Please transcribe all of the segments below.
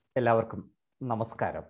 എല്ലാവർക്കും നമസ്കാരം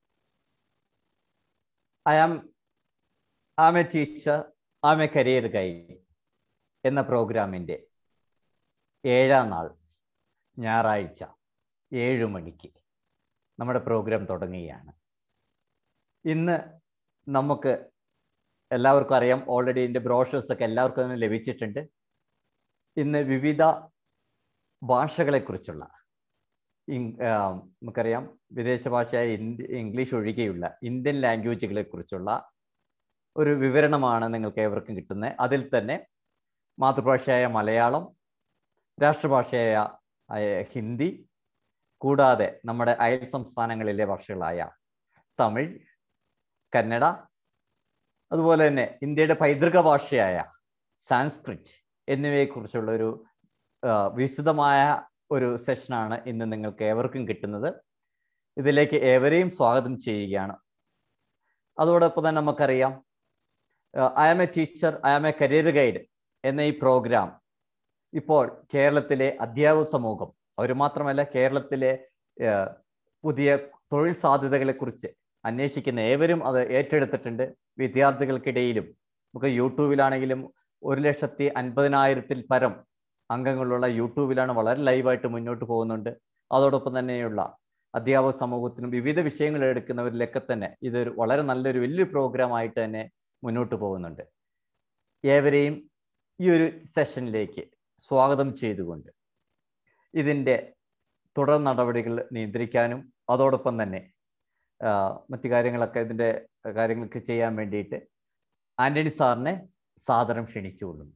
I am am a teacher am a career guide എന്ന പ്രോഗ്രാമിൻ്റെ ഏഴാം നാൾ ഞായറാഴ്ച ഏഴു മണിക്ക് നമ്മുടെ പ്രോഗ്രാം തുടങ്ങുകയാണ് ഇന്ന് നമുക്ക് എല്ലാവർക്കും അറിയാം ഓൾറെഡി ഇതിൻ്റെ ബ്രോഷേഴ്സൊക്കെ എല്ലാവർക്കും തന്നെ ലഭിച്ചിട്ടുണ്ട് ഇന്ന് വിവിധ ഭാഷകളെക്കുറിച്ചുള്ള നമുക്കറിയാം വിദേശ ഭാഷയായ ഹിന്ദി ഇംഗ്ലീഷ് ഒഴികെയുള്ള ഇന്ത്യൻ ലാംഗ്വേജുകളെ കുറിച്ചുള്ള ഒരു വിവരണമാണ് നിങ്ങൾക്ക് ഏവർക്കും കിട്ടുന്നത് അതിൽ തന്നെ മാതൃഭാഷയായ മലയാളം രാഷ്ട്രഭാഷയായ ഹിന്ദി കൂടാതെ നമ്മുടെ അയൽ സംസ്ഥാനങ്ങളിലെ ഭാഷകളായ തമിഴ് കന്നഡ അതുപോലെ തന്നെ ഇന്ത്യയുടെ പൈതൃക ഭാഷയായ സാൻസ്ക്രിറ്റ് എന്നിവയെക്കുറിച്ചുള്ള ഒരു വിശദമായ ഒരു സെഷനാണ് ഇന്ന് നിങ്ങൾക്ക് ഏവർക്കും കിട്ടുന്നത് ഇതിലേക്ക് ഏവരെയും സ്വാഗതം ചെയ്യുകയാണ് അതോടൊപ്പം തന്നെ നമുക്കറിയാം I am a teacher I am a career guide എന്ന ഈ പ്രോഗ്രാം ഇപ്പോൾ കേരളത്തിലെ അധ്യാപക സമൂഹം അവർ മാത്രമല്ല കേരളത്തിലെ പുതിയ തൊഴിൽ സാധ്യതകളെക്കുറിച്ച് അന്വേഷിക്കുന്ന ഏവരും അത് ഏറ്റെടുത്തിട്ടുണ്ട് വിദ്യാർത്ഥികൾക്കിടയിലും നമുക്ക് യൂട്യൂബിലാണെങ്കിലും ഒരു ലക്ഷത്തി അൻപതിനായിരത്തിൽ പരം അംഗങ്ങളുള്ള യൂട്യൂബിലാണ് വളരെ ലൈവായിട്ട് മുന്നോട്ട് പോകുന്നുണ്ട് അതോടൊപ്പം തന്നെയുള്ള അധ്യാപക സമൂഹത്തിനും വിവിധ വിഷയങ്ങൾ എടുക്കുന്നവരിലൊക്കെ തന്നെ ഇതൊരു വളരെ നല്ലൊരു വലിയൊരു പ്രോഗ്രാം ആയിട്ട് തന്നെ മുന്നോട്ട് പോകുന്നുണ്ട് ഏവരെയും ഈ ഒരു സെഷനിലേക്ക് സ്വാഗതം ചെയ്തുകൊണ്ട് ഇതിൻ്റെ തുടർ നടപടികൾ നിയന്ത്രിക്കാനും അതോടൊപ്പം തന്നെ മറ്റു കാര്യങ്ങളൊക്കെ ഇതിൻ്റെ കാര്യങ്ങളൊക്കെ ചെയ്യാൻ വേണ്ടിയിട്ട് ആന്റണി സാറിനെ സാദരം ക്ഷണിച്ചുകൊള്ളുന്നു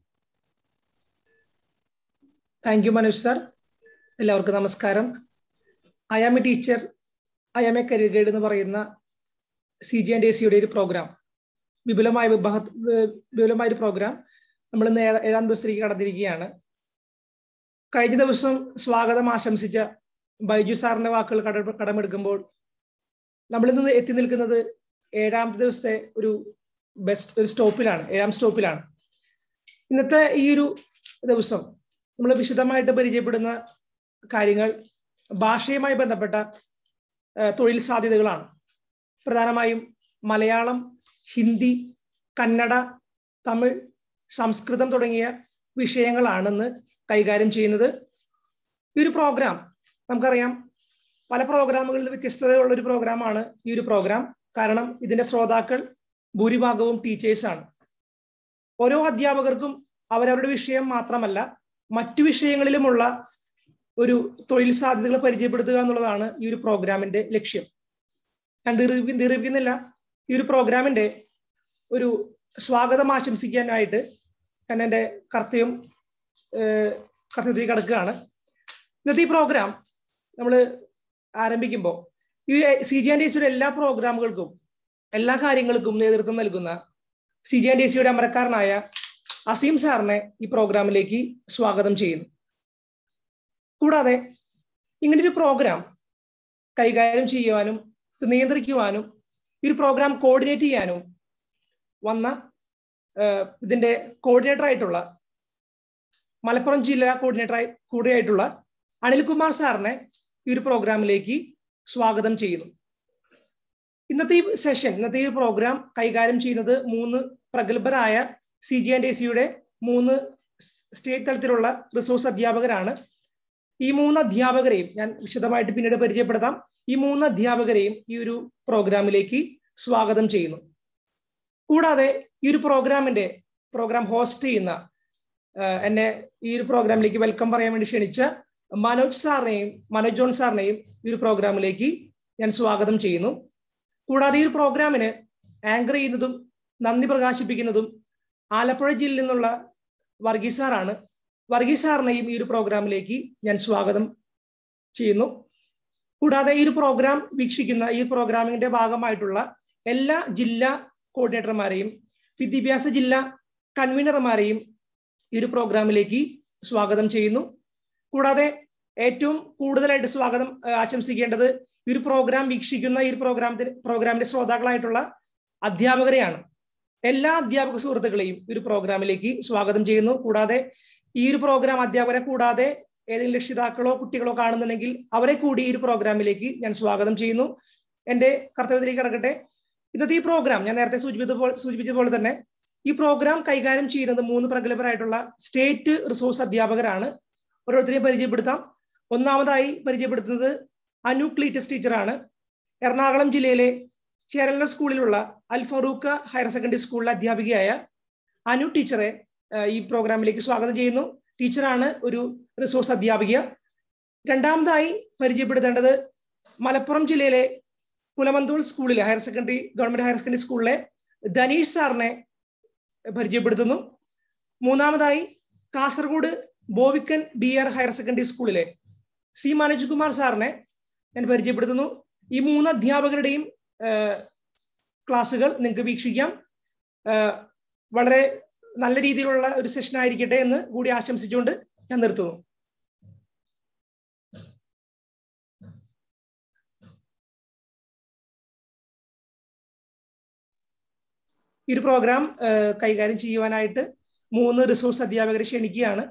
താങ്ക് യു മനോജ് സാർ എല്ലാവർക്കും നമസ്കാരം I am a teacher I am a career guide എന്ന് പറയുന്ന സി ജി ആൻഡ് എ സിയുടെ ഒരു പ്രോഗ്രാം വിപുലമായ വിഭാഗ വിപുലമായ ഒരു പ്രോഗ്രാം നമ്മൾ ഇന്ന് ഏഴാം ദിവസത്തിലേക്ക് കടന്നിരിക്കുകയാണ് കഴിഞ്ഞ ദിവസം സ്വാഗതം ആശംസിച്ച ബൈജു സാറിന്റെ വാക്കുകൾ കട കടമെടുക്കുമ്പോൾ നമ്മൾ ഇന്ന് എത്തി നിൽക്കുന്നത് ഏഴാമത്തെ ദിവസത്തെ ഒരു ബെസ്റ്റ് ഒരു സ്റ്റോപ്പിലാണ് ഏഴാം സ്റ്റോപ്പിലാണ് ഇന്നത്തെ ഈ ഒരു ദിവസം നമ്മൾ വിശദമായിട്ട് പരിചയപ്പെടുന്ന കാര്യങ്ങൾ ഭാഷയുമായി ബന്ധപ്പെട്ട തൊഴിൽ സാധ്യതകളാണ് പ്രധാനമായും മലയാളം ഹിന്ദി കന്നഡ തമിഴ് സംസ്കൃതം തുടങ്ങിയ വിഷയങ്ങളാണെന്ന് കൈകാര്യം ചെയ്യുന്നത് ഈ ഒരു പ്രോഗ്രാം നമുക്കറിയാം പല പ്രോഗ്രാമുകളിൽ വ്യത്യസ്തതയുള്ള ഒരു പ്രോഗ്രാമാണ് ഈ ഒരു പ്രോഗ്രാം കാരണം ഇതിന്റെ ശ്രോതാക്കൾ ഭൂരിഭാഗവും ടീച്ചേഴ്സാണ് ഓരോ അധ്യാപകർക്കും അവരവരുടെ വിഷയം മാത്രമല്ല മറ്റു വിഷയങ്ങളിലുമുള്ള ഒരു തൊഴിൽ സാധ്യതകൾ പരിചയപ്പെടുത്തുക എന്നുള്ളതാണ് ഈ ഒരു പ്രോഗ്രാമിന്റെ ലക്ഷ്യം ഞാൻ ദീർഘിപ്പിക്കുന്നില്ല ഈ ഒരു പ്രോഗ്രാമിന്റെ ഒരു സ്വാഗതം ആശംസിക്കാനായിട്ട് ഞാൻ എൻ്റെ കർത്തവ്യം കർത്തവ്യത്തിൽ കിടക്കുകയാണ് ഇന്നത്തെ ഈ പ്രോഗ്രാം നമ്മൾ ആരംഭിക്കുമ്പോൾ ഈ സി ജി ആൻഡ് സിയുടെ എല്ലാ പ്രോഗ്രാമുകൾക്കും എല്ലാ കാര്യങ്ങൾക്കും നേതൃത്വം നൽകുന്ന സി ജി ആൻഡ് സിയുടെ അമരക്കാരനായ അസീം സാറിനെ ഈ പ്രോഗ്രാമിലേക്ക് സ്വാഗതം ചെയ്യുന്നു കൂടാതെ ഇങ്ങനൊരു പ്രോഗ്രാം കൈകാര്യം ചെയ്യുവാനും നിയന്ത്രിക്കുവാനും ഈ ഒരു പ്രോഗ്രാം കോർഡിനേറ്റ് ചെയ്യാനും വന്ന ഇതിന്റെ കോർഡിനേറ്റർ ആയിട്ടുള്ള മലപ്പുറം ജില്ലാ കോർഡിനേറ്റർ കൂടിയായിട്ടുള്ള അനിൽകുമാർ സാറിനെ ഈ ഒരു പ്രോഗ്രാമിലേക്ക് സ്വാഗതം ചെയ്യുന്നു ഇന്നത്തെ ഈ സെഷൻ ഇന്നത്തെ ഈ പ്രോഗ്രാം കൈകാര്യം ചെയ്യുന്നത് മൂന്ന് പ്രഗത്ഭരായ സി ജി ആൻഡ് എ സിയുടെ മൂന്ന് സ്റ്റേറ്റ് തലത്തിലുള്ള റിസോഴ്സ് അധ്യാപകരാണ് ഈ മൂന്ന് അധ്യാപകരെയും ഞാൻ വിശദമായിട്ട് പിന്നീട് പരിചയപ്പെടുത്താം ഈ മൂന്ന് അധ്യാപകരെയും ഈ ഒരു പ്രോഗ്രാമിലേക്ക് സ്വാഗതം ചെയ്യുന്നു കൂടാതെ ഈ ഒരു പ്രോഗ്രാമിന്റെ പ്രോഗ്രാം ഹോസ്റ്റ് ചെയ്യുന്ന എന്നെ ഈ ഒരു പ്രോഗ്രാമിലേക്ക് വെൽക്കം പറയാൻ വേണ്ടി ക്ഷണിച്ച മനോജ് സാറിനെയും മനോജ് ജോൺ സാറിനെയും ഈ ഒരു പ്രോഗ്രാമിലേക്ക് ഞാൻ സ്വാഗതം ചെയ്യുന്നു കൂടാതെ ഈ ഒരു പ്രോഗ്രാമിന് ആങ്കർ ചെയ്യുന്നതും നന്ദി പ്രകാശിപ്പിക്കുന്നതും ആലപ്പുഴ ജില്ലയിൽ നിന്നുള്ള വർഗീസ് സാറാണ് വർഗീസ് സാറിനെയും ഈ ഒരു പ്രോഗ്രാമിലേക്ക് ഞാൻ സ്വാഗതം ചെയ്യുന്നു കൂടാതെ ഈ ഒരു പ്രോഗ്രാം വീക്ഷിക്കുന്ന ഈ പ്രോഗ്രാമിന്റെ ഭാഗമായിട്ടുള്ള എല്ലാ ജില്ലാ കോർഡിനേറ്റർമാരെയും വിദ്യാഭ്യാസ ജില്ലാ കൺവീനർമാരെയും ഈ ഒരു പ്രോഗ്രാമിലേക്ക് സ്വാഗതം ചെയ്യുന്നു കൂടാതെ ഏറ്റവും കൂടുതലായിട്ട് സ്വാഗതം ആശംസിക്കേണ്ടത് ഈ ഒരു പ്രോഗ്രാം വീക്ഷിക്കുന്ന ഈ ഒരു പ്രോഗ്രാമത്തിന് പ്രോഗ്രാമിന്റെ ശ്രോതാക്കളായിട്ടുള്ള അധ്യാപകരെയാണ് എല്ലാ അധ്യാപക സുഹൃത്തുക്കളെയും ഈ ഒരു പ്രോഗ്രാമിലേക്ക് സ്വാഗതം ചെയ്യുന്നു കൂടാതെ ഈ ഒരു പ്രോഗ്രാം അധ്യാപകരെ കൂടാതെ ഏതെങ്കിലും രക്ഷിതാക്കളോ കുട്ടികളോ കാണുന്നുണ്ടെങ്കിൽ അവരെ കൂടി ഈ ഒരു പ്രോഗ്രാമിലേക്ക് ഞാൻ സ്വാഗതം ചെയ്യുന്നു എന്റെ കർത്തവ്യത്തിലേക്ക് കിടക്കട്ടെ ഇന്നത്തെ ഈ പ്രോഗ്രാം ഞാൻ നേരത്തെ സൂചിപ്പിച്ചതുപോലെ സൂചിപ്പിച്ചതുപോലെ തന്നെ ഈ പ്രോഗ്രാം കൈകാര്യം ചെയ്യുന്നത് മൂന്ന് പ്രഗത്ഭരായിട്ടുള്ള സ്റ്റേറ്റ് റിസോഴ്സ് അധ്യാപകരാണ് ഓരോരുത്തരെയും പരിചയപ്പെടുത്താം ഒന്നാമതായി പരിചയപ്പെടുത്തുന്നത് അനു ക്ലീറ്റസ് ടീച്ചറാണ് എറണാകുളം ജില്ലയിലെ ചേരല സ്കൂളിലുള്ള അൽ ഫറൂഖ ഹയർ സെക്കൻഡറി സ്കൂളിലെ അധ്യാപികയായ അനു ടീച്ചറെ ഈ പ്രോഗ്രാമിലേക്ക് സ്വാഗതം ചെയ്യുന്നു ടീച്ചറാണ് ഒരു റിസോഴ്സ് അധ്യാപിക രണ്ടാമതായി പരിചയപ്പെടുത്തേണ്ടത് മലപ്പുറം ജില്ലയിലെ കുലമന്തൂൾ സ്കൂളിലെ higher secondary government higher secondary സ്കൂളിലെ ധനീഷ് സാറിനെ പരിചയപ്പെടുത്തുന്നു മൂന്നാമതായി Kasaragod Bovikkan B R higher secondary സ്കൂളിലെ സി മനോജ് കുമാർ സാറിനെ ഞാൻ പരിചയപ്പെടുത്തുന്നു ഈ മൂന്ന് അധ്യാപകരുടെയും ക്ലാസ്സുകൾ നിങ്ങൾക്ക് വീക്ഷിക്കാം വളരെ നല്ല രീതിയിലുള്ള ഒരു സെഷൻ ആയിരിക്കട്ടെ എന്ന് കൂടി ആശംസിച്ചുകൊണ്ട് ഞാൻ നിർത്തുന്നു ഈ ഒരു പ്രോഗ്രാം കൈകാര്യം ചെയ്യുവാനായിട്ട് മൂന്ന് റിസോഴ്സ് അധ്യാപകരെ ക്ഷണിക്കുകയാണ്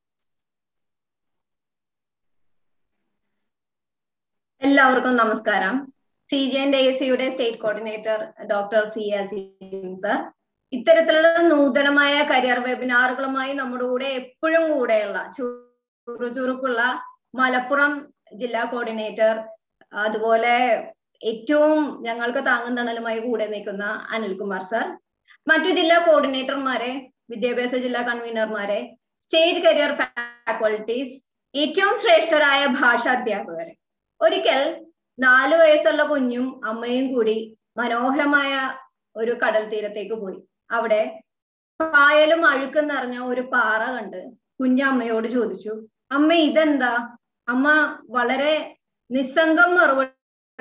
എല്ലാവർക്കും നമസ്കാരം സി ജി എൻ എ സിയുടെ state coordinator doctor C Azeem sir ഇത്തരത്തിലുള്ള നൂതനമായ കരിയർ വെബിനാറുകളുമായി നമ്മുടെ കൂടെ എപ്പോഴും കൂടെയുള്ള ചുറുചുറുക്കുള്ള മലപ്പുറം ജില്ലാ കോർഡിനേറ്റർ അതുപോലെ ഏറ്റവും ഞങ്ങൾക്ക് താങ്ങും തണലുമായി കൂടെ നിൽക്കുന്ന അനിൽകുമാർ സർ മറ്റു ജില്ലാ കോർഡിനേറ്റർമാരെ വിദ്യാഭ്യാസ ജില്ലാ കൺവീനർമാരെ സ്റ്റേറ്റ് കരിയർ ഫാക്കൾട്ടീസ് ഏറ്റവും ശ്രേഷ്ഠരായ ഭാഷാ അധ്യാപകരെ ഒരിക്കൽ നാലു വയസ്സുള്ള കുഞ്ഞും അമ്മയും കൂടി മനോഹരമായ ഒരു കടൽ തീരത്തേക്ക് പോയി അവിടെ പായലും അഴുക്കും നിറഞ്ഞ ഒരു പാറ കണ്ട് കുഞ്ഞമ്മയോട് ചോദിച്ചു അമ്മ ഇതെന്താ അമ്മ വളരെ നിസ്സംഗം മറുപടി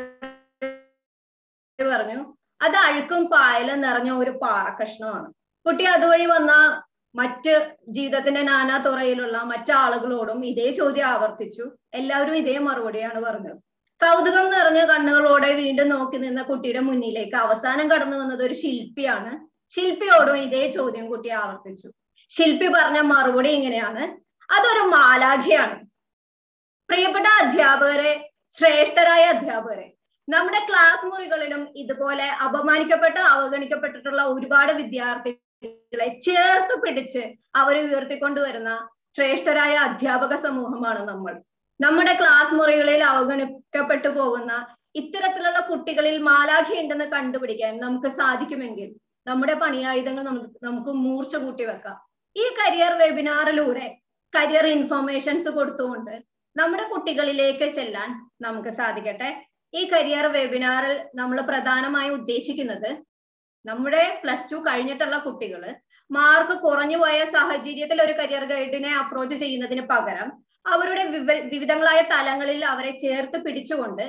പറഞ്ഞു അത് അഴുക്കും പായലും നിറഞ്ഞ ഒരു പാറ കഷ്ണമാണ് കുട്ടി അതുവഴി വന്ന മറ്റ് ജീവിതത്തിന്റെ നാനാ തുറയിലുള്ള മറ്റാളുകളോടും ഇതേ ചോദ്യം ആവർത്തിച്ചു എല്ലാവരും ഇതേ മറുപടിയാണ് പറഞ്ഞത് കൗതുകം നിറഞ്ഞ കണ്ണുകളോടെ വീണ്ടും നോക്കി നിന്ന കുട്ടിയുടെ മുന്നിലേക്ക് അവസാനം കടന്നു വന്നത് ഒരു ശില്പിയാണ് ശില്പിയോടും ഇതേ ചോദ്യം കുട്ടി ആവർത്തിച്ചു ശില്പി പറഞ്ഞ മറുപടി ഇങ്ങനെയാണ് അതൊരു മാലാഖയാണ് പ്രിയപ്പെട്ട അധ്യാപകരെ ശ്രേഷ്ഠരായ അധ്യാപകരെ നമ്മുടെ ക്ലാസ് മുറികളിലും ഇതുപോലെ അപമാനിക്കപ്പെട്ട് അവഗണിക്കപ്പെട്ടിട്ടുള്ള ഒരുപാട് വിദ്യാർത്ഥികളെ ചേർത്ത് പിടിച്ച് അവരെ ഉയർത്തിക്കൊണ്ടുവരുന്ന ശ്രേഷ്ഠരായ അധ്യാപക സമൂഹമാണ് നമ്മൾ നമ്മുടെ ക്ലാസ് മുറികളിൽ അവഗണിക്കപ്പെട്ടു പോകുന്ന ഇത്തരത്തിലുള്ള കുട്ടികളിൽ മാലാഖി ഉണ്ടെന്ന് കണ്ടുപിടിക്കാൻ നമുക്ക് സാധിക്കുമെങ്കിൽ നമ്മുടെ പണിയായുധങ്ങൾ നമുക്ക് നമുക്ക് മൂർച്ച കൂട്ടി വെക്കാം ഈ കരിയർ വെബിനാറിലൂടെ കരിയർ ഇൻഫർമേഷൻസ് കൊടുത്തുകൊണ്ട് നമ്മുടെ കുട്ടികളിലേക്ക് ചെല്ലാൻ നമുക്ക് സാധിക്കട്ടെ ഈ കരിയർ വെബിനാറിൽ നമ്മൾ പ്രധാനമായും ഉദ്ദേശിക്കുന്നത് നമ്മുടെ പ്ലസ് ടു കഴിഞ്ഞിട്ടുള്ള കുട്ടികൾ മാർക്ക് കുറഞ്ഞു പോയ സാഹചര്യത്തിൽ ഒരു കരിയർ ഗൈഡിനെ അപ്രോച്ച് ചെയ്യുന്നതിന് പകരം അവരുടെ വിവിധങ്ങളായ തലങ്ങളിൽ അവരെ ചേർത്ത് പിടിച്ചുകൊണ്ട്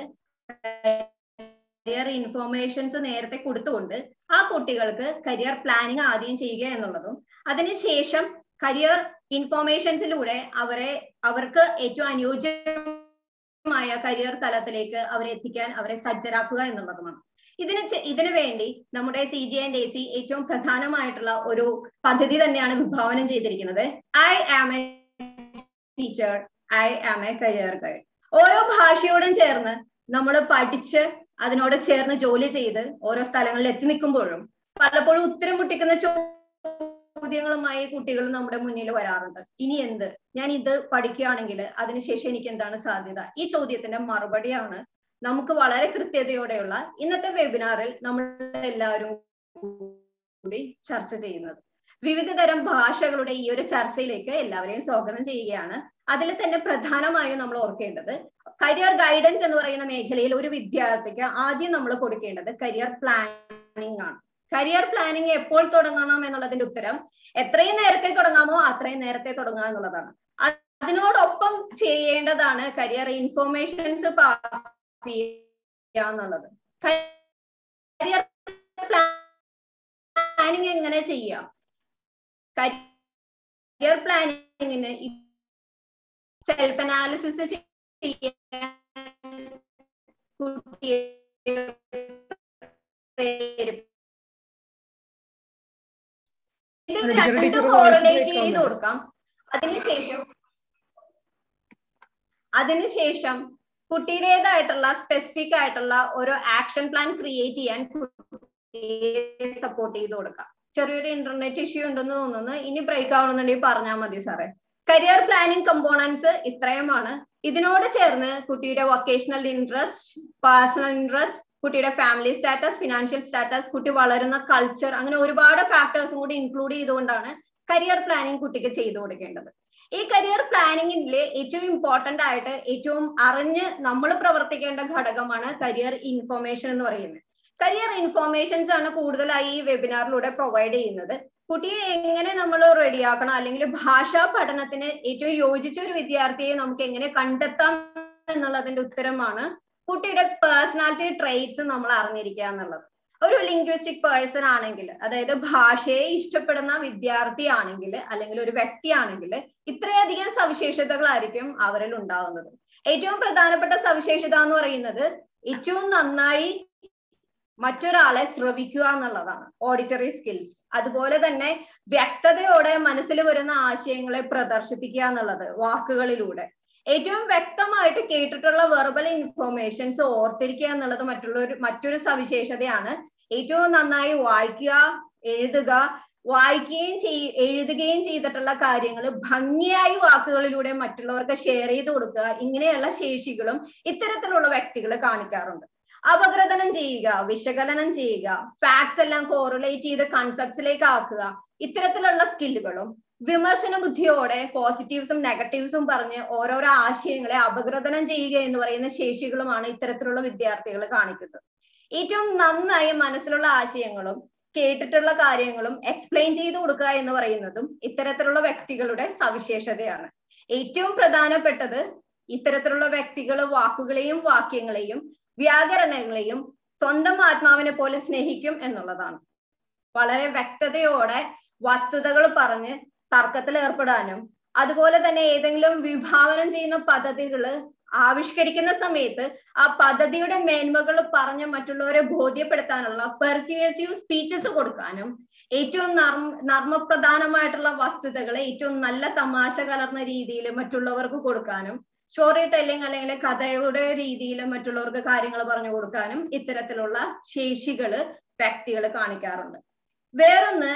കരിയർ ഇൻഫോർമേഷൻസ് നേരത്തെ കൊടുത്തുകൊണ്ട് ആ കുട്ടികൾക്ക് കരിയർ പ്ലാനിങ് ആദ്യം ചെയ്യുക എന്നുള്ളതും അതിനുശേഷം കരിയർ ഇൻഫോർമേഷൻസിലൂടെ അവരെ അവർക്ക് ഏറ്റവും അനുയോജ്യമായ കരിയർ തലത്തിലേക്ക് അവരെ എത്തിക്കാൻ അവരെ സജ്ജരാക്കുക എന്നുള്ളതുമാണ് ഇതിന് ഇതിനു വേണ്ടി നമ്മുടെ C G and A C ഏറ്റവും പ്രധാനമായിട്ടുള്ള ഒരു പദ്ധതി തന്നെയാണ് വിഭാവനം ചെയ്തിരിക്കുന്നത് I am a teacher I am a career guide ഓരോ ഭാഷയോടും ചേർന്ന് നമ്മൾ പഠിച്ച് അതിനോട് ചേർന്ന് ജോലി ചെയ്ത് ഓരോ സ്ഥലങ്ങളിൽ എത്തി നിൽക്കുമ്പോഴും പലപ്പോഴും ഉത്തരം മുട്ടിക്കുന്ന ചോദ്യങ്ങളുമായി കുട്ടികൾ നമ്മുടെ മുന്നിൽ വരാറുണ്ട് ഇനി എന്ത് ഞാൻ ഇത് പഠിക്കുകയാണെങ്കിൽ അതിനുശേഷം എനിക്ക് എന്താണ് സാധ്യത ഈ ചോദ്യത്തിന്റെ മറുപടിയാണ് നമുക്ക് വളരെ കൃത്യതയോടെയുള്ള ഇന്നത്തെ വെബിനാറിൽ നമ്മൾ എല്ലാവരും കൂടി ചർച്ച ചെയ്യുന്നത് വിവിധ തരം ഭാഷകളുടെ ഈ ഒരു ചർച്ചയിലേക്ക് എല്ലാവരെയും സ്വാഗതം ചെയ്യുകയാണ് അതിൽ തന്നെ പ്രധാനമായും നമ്മൾ ഓർക്കേണ്ടത് കരിയർ ഗൈഡൻസ് എന്ന് പറയുന്ന മേഖലയിൽ ഒരു വിദ്യാർത്ഥിക്ക് ആദ്യം നമ്മൾ കൊടുക്കേണ്ടത് കരിയർ പ്ലാനിങ് ആണ് കരിയർ പ്ലാനിങ് എപ്പോൾ തുടങ്ങണം എന്നുള്ളതിന്റെ ഉത്തരം എത്രയും നേരത്തെ തുടങ്ങാമോ അത്രയും നേരത്തെ തുടങ്ങുക എന്നുള്ളതാണ് അതിനോടൊപ്പം ചെയ്യേണ്ടതാണ് കരിയർ ഇൻഫോർമേഷൻസ് പാസ് ചെയ്യുക എന്നുള്ളത് കരിയർ പ്ലാനിങ് എങ്ങനെ ചെയ്യാം കരിയർ പ്ലാനിങ്ങിന് സെൽഫ് അനാലിസിസ് ചെയ്യാൻ കുട്ടിയെ ഇത് രണ്ടും കോർഡിനേറ്റ് ചെയ്ത് കൊടുക്കാം അതിനുശേഷം അതിനുശേഷം കുട്ടിയുടേതായിട്ടുള്ള സ്പെസിഫിക് ആയിട്ടുള്ള ഒരു ആക്ഷൻ പ്ലാൻ ക്രിയേറ്റ് ചെയ്യാൻ സപ്പോർട്ട് ചെയ്ത് കൊടുക്കാം ചെറിയൊരു ഇന്റർനെറ്റ് ഇഷ്യൂ ഉണ്ടെന്ന് തോന്നുന്നു ഇനി ബ്രേക്ക് ആവണമെന്നുണ്ടെങ്കിൽ പറഞ്ഞാൽ മതി സാറേ കരിയർ പ്ലാനിങ് കമ്പോണൻസ് ഇത്രയുമാണ് ഇതിനോട് ചേർന്ന് കുട്ടിയുടെ വൊക്കേഷണൽ ഇൻട്രസ്റ്റ് പേഴ്സണൽ ഇൻട്രസ്റ്റ് കുട്ടിയുടെ ഫാമിലി സ്റ്റാറ്റസ് ഫിനാൻഷ്യൽ സ്റ്റാറ്റസ് കുട്ടി വളരുന്ന കൾച്ചർ അങ്ങനെ ഒരുപാട് ഫാക്ടേഴ്സും കൂടി ഇൻക്ലൂഡ് ചെയ്തുകൊണ്ടാണ് കരിയർ പ്ലാനിങ് കുട്ടിക്ക് ചെയ്തു കൊടുക്കേണ്ടത് ഈ കരിയർ പ്ലാനിങ്ങിൽ ഏറ്റവും ഇമ്പോർട്ടന്റ് ആയിട്ട് ഏറ്റവും അറിഞ്ഞ് നമ്മൾ പ്രവർത്തിക്കേണ്ട ഘടകമാണ് കരിയർ ഇൻഫർമേഷൻ എന്ന് പറയുന്നത് കരിയർ ഇൻഫോർമേഷൻസ് ആണ് കൂടുതലായി ഈ വെബിനാറിലൂടെ പ്രൊവൈഡ് ചെയ്യുന്നത് കുട്ടിയെ എങ്ങനെ നമ്മൾ റെഡിയാക്കണം അല്ലെങ്കിൽ ഭാഷാ പഠനത്തിന് ഏറ്റവും യോജിച്ച ഒരു വിദ്യാർത്ഥിയെ നമുക്ക് എങ്ങനെ കണ്ടെത്താം എന്നുള്ളതിന്റെ ഉത്തരമാണ് കുട്ടിയുടെ പേഴ്സണാലിറ്റി ട്രേറ്റ്സ് നമ്മൾ അറിഞ്ഞിരിക്കുക എന്നുള്ളത് ഒരു ലിംഗ്വിസ്റ്റിക് പേഴ്സൺ ആണെങ്കിൽ അതായത് ഭാഷയെ ഇഷ്ടപ്പെടുന്ന വിദ്യാർത്ഥി ആണെങ്കിൽ അല്ലെങ്കിൽ ഒരു വ്യക്തിയാണെങ്കിൽ ഇത്രയധികം സവിശേഷതകളായിരിക്കും അവരിൽ ഉണ്ടാകുന്നത് ഏറ്റവും പ്രധാനപ്പെട്ട സവിശേഷത എന്ന് പറയുന്നത് ഏറ്റവും നന്നായി മറ്റൊരാളെ ശ്രവിക്കുക എന്നുള്ളതാണ് ഓഡിറ്ററി സ്കിൽസ് അതുപോലെ തന്നെ വ്യക്തതയോടെ മനസ്സിൽ വരുന്ന ആശയങ്ങളെ പ്രദർശിപ്പിക്കുക എന്നുള്ളത് വാക്കുകളിലൂടെ ഏറ്റവും വ്യക്തമായിട്ട് കേട്ടിട്ടുള്ള വെർബൽ ഇൻഫോർമേഷൻസ് ഓർത്തിരിക്കുക എന്നുള്ളത് മറ്റുള്ള ഒരു മറ്റൊരു സവിശേഷതയാണ് ഏറ്റവും നന്നായി വായിക്കുക എഴുതുക വായിക്കുകയും ചെയ് എഴുതുകയും ചെയ്തിട്ടുള്ള കാര്യങ്ങൾ ഭംഗിയായി വാക്കുകളിലൂടെ മറ്റുള്ളവർക്ക് ഷെയർ ചെയ്ത് കൊടുക്കുക ഇങ്ങനെയുള്ള ശേഷികളും ഇത്തരത്തിലുള്ള വ്യക്തികൾ കാണിക്കാറുണ്ട് അപഗ്രഥനം ചെയ്യുക വിശകലനം ചെയ്യുക ഫാക്ട്സ് എല്ലാം കോറിലേറ്റ് ചെയ്ത് കൺസെപ്റ്റ്സിലേക്ക് ആക്കുക ഇത്തരത്തിലുള്ള സ്കില്ലുകളും വിമർശന ബുദ്ധിയോടെ പോസിറ്റീവ്സും നെഗറ്റീവ്സും പറഞ്ഞ് ഓരോരോ ആശയങ്ങളെ അപഗ്രഥനം ചെയ്യുക എന്ന് പറയുന്ന ശേഷികളുമാണ് ഇത്തരത്തിലുള്ള വിദ്യാർത്ഥികൾ കാണിക്കുന്നത് ഏറ്റവും നന്നായി മനസ്സിലുള്ള ആശയങ്ങളും കേട്ടിട്ടുള്ള കാര്യങ്ങളും എക്സ്പ്ലെയിൻ ചെയ്തു കൊടുക്കുക എന്ന് പറയുന്നതും ഇത്തരത്തിലുള്ള വ്യക്തികളുടെ സവിശേഷതയാണ് ഏറ്റവും പ്രധാനപ്പെട്ടത് ഇത്തരത്തിലുള്ള വ്യക്തികൾ വാക്കുകളെയും വാക്യങ്ങളെയും വ്യാകരണങ്ങളെയും സ്വന്തം ആത്മാവിനെ പോലെ സ്നേഹിക്കും എന്നുള്ളതാണ് വളരെ വ്യക്തതയോടെ വസ്തുതകൾ പറഞ്ഞ് തർക്കത്തിൽ ഏർപ്പെടാനും അതുപോലെ തന്നെ ഏതെങ്കിലും വിഭാവനം ചെയ്യുന്ന പദ്ധതികൾ ആവിഷ്കരിക്കുന്ന സമയത്ത് ആ പദ്ധതിയുടെ മേന്മകൾ പറഞ്ഞ് മറ്റുള്ളവരെ ബോധ്യപ്പെടുത്താനുള്ള പെർസ്യൂസീവ് സ്പീച്ചസ് കൊടുക്കാനും ഏറ്റവും നർമ്മ നർമ്മപ്രധാനമായിട്ടുള്ള വസ്തുതകളെ ഏറ്റവും നല്ല തമാശ കലർന്ന രീതിയിൽ മറ്റുള്ളവർക്ക് കൊടുക്കാനും സ്റ്റോറി ടെല്ലിംഗ് അല്ലെങ്കിൽ കഥയുടെ രീതിയിൽ മറ്റുള്ളവർക്ക് കാര്യങ്ങൾ പറഞ്ഞു കൊടുക്കാനും ഇത്തരത്തിലുള്ള ശേഷികള് വ്യക്തികൾ കാണിക്കാറുണ്ട് വേറൊന്ന്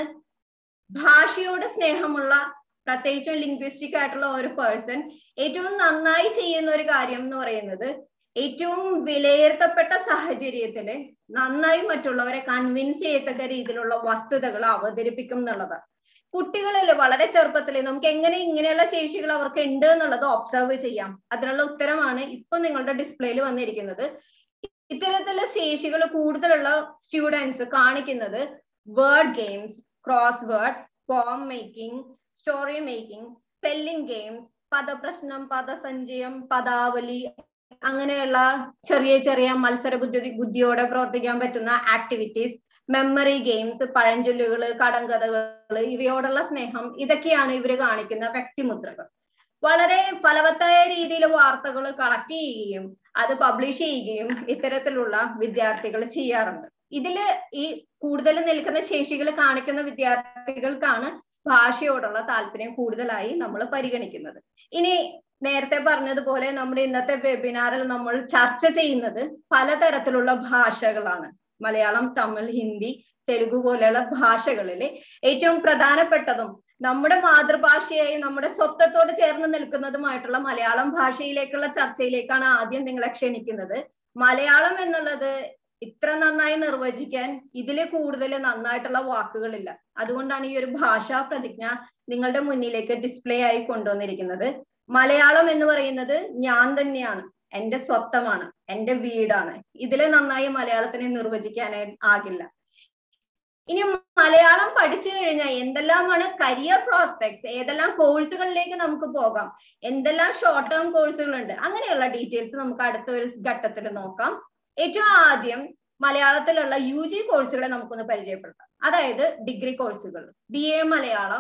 ഭാഷയോട് സ്നേഹമുള്ള പ്രത്യേകിച്ചും ലിംഗ്വിസ്റ്റിക് ആയിട്ടുള്ള ഒരു പേഴ്സൺ ഏറ്റവും നന്നായി ചെയ്യുന്ന ഒരു കാര്യം എന്ന് പറയുന്നത് ഏറ്റവും വിലയിരുത്തപ്പെട്ട സാഹചര്യത്തില് നന്നായി മറ്റുള്ളവരെ കൺവിൻസ് ചെയ്യത്തക്ക രീതിയിലുള്ള വസ്തുതകൾ അവതരിപ്പിക്കും എന്നുള്ളത് കുട്ടികളിൽ വളരെ ചെറുപ്പത്തിൽ നമുക്ക് എങ്ങനെ ഇങ്ങനെയുള്ള ശേഷികൾ അവർക്ക് ഉണ്ട് എന്നുള്ളത് ഒബ്സർവ് ചെയ്യാം അതിനുള്ള ഉത്തരമാണ് ഇപ്പൊ നിങ്ങളുടെ ഡിസ്പ്ലേയിൽ വന്നിരിക്കുന്നത് ഇത്തരത്തിലുള്ള ശേഷികൾ കൂടുതലുള്ള സ്റ്റുഡൻസ് കാണിക്കുന്നത് word games cross words form making story making spelling games പദപ്രശ്നം പദസഞ്ചയം പദാവലി അങ്ങനെയുള്ള ചെറിയ ചെറിയ മത്സര ബുദ്ധി ബുദ്ധിയോടെ പ്രവർത്തിക്കാൻ പറ്റുന്ന ആക്ടിവിറ്റീസ് മെമ്മറി ഗെയിംസ് പഴഞ്ചൊല്ലുകൾ കടങ്കഥകൾ ഇവയോടുള്ള സ്നേഹം ഇതൊക്കെയാണ് ഇവര് കാണിക്കുന്ന വ്യക്തിമുദ്രകൾ വളരെ ഫലവത്തായ രീതിയിൽ വാർത്തകൾ കളക്ട് ചെയ്യുകയും അത് പബ്ലിഷ് ചെയ്യുകയും ഇത്തരത്തിലുള്ള വിദ്യാർത്ഥികൾ ചെയ്യാറുണ്ട് ഇതില് ഈ കൂടുതൽ നിൽക്കുന്ന ശേഷികൾ കാണിക്കുന്ന വിദ്യാർത്ഥികൾക്കാണ് ഭാഷയോടുള്ള താല്പര്യം കൂടുതലായി നമ്മൾ പരിഗണിക്കുന്നത് ഇനി നേരത്തെ പറഞ്ഞതുപോലെ നമ്മുടെ ഇന്നത്തെ വെബിനാറിൽ നമ്മൾ ചർച്ച ചെയ്യുന്നത് പലതരത്തിലുള്ള ഭാഷകളാണ് മലയാളം തമിഴ് ഹിന്ദി തെലുഗു പോലെയുള്ള ഭാഷകളിൽ ഏറ്റവും പ്രധാനപ്പെട്ടതും നമ്മുടെ മാതൃഭാഷയായി നമ്മുടെ സ്വത്വത്തോട് ചേർന്ന് നിൽക്കുന്നതുമായിട്ടുള്ള മലയാളം ഭാഷയിലേക്കുള്ള ചർച്ചയിലേക്കാണ് ആദ്യം നിങ്ങളെ ക്ഷണിക്കുന്നത് മലയാളം എന്നുള്ളത് ഇത്ര നന്നായി നിർവചിക്കാൻ ഇതിൽ കൂടുതൽ നന്നായിട്ടുള്ള വാക്കുകളില്ല അതുകൊണ്ടാണ് ഈ ഒരു ഭാഷാ പ്രതിജ്ഞ നിങ്ങളുടെ മുന്നിലേക്ക് ഡിസ്പ്ലേ ആയി കൊണ്ടുവന്നിരിക്കുന്നത് മലയാളം എന്ന് പറയുന്നത് ഞാൻ തന്നെയാണ് എന്റെ സ്വത്തമാണ് എന്റെ വീടാണ് ഇതിലെ നന്നായി മലയാളത്തിനെ നിർവചിക്കാനായി ആകില്ല ഇനി മലയാളം പഠിച്ചു കഴിഞ്ഞാൽ എന്തെല്ലാമാണ് കരിയർ പ്രോസ്പെക്ട്സ് ഏതെല്ലാം കോഴ്സുകളിലേക്ക് നമുക്ക് പോകാം എന്തെല്ലാം ഷോർട്ട് ടേം കോഴ്സുകളുണ്ട് അങ്ങനെയുള്ള ഡീറ്റെയിൽസ് നമുക്ക് അടുത്ത ഒരു ഘട്ടത്തിൽ നോക്കാം ഏറ്റവും ആദ്യം മലയാളത്തിലുള്ള യു ജി കോഴ്സുകളെ നമുക്കൊന്ന് പരിചയപ്പെടുത്താം അതായത് ഡിഗ്രി കോഴ്സുകൾ B A Malayalam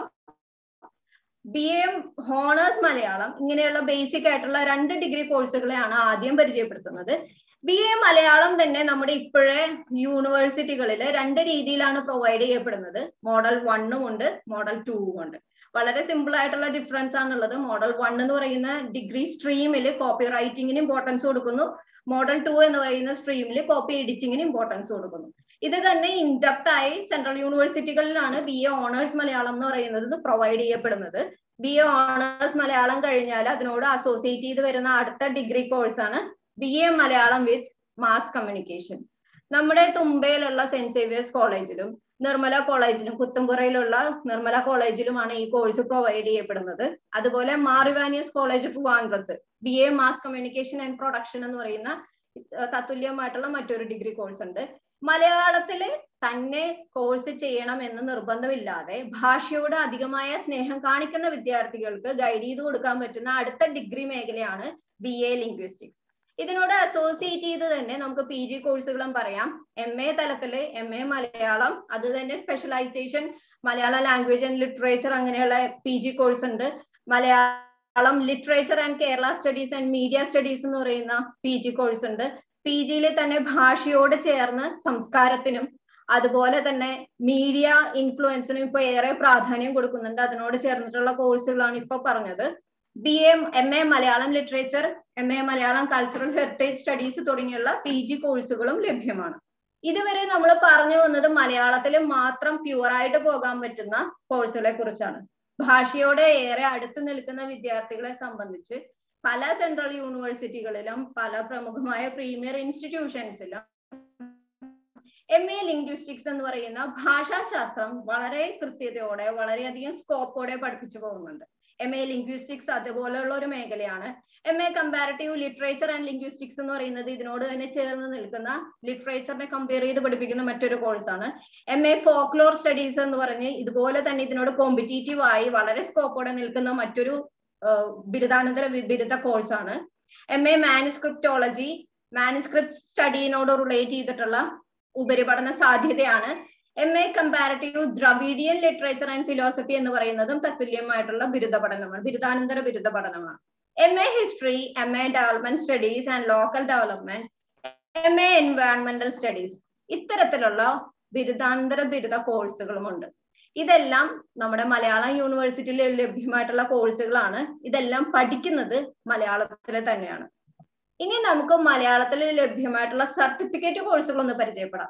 B A honours Malayalam ഇങ്ങനെയുള്ള ബേസിക് ആയിട്ടുള്ള രണ്ട് ഡിഗ്രി കോഴ്സുകളെയാണ് ആദ്യം പരിചയപ്പെടുത്തുന്നത് ബി എ മലയാളം തന്നെ നമ്മുടെ ഇപ്പോഴേ യൂണിവേഴ്സിറ്റികളിൽ രണ്ട് രീതിയിലാണ് പ്രൊവൈഡ് ചെയ്യപ്പെടുന്നത് മോഡൽ വണ്ണും ഉണ്ട് മോഡൽ ടൂവും ഉണ്ട് വളരെ സിമ്പിൾ ആയിട്ടുള്ള ഡിഫറൻസ് ആണുള്ളത് മോഡൽ വൺ എന്ന് പറയുന്ന ഡിഗ്രി സ്ട്രീമിൽ കോപ്പി റൈറ്റിംഗിന് ഇമ്പോർട്ടൻസ് കൊടുക്കുന്നു മോഡൽ ടു എന്ന് പറയുന്ന സ്ട്രീമിൽ കോപ്പി എഡിറ്റിംഗിന് ഇമ്പോർട്ടൻസ് കൊടുക്കുന്നു ഇത് തന്നെ ഇൻഡപ്റ്റ് ആയി സെൻട്രൽ യൂണിവേഴ്സിറ്റികളിലാണ് ബി എ ഓണേഴ്സ് മലയാളം എന്ന് പറയുന്നത് പ്രൊവൈഡ് ചെയ്യപ്പെടുന്നത് ബി എ ഓണേഴ്സ് മലയാളം കഴിഞ്ഞാൽ അതിനോട് അസോസിയേറ്റ് ചെയ്ത് വരുന്ന അടുത്ത ഡിഗ്രി കോഴ്സാണ് B A Malayalam with mass communication നമ്മുടെ തുമ്പയിലുള്ള സെന്റ് സേവിയേഴ്സ് കോളേജിലും നിർമ്മല കോളേജിലും കുത്തുംപുറയിലുള്ള നിർമ്മല കോളേജിലുമാണ് ഈ കോഴ്സ് പ്രൊവൈഡ് ചെയ്യപ്പെടുന്നത് അതുപോലെ മാറിവാനിയസ് കോളേജ് ട്രിവാൻഡ്രത്ത് B A mass communication and production എന്ന് പറയുന്ന തത്തുല്യമായിട്ടുള്ള മറ്റൊരു ഡിഗ്രി കോഴ്സ് ഉണ്ട് മലയാളത്തില് തന്നെ കോഴ്സ് ചെയ്യണം എന്ന് നിർബന്ധമില്ലാതെ ഭാഷയോട് അധികമായ സ്നേഹം കാണിക്കുന്ന വിദ്യാർത്ഥികൾക്ക് ഗൈഡ് ചെയ്ത് കൊടുക്കാൻ പറ്റുന്ന അടുത്ത ഡിഗ്രി മേഖലയാണ് ബി എ ലിംഗ്വിസ്റ്റിക്സ് ഇതിനോട് അസോസിയേറ്റ് ചെയ്ത് തന്നെ നമുക്ക് പി ജി കോഴ്സുകളും പറയാം എം എ തലത്തില് എം എ മലയാളം അത് തന്നെ specialisation Malayalam language and literature അങ്ങനെയുള്ള പി ജി കോഴ്സ് ഉണ്ട് Malayalam literature and Kerala studies and media studies എന്ന് പറയുന്ന പി ജി കോഴ്സ് ഉണ്ട് പി ജിയിൽ തന്നെ ഭാഷയോട് ചേർന്ന് സംസ്കാരത്തിനും അതുപോലെ തന്നെ മീഡിയ ഇൻഫ്ലുവൻസിനും ഇപ്പൊ ഏറെ പ്രാധാന്യം കൊടുക്കുന്നുണ്ട് അതിനോട് ചേർന്നിട്ടുള്ള കോഴ്സുകളാണ് ഇപ്പൊ പറഞ്ഞത് B A M A Malayalam literature M A Malayalam cultural heritage studies തുടങ്ങിയുള്ള പി ജി കോഴ്സുകളും ലഭ്യമാണ് ഇതുവരെ നമ്മൾ പറഞ്ഞു വന്നത് മലയാളത്തിൽ മാത്രം പ്യുവർ ആയിട്ട് പോകാൻ പറ്റുന്ന കോഴ്സുകളെ കുറിച്ചാണ് ഭാഷയോട് ഏറെ അടുത്ത് നിൽക്കുന്ന വിദ്യാർത്ഥികളെ സംബന്ധിച്ച് പല സെൻട്രൽ യൂണിവേഴ്സിറ്റികളിലും പല പ്രമുഖമായ പ്രീമിയർ ഇൻസ്റ്റിറ്റ്യൂഷൻസിലും എം എ ലിംഗ്വിസ്റ്റിക്സ് എന്ന് പറയുന്ന ഭാഷാശാസ്ത്രം വളരെ കൃത്യതയോടെ വളരെയധികം സ്കോപ്പോടെ പഠിപ്പിച്ചു പോകുന്നുണ്ട് എം എ ലിംഗ്വിസ്റ്റിക്സ് അതുപോലെയുള്ള ഒരു മേഖലയാണ് M A comparative literature and linguistics എന്ന് പറയുന്നത് ഇതിനോട് തന്നെ ചേർന്ന് നിൽക്കുന്ന ലിറ്ററേച്ചറിനെ കമ്പയർ ചെയ്ത് പഠിപ്പിക്കുന്ന മറ്റൊരു കോഴ്സാണ് എം എ ഫോക്ലോർ സ്റ്റഡീസ് എന്ന് പറഞ്ഞ് ഇതുപോലെ തന്നെ ഇതിനോട് കോമ്പറ്റീറ്റീവ് ആയി വളരെ സ്കോപ്പോടെ നിൽക്കുന്ന മറ്റൊരു ബിരുദാനന്തര ബിരുദ കോഴ്സാണ് എം എ മാനുസ്ക്രിപ്റ്റോളജി മാനുസ്ക്രിപ്റ്റ് സ്റ്റഡീനോട് റിലേറ്റ് ചെയ്തിട്ടുള്ള ഉപരിപഠന സാധ്യതയാണ് M A comparative Dravidian literature and philosophy എന്ന് പറയുന്നതും തത്തുല്യമായിട്ടുള്ള ബിരുദ പഠനമാണ് ബിരുദാനന്തര ബിരുദ പഠനമാണ് M A history M A development studies and local development M A എൻവയോൺമെന്റൽ സ്റ്റഡീസ് ഇത്തരത്തിലുള്ള ബിരുദാനന്തര ബിരുദ കോഴ്സുകളുമുണ്ട് ഇതെല്ലാം നമ്മുടെ മലയാളം യൂണിവേഴ്സിറ്റിയിൽ ലഭ്യമായിട്ടുള്ള കോഴ്സുകളാണ് ഇതെല്ലാം പഠിക്കുന്നത് മലയാളത്തിൽ തന്നെയാണ് ഇനി നമുക്ക് മലയാളത്തിൽ ലഭ്യമായിട്ടുള്ള സർട്ടിഫിക്കറ്റ് കോഴ്സുകൾ ഒന്ന് പരിചയപ്പെടാം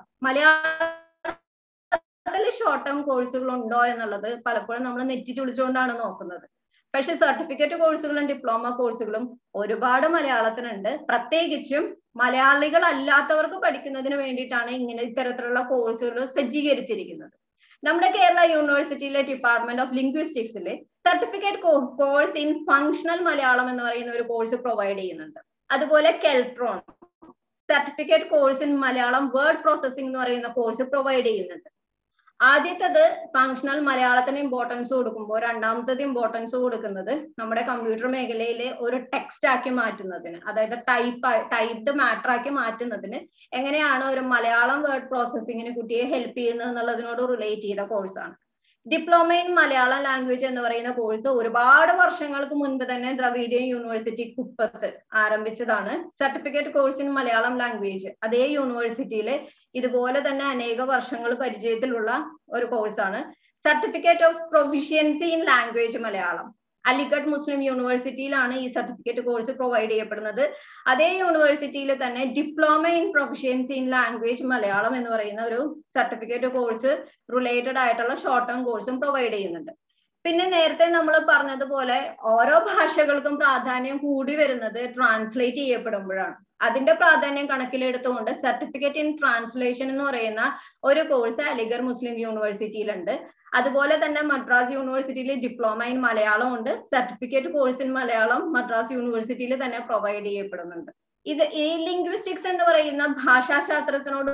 മലയാളത്തിൽ ഷോർട്ട് ടേം കോഴ്സുകൾ ഉണ്ടോ എന്നുള്ളത് പലപ്പോഴും നമ്മൾ നെറ്റി ചുളിച്ചുകൊണ്ടാണ് നോക്കുന്നത് പക്ഷെ സർട്ടിഫിക്കറ്റ് കോഴ്സുകളും ഡിപ്ലോമ കോഴ്സുകളും ഒരുപാട് മലയാളത്തിനുണ്ട് പ്രത്യേകിച്ചും മലയാളികൾ അല്ലാത്തവർക്ക് പഠിക്കുന്നതിന് വേണ്ടിയിട്ടാണ് ഇങ്ങനെ ഇത്തരത്തിലുള്ള കോഴ്സുകൾ സജ്ജീകരിച്ചിരിക്കുന്നത് നമ്മുടെ കേരള യൂണിവേഴ്സിറ്റിയിലെ ഡിപ്പാർട്ട്മെന്റ് ഓഫ് ലിംഗ്വിസ്റ്റിക്സിലെ certificate course in functional Malayalam എന്ന് പറയുന്ന ഒരു കോഴ്സ് പ്രൊവൈഡ് ചെയ്യുന്നുണ്ട് അതുപോലെ Keltron certificate course in Malayalam word processing എന്ന് പറയുന്ന കോഴ്സ് പ്രൊവൈഡ് ചെയ്യുന്നുണ്ട് ആദ്യത്തത് ഫങ്ഷണൽ മലയാളത്തിന് ഇമ്പോർട്ടൻസ് കൊടുക്കുമ്പോൾ രണ്ടാമത്തത് ഇമ്പോർട്ടൻസ് കൊടുക്കുന്നത് നമ്മുടെ കമ്പ്യൂട്ടർ മേഖലയിലെ ഒരു ടെക്സ്റ്റ് ആക്കി മാറ്റുന്നതിന് അതായത് ടൈപ്പ് ടൈപ്ഡ് മാറ്റർ ആക്കി മാറ്റുന്നതിന് എങ്ങനെയാണ് ഒരു മലയാളം വേർഡ് പ്രോസസ്സിങ്ങിന് കുട്ടിയെ ഹെൽപ്പ് ചെയ്യുന്നത് എന്നുള്ളതിനോട് റിലേറ്റ് ചെയ്ത കോഴ്സാണ് ഡിപ്ലോമ ഇൻ മലയാളം ലാംഗ്വേജ് എന്ന് പറയുന്ന കോഴ്സ് ഒരുപാട് വർഷങ്ങൾക്ക് മുൻപ് തന്നെ ദ്രവീഡിയൻ യൂണിവേഴ്സിറ്റി കുപ്പത്ത് ആരംഭിച്ചതാണ് certificate course in Malayalam language അതേ യൂണിവേഴ്സിറ്റിയിലെ ഇതുപോലെ തന്നെ അനേക വർഷങ്ങൾ പരിചയത്തിലുള്ള ഒരു കോഴ്സാണ് certificate of proficiency in language Malayalam Aligarh Muslim യൂണിവേഴ്സിറ്റിയിലാണ് ഈ സർട്ടിഫിക്കറ്റ് കോഴ്സ് പ്രൊവൈഡ് ചെയ്യപ്പെടുന്നത് അതേ യൂണിവേഴ്സിറ്റിയിൽ തന്നെ diploma in proficiency in language Malayalam എന്ന് പറയുന്ന ഒരു സർട്ടിഫിക്കറ്റ് കോഴ്സ് റിലേറ്റഡ് ആയിട്ടുള്ള ഷോർട്ട് ടേം കോഴ്സും പ്രൊവൈഡ് ചെയ്യുന്നുണ്ട് പിന്നെ നേരത്തെ നമ്മൾ പറഞ്ഞതുപോലെ ഓരോ ഭാഷകൾക്കും പ്രാധാന്യം കൂടി വരുന്നത് ട്രാൻസ്ലേറ്റ് ചെയ്യപ്പെടുമ്പോഴാണ് അതിന്റെ പ്രാധാന്യം കണക്കിലെടുത്തുകൊണ്ട് സർട്ടിഫിക്കറ്റ് ഇൻ ട്രാൻസ്ലേഷൻ എന്ന് പറയുന്ന ഒരു കോഴ്സ് അലിഗർ മുസ്ലിം യൂണിവേഴ്സിറ്റിയിലുണ്ട് അതുപോലെ തന്നെ മദ്രാസ് യൂണിവേഴ്സിറ്റിയിൽ ഡിപ്ലോമ ഇൻ മലയാളം ഉണ്ട് certificate course in Malayalam Madras യൂണിവേഴ്സിറ്റിയിൽ തന്നെ പ്രൊവൈഡ് ചെയ്യപ്പെടുന്നുണ്ട് ഇത് ഈ ലിംഗ്വിസ്റ്റിക്സ് എന്ന് പറയുന്ന ഭാഷാശാസ്ത്രത്തിനോട്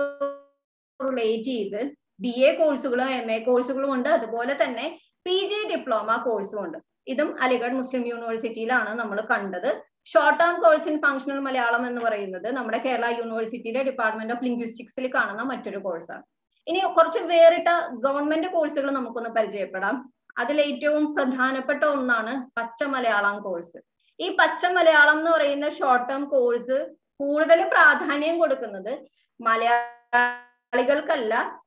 റിലേറ്റ് ചെയ്ത് ബി എ കോഴ്സുകളും എം എ കോഴ്സുകളും ഉണ്ട് അതുപോലെ തന്നെ പി ജി ഡിപ്ലോമ കോഴ്സും ഉണ്ട് ഇതും അലിഗഡ് മുസ്ലിം യൂണിവേഴ്സിറ്റിയിലാണ് നമ്മൾ കണ്ടത് short term course in functional Malayalam എന്ന് പറയുന്നത് നമ്മുടെ കേരള യൂണിവേഴ്സിറ്റിയിലെ ഡിപ്പാർട്ട്മെന്റ് ഓഫ് ലിംഗ്വിസ്റ്റിക്സിൽ കാണുന്ന മറ്റൊരു കോഴ്സാണ് ഇനി കുറച്ച് വേറിട്ട ഗവൺമെന്റ് കോഴ്സുകൾ നമുക്കൊന്ന് പരിചയപ്പെടാം അതിൽ ഏറ്റവും പ്രധാനപ്പെട്ട ഒന്നാണ് പച്ച മലയാളം കോഴ്സ് ഈ പച്ച മലയാളം എന്ന് പറയുന്ന ഷോർട്ട് ടേം കോഴ്സ് കൂടുതൽ പ്രാധാന്യം കൊടുക്കുന്നത് മലയാളികൾക്കല്ല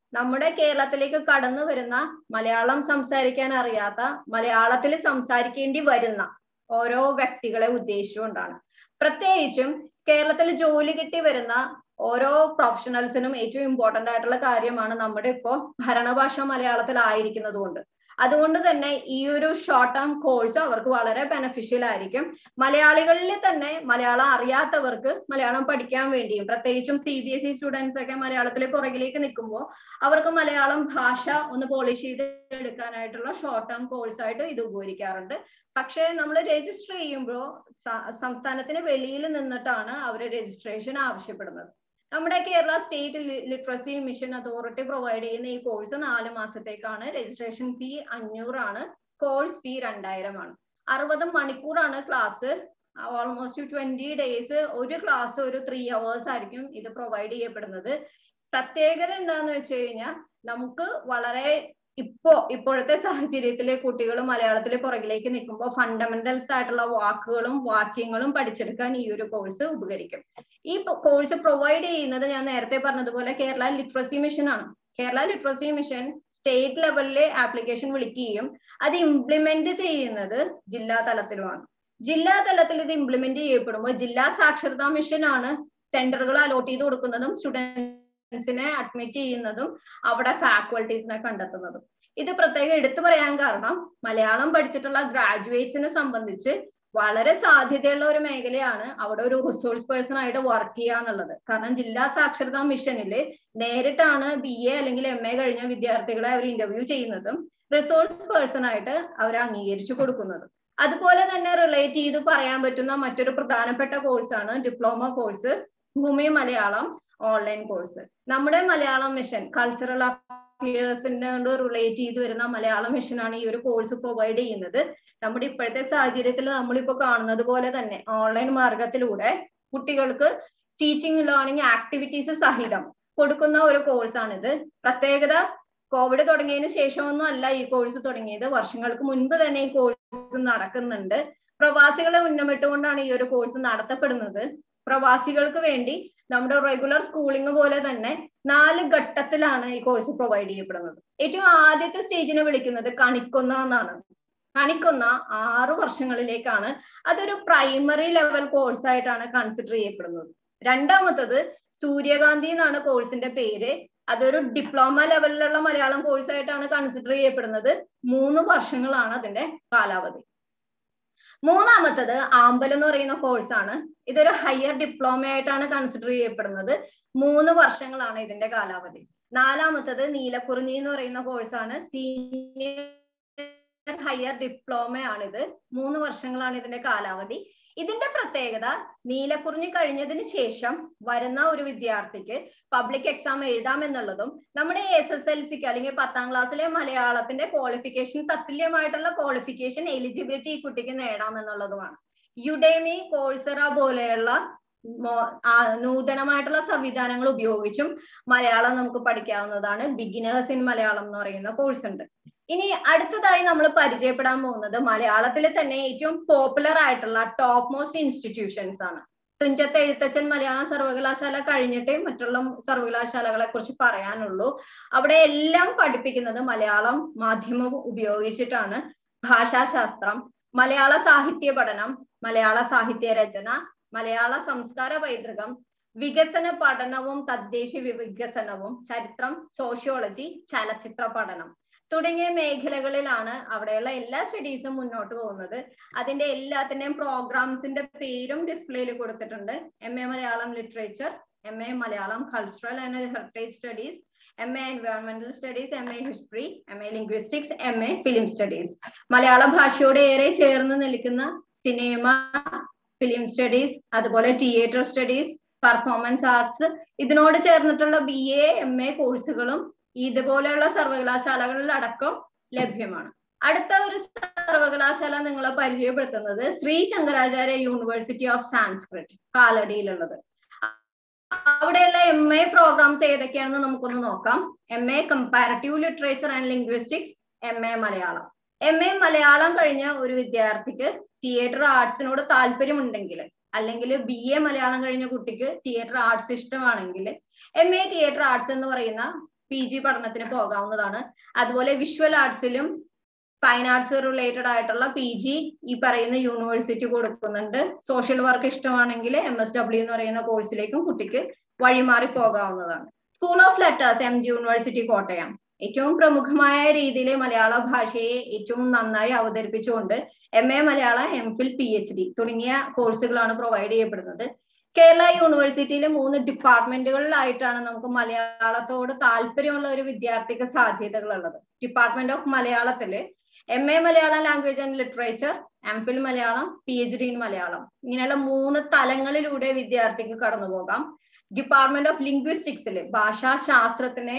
നമ്മുടെ കേരളത്തിലേക്ക് കടന്നു വരുന്ന മലയാളം സംസാരിക്കാൻ അറിയാത്ത മലയാളത്തിൽ സംസാരിക്കേണ്ടി വരുന്ന ഓരോ വ്യക്തികളെ ഉദ്ദേശിച്ചുകൊണ്ടാണ് പ്രത്യേകിച്ചും കേരളത്തിൽ ജോലി കിട്ടി വരുന്ന ഓരോ പ്രൊഫഷണൽസിനും ഏറ്റവും ഇമ്പോർട്ടന്റ് ആയിട്ടുള്ള കാര്യമാണ് നമ്മുടെ ഇപ്പോ ഭരണഭാഷ മലയാളത്തിലായിരിക്കുന്നത് കൊണ്ട് അതുകൊണ്ട് തന്നെ ഈ ഒരു ഷോർട്ട് ടേം കോഴ്സ് അവർക്ക് വളരെ ബെനഫിഷ്യൽ ആയിരിക്കും മലയാളികളിൽ തന്നെ മലയാളം അറിയാത്തവർക്ക് മലയാളം പഠിക്കാൻ വേണ്ടിയും പ്രത്യേകിച്ചും C B S E students ഒക്കെ മലയാളത്തിലെ പുറകിലേക്ക് നിൽക്കുമ്പോൾ അവർക്ക് മലയാളം ഭാഷ ഒന്ന് പോളിഷ് ചെയ്ത് എടുക്കാനായിട്ടുള്ള ഷോർട്ട് ടേം കോഴ്സ് ആയിട്ട് ഇത് ഉപകരിക്കാറുണ്ട് പക്ഷേ നമ്മൾ രജിസ്റ്റർ ചെയ്യുമ്പോൾ സംസ്ഥാനത്തിന് വെളിയിൽ നിന്നിട്ടാണ് അവർ രജിസ്ട്രേഷൻ ആവശ്യപ്പെടുന്നത് നമ്മുടെ Kerala state literacy mission authority provide ചെയ്യുന്ന ഈ കോഴ്സ് നാല് മാസത്തേക്കാണ് രജിസ്ട്രേഷൻ ഫീ അഞ്ഞൂറാണ് കോഴ്സ് ഫീ രണ്ടായിരമാണ് അറുപത് മണിക്കൂറാണ് ക്ലാസ് ഓൾമോസ്റ്റ് ട്വന്റി ഡേയ്സ് ഒരു ക്ലാസ് ഒരു ത്രീ അവേഴ്സ് ആയിരിക്കും ഇത് പ്രൊവൈഡ് ചെയ്യപ്പെടുന്നത് പ്രത്യേകത എന്താന്ന് വെച്ച് കഴിഞ്ഞാൽ നമുക്ക് വളരെ ഇപ്പോ ഇപ്പോഴത്തെ സാഹചര്യത്തിലെ കുട്ടികൾ മലയാളത്തിലെ പുറകിലേക്ക് നിൽക്കുമ്പോൾ ഫണ്ടമെന്റൽസ് ആയിട്ടുള്ള വാക്കുകളും വാക്യങ്ങളും പഠിച്ചെടുക്കാൻ ഈ ഒരു കോഴ്സ് ഉപകരിക്കും ഈ കോഴ്സ് പ്രൊവൈഡ് ചെയ്യുന്നത് ഞാൻ നേരത്തെ പറഞ്ഞതുപോലെ കേരള ലിറ്ററസി മിഷൻ ആണ് കേരള ലിറ്ററസി മിഷൻ സ്റ്റേറ്റ് ലെവലിലെ ആപ്ലിക്കേഷൻ വിളിക്കുകയും അത് ഇംപ്ലിമെന്റ് ചെയ്യുന്നത് ജില്ലാ തലത്തിലുമാണ് ജില്ലാ തലത്തിൽ ഇത് ഇംപ്ലിമെന്റ് ചെയ്യപ്പെടുമ്പോൾ ജില്ലാ സാക്ഷരതാ മിഷൻ ആണ് സെന്ററുകൾ അലോട്ട് ചെയ്ത് കൊടുക്കുന്നതും സ്റ്റുഡൻസിനെ അഡ്മിറ്റ് ചെയ്യുന്നതും അവിടെ ഫാക്കൾട്ടീസിനെ കണ്ടെത്തുന്നതും ഇത് പ്രത്യേകം എടുത്തു പറയാൻ കാരണം മലയാളം പഠിച്ചിട്ടുള്ള ഗ്രാജുവേറ്റ്സിനെ സംബന്ധിച്ച് വളരെ സാധ്യതയുള്ള ഒരു മേഖലയാണ് അവിടെ ഒരു റിസോഴ്സ് പേഴ്സൺ ആയിട്ട് വർക്ക് ചെയ്യുക എന്നുള്ളത് കാരണം ജില്ലാ സാക്ഷരതാ മിഷനിൽ നേരിട്ടാണ് ബി എ അല്ലെങ്കിൽ എം എ കഴിഞ്ഞ വിദ്യാർത്ഥികളെ അവർ ഇന്റർവ്യൂ ചെയ്യുന്നതും റിസോഴ്സ് പേഴ്സൺ ആയിട്ട് അവർ അംഗീകരിച്ചു കൊടുക്കുന്നതും അതുപോലെ തന്നെ റിലേറ്റ് ചെയ്ത് പറയാൻ പറ്റുന്ന മറ്റൊരു പ്രധാനപ്പെട്ട കോഴ്സാണ് ഡിപ്ലോമ കോഴ്സ് ഭൂമി മലയാളം ഓൺലൈൻ കോഴ്സ് നമ്മുടെ മലയാളം മിഷൻ കൾച്ചറൽ അഫയേഴ്സിന്റെ കൊണ്ട് റിലേറ്റ് ചെയ്ത് വരുന്ന മലയാളം മിഷനാണ് ഈ ഒരു കോഴ്സ് പ്രൊവൈഡ് ചെയ്യുന്നത് നമ്മുടെ ഇപ്പോഴത്തെ സാഹചര്യത്തിൽ നമ്മളിപ്പോ കാണുന്നത് പോലെ തന്നെ ഓൺലൈൻ മാർഗത്തിലൂടെ കുട്ടികൾക്ക് ടീച്ചിങ് ലേണിംഗ് ആക്ടിവിറ്റീസ് സഹിതം കൊടുക്കുന്ന ഒരു കോഴ്സാണിത് പ്രത്യേകത കോവിഡ് തുടങ്ങിയതിന് ശേഷമൊന്നും അല്ല ഈ കോഴ്സ് തുടങ്ങിയത് വർഷങ്ങൾക്ക് മുൻപ് തന്നെ ഈ കോഴ്സ് നടക്കുന്നുണ്ട് പ്രവാസികളെ ഉന്നമിട്ടുകൊണ്ടാണ് ഈ ഒരു കോഴ്സ് നടത്തപ്പെടുന്നത് പ്രവാസികൾക്ക് വേണ്ടി നമ്മുടെ റെഗുലർ സ്കൂളിംഗ് പോലെ തന്നെ നാല് ഘട്ടത്തിലാണ് ഈ കോഴ്സ് പ്രൊവൈഡ് ചെയ്യപ്പെടുന്നത് ഏറ്റവും ആദ്യത്തെ സ്റ്റേജിനെ വിളിക്കുന്നത് കണിക്കൊന്ന എന്നാണ് കണിക്കൊന്ന ആറു വർഷങ്ങളിലേക്കാണ് അതൊരു പ്രൈമറി ലെവൽ കോഴ്സ് ആയിട്ടാണ് കൺസിഡർ ചെയ്യപ്പെടുന്നത് രണ്ടാമത്തത് സൂര്യകാന്തി എന്നാണ് കോഴ്സിന്റെ പേര് അതൊരു ഡിപ്ലോമ ലെവലിലുള്ള മലയാളം കോഴ്സ് ആയിട്ടാണ് കൺസിഡർ ചെയ്യപ്പെടുന്നത് മൂന്ന് വർഷങ്ങളാണ് അതിന്റെ കാലാവധി മൂന്നാമത്തത് ആമ്പൽ എന്ന് പറയുന്ന കോഴ്സാണ് ഇതൊരു ഹയർ ഡിപ്ലോമ ആയിട്ടാണ് കൺസിഡർ ചെയ്യപ്പെടുന്നത് മൂന്ന് വർഷങ്ങളാണ് ഇതിന്റെ കാലാവധി നാലാമത്തത് നീലക്കുറിഞ്ഞി എന്ന് പറയുന്ന കോഴ്സാണ് സീനിയർ ഹയർ ഡിപ്ലോമ ആണിത് മൂന്ന് വർഷങ്ങളാണ് ഇതിന്റെ കാലാവധി ഇതിന്റെ പ്രത്യേകത നീലക്കുറിഞ്ഞി കഴിഞ്ഞതിന് ശേഷം വരുന്ന ഒരു വിദ്യാർത്ഥിക്ക് പബ്ലിക് എക്സാം എഴുതാം എന്നുള്ളതും നമ്മുടെ എസ് എസ് എൽ സിക്ക് അല്ലെങ്കിൽ പത്താം ക്ലാസ്സിലെ മലയാളത്തിന്റെ ക്വാളിഫിക്കേഷൻ തത്തുല്യമായിട്ടുള്ള ക്വാളിഫിക്കേഷൻ എലിജിബിലിറ്റി ഈ കുട്ടിക്ക് നേടാം എന്നുള്ളതുമാണ് യുഡേമി കോഴ്സറ പോലെയുള്ള നൂതനമായിട്ടുള്ള സംവിധാനങ്ങൾ ഉപയോഗിച്ചും മലയാളം നമുക്ക് പഠിക്കാവുന്നതാണ് ബിഗിനേഴ്സ് ഇൻ മലയാളം എന്ന് പറയുന്ന കോഴ്സ് ഉണ്ട് ഇനി അടുത്തതായി നമ്മൾ പരിചയപ്പെടാൻ പോകുന്നത് മലയാളത്തിൽ തന്നെ ഏറ്റവും പോപ്പുലർ ആയിട്ടുള്ള ടോപ്പ് മോസ്റ്റ് ഇൻസ്റ്റിറ്റ്യൂഷൻസ് ആണ് തുഞ്ചത്ത് എഴുത്തച്ഛൻ മലയാള സർവകലാശാല കഴിഞ്ഞിട്ടേ മറ്റുള്ള സർവകലാശാലകളെ കുറിച്ച് പറയാനുള്ളൂ അവിടെ എല്ലാം പഠിപ്പിക്കുന്നത് മലയാളം മാധ്യമം ഉപയോഗിച്ചിട്ടാണ് ഭാഷാശാസ്ത്രം മലയാള സാഹിത്യ പഠനം മലയാള സാഹിത്യ രചന മലയാള സംസ്കാര പൈതൃകം വികസന പഠനവും തദ്ദേശ വികസനവും ചരിത്രം സോഷ്യോളജി ചലച്ചിത്ര പഠനം തുടങ്ങിയ മേഖലകളിലാണ് അവിടെയുള്ള എല്ലാ സ്റ്റഡീസും മുന്നോട്ട് പോകുന്നത് അതിന്റെ എല്ലാത്തിന്റെയും പ്രോഗ്രാംസിന്റെ പേരും ഡിസ്പ്ലേയിൽ കൊടുത്തിട്ടുണ്ട് M A Malayalam literature M A Malayalam cultural and heritage studies M A എൻവയോൺമെന്റൽ studies M A history M A linguistics M A film studies മലയാള ഭാഷയോട് ഏറെ ചേർന്ന് നിൽക്കുന്ന സിനിമ ഫിലിം സ്റ്റഡീസ് അതുപോലെ തിയേറ്റർ സ്റ്റഡീസ് പെർഫോമൻസ് ആർട്സ് ഇതിനോട് ചേർന്നിട്ടുള്ള ബി എ എം എ കോഴ്സുകളും ഇതുപോലെയുള്ള സർവകലാശാലകളിൽ അടക്കം ലഭ്യമാണ് അടുത്ത ഒരു സർവകലാശാല നിങ്ങളെ പരിചയപ്പെടുത്തുന്നത് Shri Shankaracharya university of Sanskrit കാലടിയിലുള്ളത് അവിടെയുള്ള എം എ പ്രോഗ്രാംസ് ഏതൊക്കെയാണെന്ന് നമുക്കൊന്ന് നോക്കാം M A comparative literature and linguistics M A Malayalam M A Malayalam കഴിഞ്ഞ ഒരു വിദ്യാർത്ഥിക്ക് തിയേറ്റർ ആർട്സിനോട് താല്പര്യമുണ്ടെങ്കിൽ അല്ലെങ്കിൽ ബി എ മലയാളം കഴിഞ്ഞ കുട്ടിക്ക് തിയേറ്റർ ആർട്സ് ഇഷ്ടമാണെങ്കിൽ എം എ തിയേറ്റർ ആർട്സ് എന്ന് പറയുന്ന പി ജി പഠനത്തിന് പോകാവുന്നതാണ് അതുപോലെ വിഷ്വൽ ആർട്സിലും ഫൈൻ ആർട്സ് റിലേറ്റഡ് ആയിട്ടുള്ള പി ജി ഈ പറയുന്ന യൂണിവേഴ്സിറ്റി കൊടുക്കുന്നുണ്ട് സോഷ്യൽ വർക്ക് ഇഷ്ടമാണെങ്കിൽ എം എസ് ഡബ്ല്യു എന്ന് പറയുന്ന കോഴ്സിലേക്കും കുട്ടിക്ക് വഴിമാറി പോകാവുന്നതാണ് school of letters M G university Kottayam ഏറ്റവും പ്രമുഖമായ രീതിയിൽ മലയാള ഭാഷയെ ഏറ്റവും നന്നായി അവതരിപ്പിച്ചുകൊണ്ട് M A Malayalam M Phil P H D തുടങ്ങിയ കോഴ്സുകളാണ് പ്രൊവൈഡ് ചെയ്യപ്പെടുന്നത് കേരള യൂണിവേഴ്സിറ്റിയിലെ മൂന്ന് ഡിപ്പാർട്ട്മെന്റുകളിലായിട്ടാണ് നമുക്ക് മലയാളത്തോട് താല്പര്യമുള്ള ഒരു വിദ്യാർത്ഥിക്ക് സാധ്യതകൾ ഉള്ളത് ഡിപ്പാർട്ട്മെന്റ് ഓഫ് മലയാളത്തില് M A Malayalam language and literature M Phil Malayalam P H D in Malayalam ഇങ്ങനെയുള്ള മൂന്ന് തലങ്ങളിലൂടെ വിദ്യാർത്ഥിക്ക് കടന്നു പോകാം ഡിപ്പാർട്ട്മെന്റ് ഓഫ് ലിംഗ്വിസ്റ്റിക്സിൽ ഭാഷാശാസ്ത്രത്തിനെ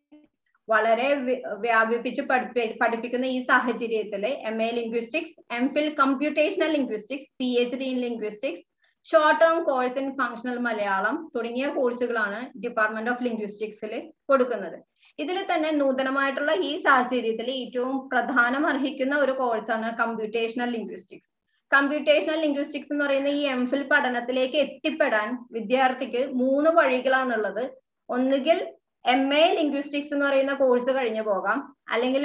വളരെ വ്യാപിപ്പിച്ച് പഠിപ്പി പഠിപ്പിക്കുന്ന ഈ സാഹചര്യത്തിൽ M A linguistics M Phil computational linguistics P H D in linguistics short term course in functional Malayalam തുടങ്ങിയ കോഴ്സുകളാണ് ഡിപ്പാർട്ട്മെന്റ് ഓഫ് ലിംഗ്വിസ്റ്റിക്സിൽ കൊടുക്കുന്നത് ഇതിൽ തന്നെ നൂതനമായിട്ടുള്ള ഈ സാഹചര്യത്തിൽ ഏറ്റവും പ്രധാനം അർഹിക്കുന്ന ഒരു കോഴ്സാണ് കമ്പ്യൂട്ടേഷണൽ ലിംഗ്വിസ്റ്റിക്സ് കമ്പ്യൂട്ടേഷണൽ ലിംഗ്വിസ്റ്റിക്സ് എന്ന് പറയുന്ന ഈ എം ഫിൽ പഠനത്തിലേക്ക് എത്തിപ്പെടാൻ വിദ്യാർത്ഥിക്ക് മൂന്ന് വഴികളാണുള്ളത് ഒന്നുകിൽ എം എ ലിംഗ്വിസ്റ്റിക്സ് എന്ന് പറയുന്ന കോഴ്സ് കഴിഞ്ഞു പോകാം അല്ലെങ്കിൽ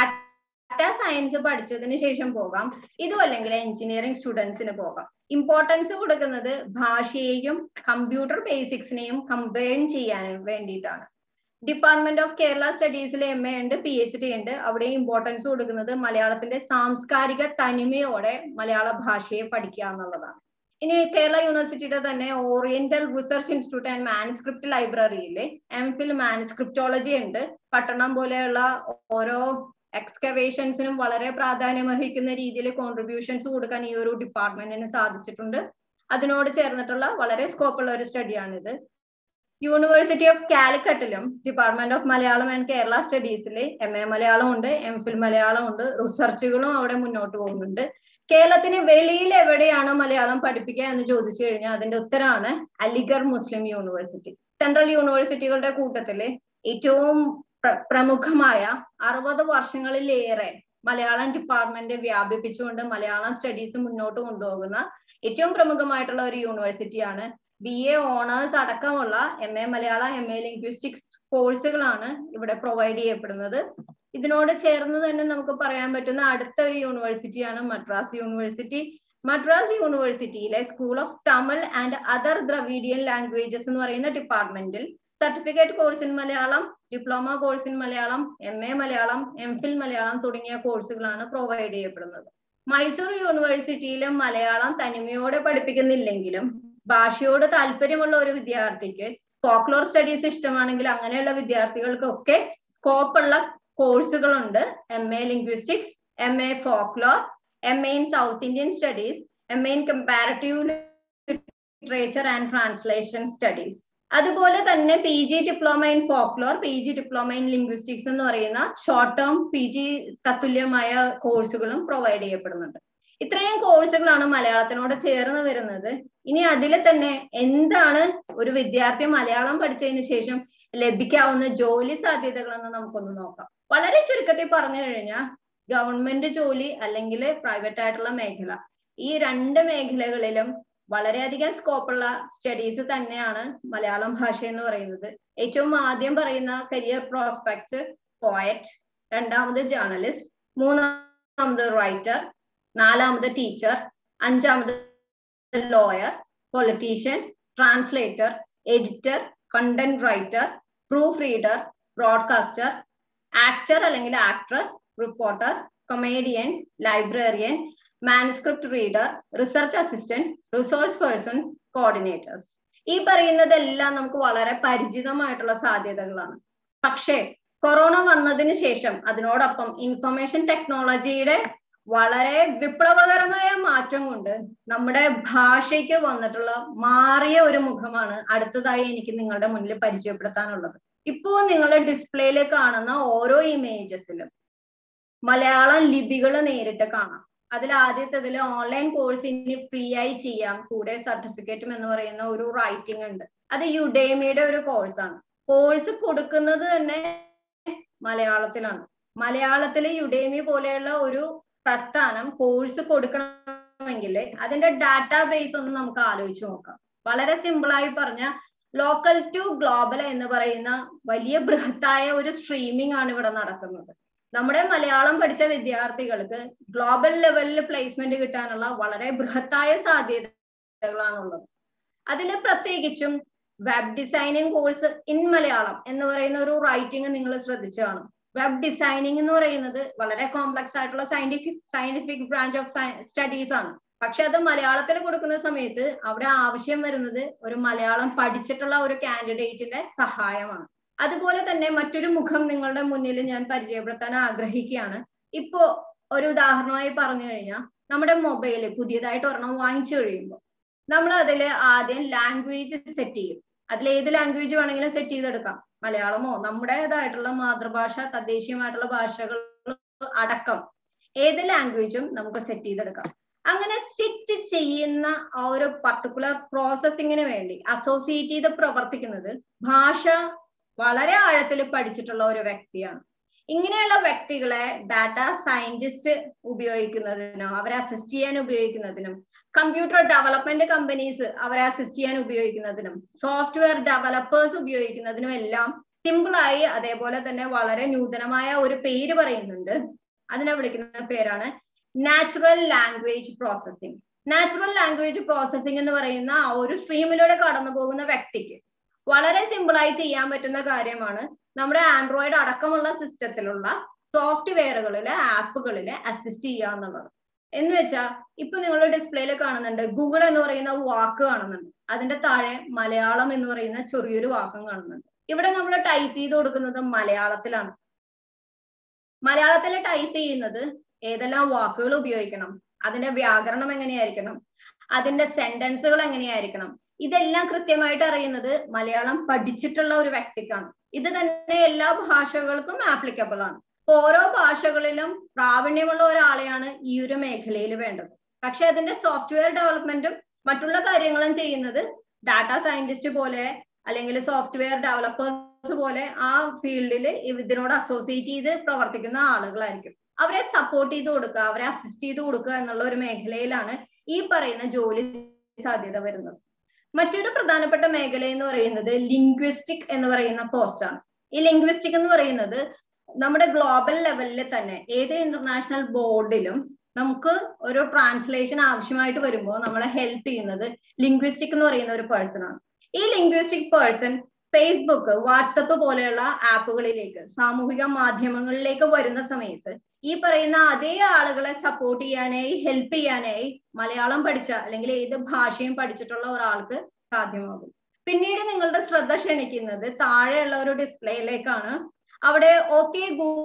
ഡാറ്റ സയൻസ് പഠിച്ചതിന് ശേഷം പോകാം ഇതും അല്ലെങ്കിൽ എഞ്ചിനീയറിംഗ് സ്റ്റുഡൻസിന് പോകാം ഇമ്പോർട്ടൻസ് കൊടുക്കുന്നത് ഭാഷയെയും കമ്പ്യൂട്ടർ ബേസിക്സിനെയും കമ്പയർ ചെയ്യാൻ വേണ്ടിയിട്ടാണ് ഡിപ്പാർട്ട്മെന്റ് ഓഫ് കേരള സ്റ്റഡീസിൽ എം എ ഉണ്ട് പി എച്ച് ഡി ഉണ്ട് അവിടെ ഇമ്പോർട്ടൻസ് കൊടുക്കുന്നത് മലയാളത്തിന്റെ സാംസ്കാരിക തനിമയോടെ മലയാള ഭാഷയെ പഠിക്കുക എന്നുള്ളതാണ് ഇനി കേരള യൂണിവേഴ്സിറ്റിയുടെ തന്നെ oriental research institute and manuscript ലൈബ്രറിയിൽ എം ഫിൽ മാനുസ്ക്രിപ്റ്റോളജി ഉണ്ട് പട്ടണം പോലെയുള്ള ഓരോ എക്സ്കവേഷൻസിനും വളരെ പ്രാധാന്യം അർഹിക്കുന്ന രീതിയിൽ കോൺട്രിബ്യൂഷൻസ് കൊടുക്കാൻ ഈ ഒരു ഡിപ്പാർട്ട്മെന്റിന് സാധിച്ചിട്ടുണ്ട് അതിനോട് ചേർന്നിട്ടുള്ള വളരെ സ്കോപ്പുള്ള ഒരു സ്റ്റഡിയാണിത് യൂണിവേഴ്സിറ്റി ഓഫ് കാലിക്കറ്റിലും department of Malayalam and Kerala സ്റ്റഡീസിൽ എം എ മലയാളം ഉണ്ട് എം ഫിൽ മലയാളം ഉണ്ട് റിസർച്ചുകളും അവിടെ മുന്നോട്ട് പോകുന്നുണ്ട് കേരളത്തിന് വെളിയിൽ എവിടെയാണ് മലയാളം പഠിപ്പിക്കുക എന്ന് ചോദിച്ചു കഴിഞ്ഞാൽ അതിന്റെ ഉത്തരമാണ് അലിഗർ മുസ്ലിം യൂണിവേഴ്സിറ്റി സെൻട്രൽ യൂണിവേഴ്സിറ്റികളുടെ കൂട്ടത്തില് ഏറ്റവും പ്രമുഖമായ അറുപത് വർഷങ്ങളിലേറെ മലയാളം ഡിപ്പാർട്ട്മെന്റ് വ്യാപിപ്പിച്ചുകൊണ്ട് മലയാളം സ്റ്റഡീസ് മുന്നോട്ട് കൊണ്ടുപോകുന്ന ഏറ്റവും പ്രമുഖമായിട്ടുള്ള ഒരു യൂണിവേഴ്സിറ്റിയാണ് ബി എ ഓണേഴ്സ് അടക്കമുള്ള M A Malayalam M A linguistics കോഴ്സുകളാണ് ഇവിടെ പ്രൊവൈഡ് ചെയ്യപ്പെടുന്നത് ഇതിനോട് ചേർന്ന് തന്നെ നമുക്ക് പറയാൻ പറ്റുന്ന അടുത്ത ഒരു യൂണിവേഴ്സിറ്റിയാണ് മദ്രാസ് യൂണിവേഴ്സിറ്റി മദ്രാസ് യൂണിവേഴ്സിറ്റിയിലെ school of Tamil and other Dravidian languages എന്ന് പറയുന്ന ഡിപ്പാർട്ട്മെന്റിൽ certificate course in Malayalam diploma course in Malayalam M A Malayalam M Phil Malayalam തുടങ്ങിയ കോഴ്സുകളാണ് പ്രൊവൈഡ് ചെയ്യപ്പെടുന്നത് മൈസൂർ യൂണിവേഴ്സിറ്റിയിലും മലയാളം തനിമയോടെ പഠിപ്പിക്കുന്നില്ലെങ്കിലും ഭാഷയോട് താല്പര്യമുള്ള ഒരു വിദ്യാർത്ഥിക്ക് ഫോക്ലോർ സ്റ്റഡീസ് ഇഷ്ടമാണെങ്കിൽ അങ്ങനെയുള്ള വിദ്യാർത്ഥികൾക്കൊക്കെ സ്കോപ്പുള്ള കോഴ്സുകളുണ്ട് M A linguistics M A folklore M A in south Indian studies M A in comparative literature and translation studies അതുപോലെ തന്നെ P G diploma in folklore P G diploma in linguistics എന്ന് പറയുന്ന short term P G തത്തുല്യമായ കോഴ്സുകളും provide ചെയ്യപ്പെടുന്നുണ്ട് ഇത്രയും കോഴ്സുകളാണ് മലയാളത്തിനോട് ചേർന്ന് വരുന്നത് ഇനി അതിൽ തന്നെ എന്താണ് ഒരു വിദ്യാർത്ഥി മലയാളം പഠിച്ചതിന് ശേഷം ലഭിക്കാവുന്ന ജോലി സാധ്യതകളെന്ന് നമുക്കൊന്ന് നോക്കാം വളരെ ചുരുക്കത്തിൽ പറഞ്ഞു കഴിഞ്ഞാൽ ഗവൺമെന്റ് ജോലി അല്ലെങ്കിൽ പ്രൈവറ്റ് ആയിട്ടുള്ള മേഖല ഈ രണ്ട് മേഖലകളിലും വളരെയധികം സ്കോപ്പുള്ള സ്റ്റഡീസ് തന്നെയാണ് മലയാളം ഭാഷ എന്ന് പറയുന്നത് ഏറ്റവും ആദ്യം പറയുന്ന കരിയർ പ്രോസ്പെക്ട്സ് പോയറ്റ് രണ്ടാമത് ജേർണലിസ്റ്റ് മൂന്നാമത് റൈറ്റർ നാലാമത് ടീച്ചർ അഞ്ചാമത് lawyer politician translator editor content writer proof reader broadcaster actor അല്ലെങ്കിൽ actress reporter comedian librarian manuscript reader research assistant resource person coordinators ഈ പറയുന്നതെല്ലാം നമുക്ക് വളരെ പരിചിതമായിട്ടുള്ള സാധ്യതകളാണ് പക്ഷേ കൊറോണ വന്നതിന് ശേഷം അതിനോടൊപ്പം ഇൻഫർമേഷൻ ടെക്നോളജിയുടെ വളരെ വിപ്ലവകരമായ മാറ്റം കൊണ്ട് നമ്മുടെ ഭാഷയ്ക്ക് വന്നിട്ടുള്ള മാറിയ ഒരു മുഖമാണ് അടുത്തതായി എനിക്ക് നിങ്ങളുടെ മുന്നിൽ പരിചയപ്പെടുത്താനുള്ളത് ഇപ്പോൾ നിങ്ങളുടെ ഡിസ്പ്ലേയിൽ കാണുന്ന ഓരോ ഇമേജസിലും മലയാളം ലിപികൾ നേരിട്ട് കാണാം അതിൽ ആദ്യത്തേതിൽ ഓൺലൈൻ കോഴ്സ് ഇനി ഫ്രീ ആയി ചെയ്യാം കൂടെ സർട്ടിഫിക്കറ്റും എന്ന് പറയുന്ന ഒരു റൈറ്റിംഗ് ഉണ്ട് അത് യുഡേമിയുടെ ഒരു കോഴ്സാണ് കോഴ്സ് കൊടുക്കുന്നത് തന്നെ മലയാളത്തിലാണ് മലയാളത്തിലെ യുഡേമി പോലെയുള്ള ഒരു പ്രസ്ഥാനം കോഴ്സ് കൊടുക്കണമെങ്കിൽ അതിന്റെ ഡാറ്റാബേസ് ഒന്ന് നമുക്ക് ആലോചിച്ച് നോക്കാം വളരെ സിമ്പിളായി പറഞ്ഞ ലോക്കൽ ടു ഗ്ലോബൽ എന്ന് പറയുന്ന വലിയ ബൃഹത്തായ ഒരു സ്ട്രീമിംഗ് ആണ് ഇവിടെ നടക്കുന്നത് നമ്മുടെ മലയാളം പഠിച്ച വിദ്യാർത്ഥികൾക്ക് ഗ്ലോബൽ ലെവലിൽ പ്ലേസ്മെന്റ് കിട്ടാനുള്ള വളരെ ബൃഹത്തായ സാധ്യതകളാണുള്ളത് അതിൽ പ്രത്യേകിച്ചും web designing course in Malayalam എന്ന് പറയുന്ന ഒരു റൈറ്റിംഗ് നിങ്ങൾ ശ്രദ്ധിച്ചു കാണും വെബ് ഡിസൈനിങ് എന്ന് പറയുന്നത് വളരെ കോംപ്ലക്സ് ആയിട്ടുള്ള scientific scientific branch of studies ആണ് പക്ഷെ അത് മലയാളത്തിൽ കൊടുക്കുന്ന സമയത്ത് അവിടെ ആവശ്യം വരുന്നത് ഒരു മലയാളം പഠിച്ചിട്ടുള്ള ഒരു കാൻഡിഡേറ്റിന്റെ സഹായമാണ് അതുപോലെ തന്നെ മറ്റൊരു മുഖം നിങ്ങളുടെ മുന്നിൽ ഞാൻ പരിചയപ്പെടുത്താൻ ആഗ്രഹിക്കുകയാണ് ഇപ്പോ ഒരു ഉദാഹരണമായി പറഞ്ഞു കഴിഞ്ഞാൽ നമ്മുടെ മൊബൈല് പുതിയതായിട്ട് ഒരെണ്ണം വാങ്ങിച്ചു കഴിയുമ്പോൾ നമ്മൾ അതിൽ ആദ്യം ലാംഗ്വേജ് സെറ്റ് ചെയ്യും അതിൽ ഏത് ലാംഗ്വേജ് വേണമെങ്കിലും സെറ്റ് ചെയ്തെടുക്കാം മലയാളമോ നമ്മുടേതായിട്ടുള്ള മാതൃഭാഷ തദ്ദേശീയമായിട്ടുള്ള ഭാഷകൾ അടക്കം ഏത് ലാംഗ്വേജും നമുക്ക് സെറ്റ് ചെയ്തെടുക്കാം അങ്ങനെ സെറ്റ് ചെയ്യുന്ന ആ ഒരു പർട്ടിക്കുലർ പ്രോസസ്സിങ്ങിന് വേണ്ടി അസോസിയേറ്റ് ചെയ്ത് പ്രവർത്തിക്കുന്നത് ഭാഷ വളരെ ആഴത്തിൽ പഠിച്ചിട്ടുള്ള ഒരു വ്യക്തിയാണ് ഇങ്ങനെയുള്ള വ്യക്തികളെ ഡാറ്റ സയന്റിസ്റ്റ് ഉപയോഗിക്കുന്നതിനും അവരെ അസിസ്റ്റ് ചെയ്യാൻ ഉപയോഗിക്കുന്നതിനും കമ്പ്യൂട്ടർ ഡെവലപ്മെന്റ് കമ്പനീസ് അവരെ അസിസ്റ്റ് ചെയ്യാൻ ഉപയോഗിക്കുന്നതിനും സോഫ്റ്റ്വെയർ ഡെവലപ്പേഴ്സ് ഉപയോഗിക്കുന്നതിനും എല്ലാം സിമ്പിളായി അതേപോലെ തന്നെ വളരെ നൂതനമായ ഒരു പേര് പറയുന്നുണ്ട് അതിനെ വിളിക്കുന്ന പേരാണ് natural language processing natural language processing എന്ന് പറയുന്ന ആ ഒരു സ്ട്രീമിലൂടെ കടന്നു പോകുന്ന വ്യക്തിക്ക് വളരെ സിമ്പിളായി ചെയ്യാൻ പറ്റുന്ന കാര്യമാണ് നമ്മുടെ ആൻഡ്രോയിഡ് അടക്കമുള്ള സിസ്റ്റത്തിലുള്ള സോഫ്റ്റ്വെയറുകളിലെ ആപ്പുകളിലെ അസിസ്റ്റ് ചെയ്യുക എന്നുള്ളത് എന്ന് വെച്ചാൽ ഇപ്പൊ നിങ്ങൾ ഡിസ്പ്ലേയിൽ കാണുന്നുണ്ട് ഗൂഗിൾ എന്ന് പറയുന്ന വാക്ക് കാണുന്നുണ്ട് അതിന്റെ താഴെ മലയാളം എന്ന് പറയുന്ന ചെറിയൊരു വാക്കും കാണുന്നുണ്ട് ഇവിടെ നമ്മൾ ടൈപ്പ് ചെയ്ത് കൊടുക്കുന്നത് മലയാളത്തിലാണ് മലയാളത്തിൽ ടൈപ്പ് ചെയ്യുന്നത് ഏതെല്ലാം വാക്കുകൾ ഉപയോഗിക്കണം അതിന്റെ വ്യാകരണം എങ്ങനെയായിരിക്കണം അതിന്റെ സെന്റൻസുകൾ എങ്ങനെയായിരിക്കണം ഇതെല്ലാം കൃത്യമായിട്ട് അറിയുന്നത് മലയാളം പഠിച്ചിട്ടുള്ള ഒരു വ്യക്തിക്കാണ് ഇത് തന്നെ എല്ലാ ഭാഷകൾക്കും ആപ്ലിക്കബിൾ ആണ് ഓരോ ഭാഷകളിലും പ്രാവീണ്യമുള്ള ഒരാളെയാണ് ഈ ഒരു മേഖലയിൽ വേണ്ടത് പക്ഷെ അതിന്റെ സോഫ്റ്റ്വെയർ ഡെവലപ്മെന്റും മറ്റുള്ള കാര്യങ്ങളും ചെയ്യുന്നത് ഡാറ്റ സയന്റിസ്റ്റ് പോലെ അല്ലെങ്കിൽ സോഫ്റ്റ്വെയർ ഡെവലപ്പേഴ്സ് പോലെ ആ ഫീൽഡിൽ ഇതിനോട് അസോസിയേറ്റ് ചെയ്ത് പ്രവർത്തിക്കുന്ന ആളുകളായിരിക്കും അവരെ സപ്പോർട്ട് ചെയ്ത് കൊടുക്കുക അവരെ അസിസ്റ്റ് ചെയ്ത് കൊടുക്കുക എന്നുള്ള ഒരു മേഖലയിലാണ് ഈ പറയുന്ന ജോലി സാധ്യത വരുന്നത് മറ്റൊരു പ്രധാനപ്പെട്ട മേഖല എന്ന് പറയുന്നത് ലിംഗ്വിസ്റ്റിക് എന്ന് പറയുന്ന പോസ്റ്റാണ് ഈ ലിംഗ്വിസ്റ്റിക് എന്ന് പറയുന്നത് നമ്മുടെ ഗ്ലോബൽ ലെവലിൽ തന്നെ ഏത് ഇന്റർനാഷണൽ ബോർഡിലും നമുക്ക് ഒരു ട്രാൻസ്ലേഷൻ ആവശ്യമായിട്ട് വരുമ്പോൾ നമ്മളെ ഹെൽപ്പ് ചെയ്യുന്നത് ലിംഗ്വിസ്റ്റിക് എന്ന് പറയുന്ന ഒരു പേഴ്സൺ ആണ് ഈ ലിംഗ്വിസ്റ്റിക് പേഴ്സൺ ഫേസ്ബുക്ക് വാട്സപ്പ് പോലെയുള്ള ആപ്പുകളിലേക്ക് സാമൂഹിക മാധ്യമങ്ങളിലേക്ക് വരുന്ന സമയത്ത് ഈ പറയുന്ന അതേ ആളുകളെ സപ്പോർട്ട് ചെയ്യാനായി ഹെൽപ്പ് ചെയ്യാനായി മലയാളം പഠിച്ച അല്ലെങ്കിൽ ഏത് ഭാഷയും പഠിച്ചിട്ടുള്ള ഒരാൾക്ക് സാധ്യമാകും പിന്നീട് നിങ്ങളുടെ ശ്രദ്ധ ക്ഷണിക്കുന്നത് താഴെയുള്ള ഒരു ഡിസ്പ്ലേയിലേക്കാണ് അവിടെ ഓക്കെ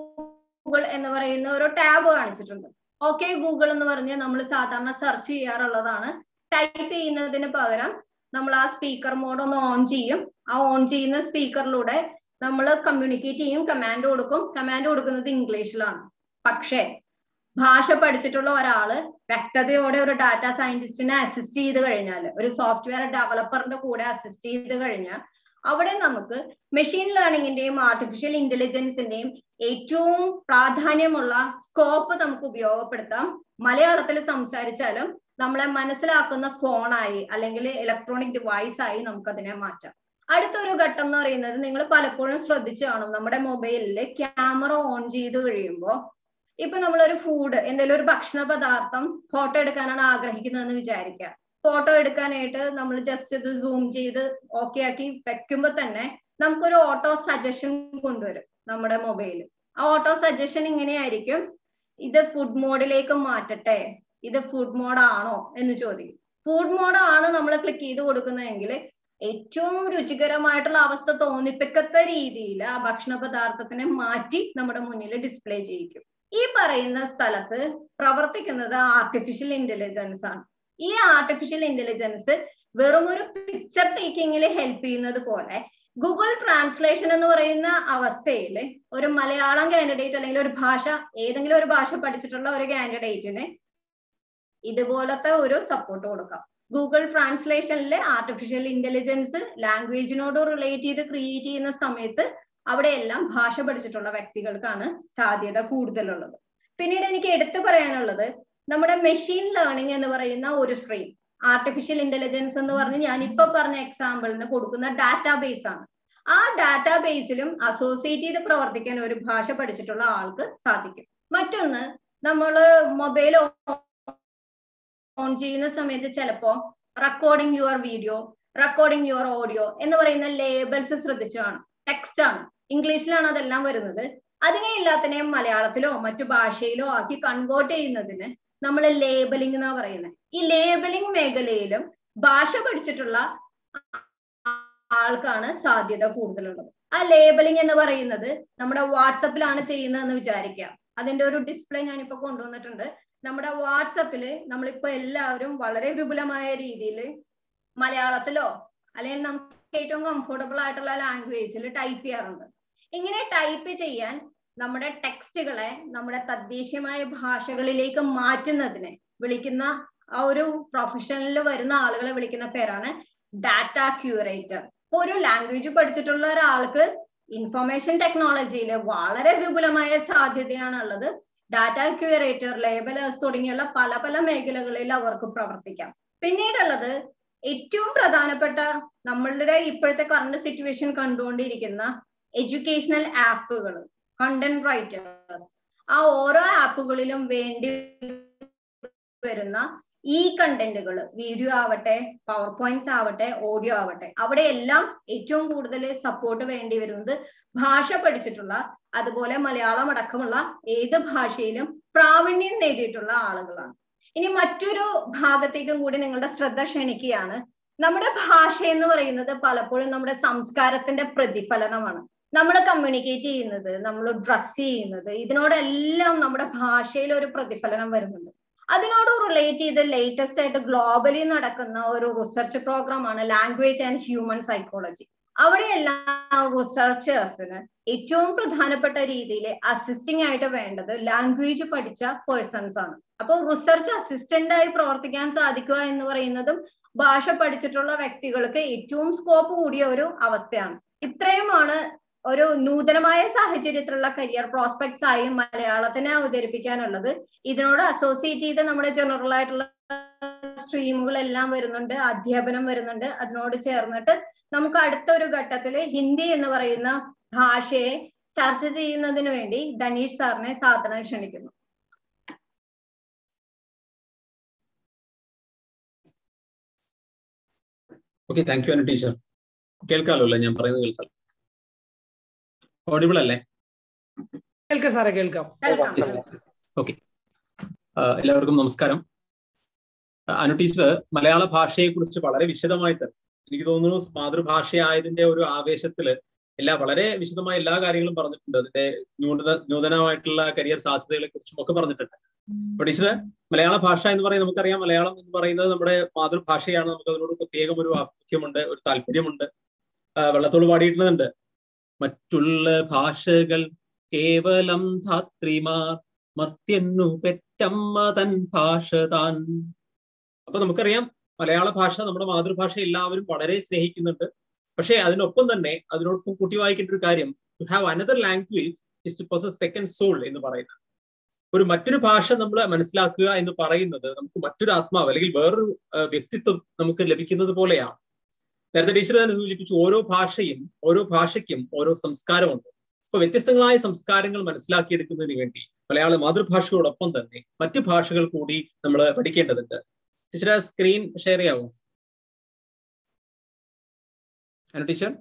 ഗൂഗിൾ എന്ന് പറയുന്ന ഒരു ടാബ് കാണിച്ചിട്ടുണ്ട് ഓക്കെ ഗൂഗിൾ എന്ന് പറഞ്ഞ് നമ്മൾ സാധാരണ സെർച്ച് ചെയ്യാറുള്ളതാണ് ടൈപ്പ് ചെയ്യുന്നതിന് പകരം നമ്മൾ ആ സ്പീക്കർ മോഡ് ഒന്ന് ഓൺ ചെയ്യും ആ ഓൺ ചെയ്യുന്ന സ്പീക്കറിലൂടെ നമ്മൾ കമ്മ്യൂണിക്കേറ്റ് ചെയ്യും കമാൻഡ് കൊടുക്കും കമാൻഡ് കൊടുക്കുന്നത് ഇംഗ്ലീഷിലാണ് പക്ഷേ ഭാഷ പഠിച്ചിട്ടുള്ള ഒരാള് വ്യക്തതയോടെ ഒരു ഡാറ്റ സയന്റിസ്റ്റിനെ അസിസ്റ്റ് ചെയ്ത് കഴിഞ്ഞാൽ ഒരു സോഫ്റ്റ്വെയർ ഡെവലപ്പറിന്റെ കൂടെ അസിസ്റ്റ് ചെയ്ത് കഴിഞ്ഞാൽ അവിടെ നമുക്ക് മെഷീൻ ലേണിംഗിന്റെയും ആർട്ടിഫിഷ്യൽ ഇന്റലിജൻസിന്റെയും ഏറ്റവും പ്രാധാന്യമുള്ള സ്കോപ്പ് നമുക്ക് ഉപയോഗപ്പെടുത്താം മലയാളത്തിൽ സംസാരിച്ചാലും നമ്മളെ മനസ്സിലാക്കുന്ന ഫോണായി അല്ലെങ്കിൽ ഇലക്ട്രോണിക് ഡിവൈസ് ആയി നമുക്ക് അതിനെ മാറ്റാം അടുത്തൊരു ഘട്ടം എന്ന് പറയുന്നത് നിങ്ങൾ പലപ്പോഴും ശ്രദ്ധിച്ചു കാണും നമ്മുടെ മൊബൈലിൽ ക്യാമറ ഓൺ ചെയ്ത് കഴിയുമ്പോൾ ഇപ്പൊ നമ്മളൊരു ഫുഡ് എന്തെങ്കിലും ഒരു ഭക്ഷണ പദാർത്ഥം ഫോട്ടോ എടുക്കാനാണ് ആഗ്രഹിക്കുന്നതെന്ന് വിചാരിക്കുക ഫോട്ടോ എടുക്കാനായിട്ട് നമ്മൾ ജസ്റ്റ് ഇത് സൂം ചെയ്ത് ഓക്കെ ആക്കി വെക്കുമ്പോൾ തന്നെ നമുക്കൊരു ഓട്ടോ സജഷൻ കൊണ്ടുവരും നമ്മുടെ മൊബൈലിൽ ആ ഓട്ടോ സജഷൻ ഇങ്ങനെയായിരിക്കും ഇത് ഫുഡ് മോഡിലേക്ക് മാറ്റട്ടെ ഇത് ഫുഡ് മോഡ് ആണോ എന്ന് ചോദിക്കും ഫുഡ് മോഡ് ആണ് നമ്മൾ ക്ലിക്ക് ചെയ്ത് കൊടുക്കുന്നതെങ്കിൽ ഏറ്റവും രുചികരമായിട്ടുള്ള അവസ്ഥ തോന്നിപ്പിക്കത്ത രീതിയിൽ ആ ഭക്ഷണ പദാർത്ഥത്തിനെ മാറ്റി നമ്മുടെ മുന്നിൽ ഡിസ്പ്ലേ ചെയ്യിക്കും ഈ പറയുന്ന സ്ഥലത്ത് പ്രവർത്തിക്കുന്നത് ആർട്ടിഫിഷ്യൽ ഇന്റലിജൻസ് ആണ് ഈ ആർട്ടിഫിഷ്യൽ ഇന്റലിജൻസ് വെറും ഒരു പിക്ചർ ടേക്കിങ്ങിൽ ഹെൽപ്പ് ചെയ്യുന്നത് പോലെ ഗൂഗിൾ ട്രാൻസ്ലേഷൻ എന്ന് പറയുന്ന അവസ്ഥയിൽ ഒരു മലയാളം കാൻഡിഡേറ്റ് അല്ലെങ്കിൽ ഒരു ഭാഷ ഏതെങ്കിലും ഒരു ഭാഷ പഠിച്ചിട്ടുള്ള ഒരു കാൻഡിഡേറ്റിന് ഇതുപോലത്തെ ഒരു സപ്പോർട്ട് കൊടുക്കാം ഗൂഗിൾ ട്രാൻസ്ലേഷനിൽ ആർട്ടിഫിഷ്യൽ ഇന്റലിജൻസ് ലാംഗ്വേജിനോട് റിലേറ്റ് ചെയ്ത് ക്രിയേറ്റ് ചെയ്യുന്ന സമയത്ത് അവിടെയെല്ലാം ഭാഷ പഠിച്ചിട്ടുള്ള വ്യക്തികൾക്കാണ് സാധ്യത കൂടുതലുള്ളത് പിന്നീട് എനിക്ക് എടുത്തു പറയാനുള്ളത് നമ്മുടെ മെഷീൻ ലേണിംഗ് എന്ന് പറയുന്ന ഒരു സ്ട്രീം ആർട്ടിഫിഷ്യൽ ഇന്റലിജൻസ് എന്ന് പറഞ്ഞ് ഞാൻ ഇപ്പൊ പറഞ്ഞ എക്സാമ്പിളിന് കൊടുക്കുന്ന ഡാറ്റാബേസ് ആണ് ആ ഡാറ്റാബേസിലും അസോസിയേറ്റ് ചെയ്ത് പ്രവർത്തിക്കാൻ ഒരു ഭാഷ പഠിച്ചിട്ടുള്ള ആൾക്ക് സാധിക്കും മറ്റൊന്ന് നമ്മൾ മൊബൈൽ ഓൺ ചെയ്യുന്ന സമയത്ത് ചിലപ്പോ recording your video recording your audio എന്ന് പറയുന്ന ലേബൽസ് ശ്രദ്ധിച്ചു കാണും ടെക്സ്റ്റ് ആണ് ഇംഗ്ലീഷിലാണ് അതെല്ലാം വരുന്നത് അതിനെ എല്ലാത്തിനെയും മലയാളത്തിലോ മറ്റു ഭാഷയിലോ ആക്കി കൺവേർട്ട് ചെയ്യുന്നതിന് നമ്മൾ ലേബലിംഗ് എന്നാ പറയുന്നത് ഈ ലേബലിംഗ് മേഖലയിലും ഭാഷ പഠിച്ചിട്ടുള്ള ആൾക്കാണ് സാധ്യത കൂടുതലുള്ളത് ആ ലേബലിംഗ് എന്ന് പറയുന്നത് നമ്മുടെ വാട്സപ്പിലാണ് ചെയ്യുന്നതെന്ന് വിചാരിക്കാം അതിന്റെ ഒരു ഡിസ്പ്ലേ ഞാനിപ്പോ കൊണ്ടുവന്നിട്ടുണ്ട് നമ്മുടെ വാട്സപ്പിൽ നമ്മളിപ്പോ എല്ലാവരും വളരെ വിപുലമായ രീതിയിൽ മലയാളത്തിലോ അല്ലെങ്കിൽ നമുക്ക് ഏറ്റവും കംഫർട്ടബിൾ ആയിട്ടുള്ള ലാംഗ്വേജിൽ ടൈപ്പ് ചെയ്യാറുണ്ട് ഇങ്ങനെ ടൈപ്പ് ചെയ്യാൻ നമ്മുടെ ടെക്സ്റ്റുകളെ നമ്മുടെ തദ്ദേശീയമായ ഭാഷകളിലേക്ക് മാറ്റുന്നതിന് വിളിക്കുന്ന ആ ഒരു പ്രൊഫഷനിൽ വരുന്ന ആളുകളെ വിളിക്കുന്ന പേരാണ് ഡാറ്റ ക്യൂറേറ്റർ ഒരു ലാംഗ്വേജ് പഠിച്ചിട്ടുള്ള ഒരാൾക്ക് ഇൻഫർമേഷൻ ടെക്നോളജിയിൽ വളരെ വിപുലമായ സാധ്യതയാണ് ഉള്ളത് ഡാറ്റ ക്യൂറേറ്റർ ലേബലേഴ്സ് തുടങ്ങിയുള്ള പല പല മേഖലകളിൽ അവർക്ക് പ്രവർത്തിക്കാം പിന്നീടുള്ളത് ഏറ്റവും പ്രധാനപ്പെട്ട നമ്മളുടെ ഇപ്പോഴത്തെ കറണ്ട് സിറ്റുവേഷൻ കണ്ടുകൊണ്ടിരിക്കുന്ന എഡ്യൂക്കേഷണൽ ആപ്പുകൾ കണ്ടന്റ് റൈറ്റേഴ്സ് ആ ഓരോ ആപ്പുകളിലും വേണ്ടി വരുന്ന ഈ കണ്ടന്റുകൾ വീഡിയോ ആവട്ടെ പവർ പോയിന്റ്സ് ആവട്ടെ ഓഡിയോ ആവട്ടെ അവിടെയെല്ലാം ഏറ്റവും കൂടുതൽ സപ്പോർട്ട് വേണ്ടി വരുന്നത് ഭാഷ പഠിച്ചിട്ടുള്ള അതുപോലെ മലയാളം അടക്കമുള്ള ഏത് ഭാഷയിലും പ്രാവീണ്യം നേടിയിട്ടുള്ള ആളുകളാണ് ഇനി മറ്റൊരു ഭാഗത്തേക്കും കൂടി നിങ്ങളുടെ ശ്രദ്ധ ക്ഷണിക്കുകയാണ് നമ്മുടെ ഭാഷ എന്ന് പറയുന്നത് പലപ്പോഴും നമ്മുടെ സംസ്കാരത്തിന്റെ പ്രതിഫലനമാണ് നമ്മൾ കമ്മ്യൂണിക്കേറ്റ് ചെയ്യുന്നത് നമ്മൾ ഡ്രസ് ചെയ്യുന്നത് ഇതിനോടെല്ലാം നമ്മുടെ ഭാഷയിൽ ഒരു പ്രതിഫലനം വരുന്നുണ്ട് അതിനോട് റിലേറ്റ് ചെയ്ത് ലേറ്റസ്റ്റ് ആയിട്ട് ഗ്ലോബലി നടക്കുന്ന ഒരു റിസർച്ച് പ്രോഗ്രാം ആണ് ലാംഗ്വേജ് ആൻഡ് ഹ്യൂമൻ സൈക്കോളജി അവിടെയെല്ലാം റിസർച്ചേഴ്സിന് ഏറ്റവും പ്രധാനപ്പെട്ട രീതിയിൽ അസിസ്റ്റിംഗ് ആയിട്ട് വേണ്ടത് ലാംഗ്വേജ് പഠിച്ച പേഴ്സൺസ് ആണ് അപ്പോൾ റിസർച്ച് അസിസ്റ്റന്റ് ആയി പ്രവർത്തിക്കാൻ സാധിക്കുക എന്ന് പറയുന്നതും ഭാഷ പഠിച്ചിട്ടുള്ള വ്യക്തികൾക്ക് ഏറ്റവും സ്കോപ്പ് കൂടിയ ഒരു അവസ്ഥയാണ് ഇത്രയുമാണ് ഒരു നൂതനമായ സാഹചര്യത്തിലുള്ള കരിയർ പ്രോസ്പെക്ട്സ് ആയി മലയാളത്തിനെ അവതരിപ്പിക്കാനുള്ളത് ഇതിനോട് അസോസിയേറ്റ് ചെയ്ത് നമ്മുടെ ജനറൽ ആയിട്ടുള്ള സ്ട്രീമുകളെല്ലാം വരുന്നുണ്ട് അധ്യാപനം വരുന്നുണ്ട് അതിനോട് ചേർന്നിട്ട് നമുക്ക് അടുത്ത ഒരു ഘട്ടത്തിൽ ഹിന്ദി എന്ന് പറയുന്ന ഭാഷയെ ചർച്ച ചെയ്യുന്നതിന് വേണ്ടി ധനീഷ് സാറിനെ സാധന ക്ഷണിക്കുന്നു okay thank you Anu teacher കേൾക്കാലോ അല്ലേ ഞാൻ പറയുന്നത് കേൾക്കാം ഓഡിബിൾ അല്ലേ കേൾക്കാം സാറേ കേൾക്കാം കേൾക്കാം ഓക്കെ എല്ലാവർക്കും നമസ്കാരം അനു ടീച്ചർ മലയാള ഭാഷയെ കുറിച്ച് വളരെ വിശദമായി തന്നെ എനിക്ക് തോന്നുന്നു മാതൃഭാഷയായതിന്റെ ഒരു ആവേശത്തില് എല്ലാ വളരെ വിശദമായ എല്ലാ കാര്യങ്ങളും പറഞ്ഞിട്ടുണ്ട് അതിന്റെ നൂതന നൂതനമായിട്ടുള്ള കരിയർ സാധ്യതകളെ കുറിച്ചും ഒക്കെ പറഞ്ഞിട്ടുണ്ട് അപ്പൊ ടീച്ചർ മലയാള ഭാഷ എന്ന് പറയുന്നത് നമുക്കറിയാം മലയാളം എന്ന് പറയുന്നത് നമ്മുടെ മാതൃഭാഷയാണ് നമുക്ക് അതിനോട് പ്രത്യേകം ഒരു ആഭിമുഖ്യമുണ്ട് ഒരു താല്പര്യമുണ്ട് വെള്ളത്തോട് പാടിയിട്ടുണ്ട് മറ്റുള്ള ഭാഷകൾ കേവലം ധാത്രിമാർ മർത്യന്നു പെറ്റമ്മ തൻ ഭാഷ താൻ അപ്പൊ നമുക്കറിയാം മലയാള ഭാഷ നമ്മുടെ മാതൃഭാഷ എല്ലാവരും വളരെ സ്നേഹിക്കുന്നുണ്ട് പക്ഷേ അതിനൊപ്പം തന്നെ അതിനോടൊപ്പം കൂട്ടി വായിക്കേണ്ട ഒരു കാര്യം to have another language is to possess second soul എന്ന് പറയുന്നത് ഒരു മറ്റൊരു ഭാഷ നമ്മൾ മനസ്സിലാക്കുക എന്ന് പറയുന്നത് നമുക്ക് മറ്റൊരു ആത്മാവ് അല്ലെങ്കിൽ വേറൊരു വ്യക്തിത്വം നമുക്ക് ലഭിക്കുന്നത് പോലെയാണ് നേരത്തെ ടീച്ചർ തന്നെ സൂചിപ്പിച്ചു ഓരോ ഭാഷയും ഓരോ ഭാഷയ്ക്കും ഓരോ സംസ്കാരമുണ്ട് അപ്പൊ വ്യത്യസ്തങ്ങളായ സംസ്കാരങ്ങൾ മനസ്സിലാക്കിയെടുക്കുന്നതിന് വേണ്ടി മലയാള മാതൃഭാഷയോടൊപ്പം തന്നെ മറ്റു ഭാഷകൾ കൂടി നമ്മൾ പഠിക്കേണ്ടതുണ്ട് ടീച്ചർ സ്ക്രീൻ ഷെയർ ചെയ്യാവോ അനു ടീച്ചർ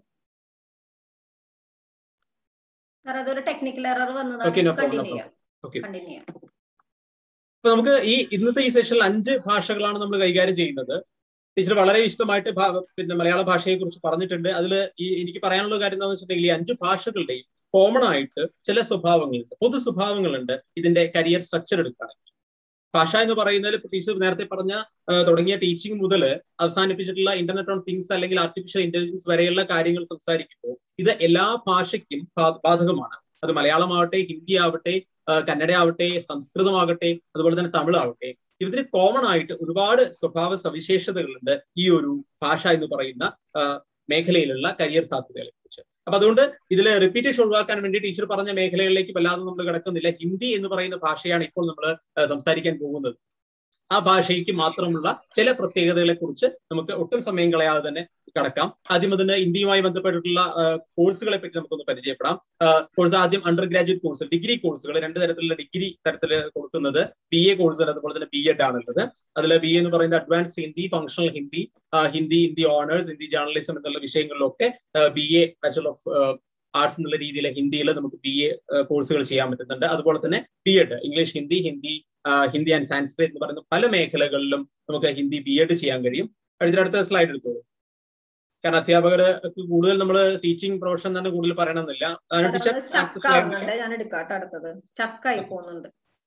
സാർ അതൊരു ടെക്നിക്കൽ എറർ Okay, no വന്നതാണ് problem, no കണ്ടിന്യൂ ചെയ്യാം Okay. കണ്ടിന്യൂ ചെയ്യാം അപ്പൊ നമുക്ക് ഈ ഇന്നത്തെ ഈ സെഷനിൽ അഞ്ച് ഭാഷകളാണ് നമ്മൾ കൈകാര്യം ചെയ്യുന്നത് ടീച്ചർ വളരെ വിശദമായിട്ട് പിന്നെ മലയാള ഭാഷയെ കുറിച്ച് പറഞ്ഞിട്ടുണ്ട് അതിൽ ഈ എനിക്ക് പറയാനുള്ള കാര്യം എന്താണെന്ന് വെച്ചിട്ടുണ്ടെങ്കിൽ ഈ അഞ്ച് ഭാഷകളുടെയും കോമൺ ആയിട്ട് ചില സ്വഭാവങ്ങളുണ്ട് പൊതു സ്വഭാവങ്ങളുണ്ട് ഇതിന്റെ കരിയർ സ്ട്രക്ചർ എടുക്കുകയാണെങ്കിൽ ഭാഷ എന്ന് പറയുന്നതിൽ ടീച്ചർ നേരത്തെ പറഞ്ഞ തുടങ്ങിയ ടീച്ചിങ് മുതൽ അവസാനിപ്പിച്ചിട്ടുള്ള ഇന്റർനെറ്റ് ഓൺ തിങ്സ് അല്ലെങ്കിൽ ആർട്ടിഫിഷ്യൽ ഇന്റലിജൻസ് വരെയുള്ള കാര്യങ്ങൾ സംസാരിക്കുമ്പോൾ ഇത് എല്ലാ ഭാഷയ്ക്കും ബാധകമാണ് അത് മലയാളമാവട്ടെ ഹിന്ദി ആവട്ടെ കന്നഡ ആവട്ടെ സംസ്കൃതമാകട്ടെ അതുപോലെ തന്നെ തമിഴ് ആവട്ടെ ഇതിന് കോമൺ ആയിട്ട് ഒരുപാട് സ്വഭാവ സവിശേഷതകളുണ്ട് ഈ ഒരു ഭാഷ എന്ന് പറയുന്ന മേഖലയിലുള്ള കരിയർ സാധ്യതകളെ കുറിച്ച് അപ്പൊ അതുകൊണ്ട് ഇതിൽ റിപ്പീറ്റേഷൻ ഒഴിവാക്കാൻ വേണ്ടി ടീച്ചർ പറഞ്ഞ മേഖലകളിലേക്ക് വല്ലാതെ നമ്മൾ കിടക്കുന്നില്ല ഹിന്ദി എന്ന് പറയുന്ന ഭാഷയാണ് ഇപ്പോൾ നമ്മൾ സംസാരിക്കാൻ പോകുന്നത് ആ ഭാഷയ്ക്ക് മാത്രമുള്ള ചില പ്രത്യേകതകളെ കുറിച്ച് നമുക്ക് ഒട്ടും സമയം കളയാതെ തന്നെ കടക്കാം ആദ്യം അതിന് ഇന്ത്യയുമായി ബന്ധപ്പെട്ടിട്ടുള്ള കോഴ്സുകളെ പറ്റി നമുക്കൊന്ന് പരിചയപ്പെടാം കോഴ്സ് ആദ്യം അണ്ടർ ഗ്രാജുവേറ്റ് കോഴ്സ് ഡിഗ്രി കോഴ്സുകൾ രണ്ട് തരത്തിലുള്ള ഡിഗ്രി തരത്തിൽ കൊടുക്കുന്നത് ബി എ കോഴ്സുകൾ അതുപോലെ തന്നെ ബി എഡ് ആണുള്ളത് അതിൽ ബി എന്ന് പറയുന്നത് advanced Hindi functional Hindi Hindi Hindi honours Hindi journalism എന്നുള്ള വിഷയങ്ങളിലൊക്കെ B A bachelor of arts എന്നുള്ള രീതിയിൽ ഹിന്ദിയിൽ നമുക്ക് ബി എ കോഴ്സുകൾ ചെയ്യാൻ പറ്റുന്നുണ്ട് അതുപോലെ തന്നെ B Ed English Hindi Hindi Hindi and Sanskrit എന്ന് പറയുന്ന പല മേഖലകളിലും നമുക്ക് ഹിന്ദി ബി എഡ് ചെയ്യാൻ കഴിയും അടുത്ത സ്ലൈഡ് എടുത്തോളൂ കാരണം അധ്യാപകർക്ക് കൂടുതൽ നമ്മൾ ടീച്ചിങ് പ്രൊഫഷൻ തന്നെ കൂടുതൽ പറയണമെന്നില്ല ഞാൻ എടുക്കാട്ടോ അടുത്തത് സ്റ്റക്കായി പോകുന്നുണ്ട്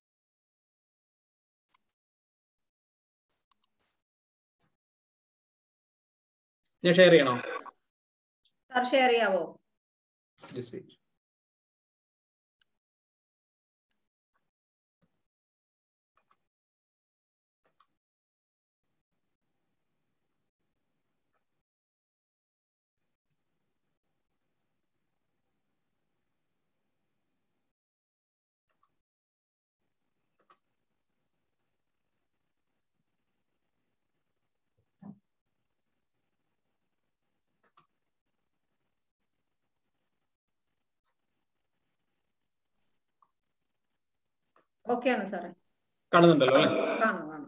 ഞാൻ ഷെയർ ചെയ്യണോ സാർ ഷെയർ ചെയ്യാവോ ജസ്റ്റ് വെയിറ്റ് ഓക്കെ ആണ് സാറേ കാണുന്നുണ്ടല്ലോ അല്ലെ കാണാം കാണാം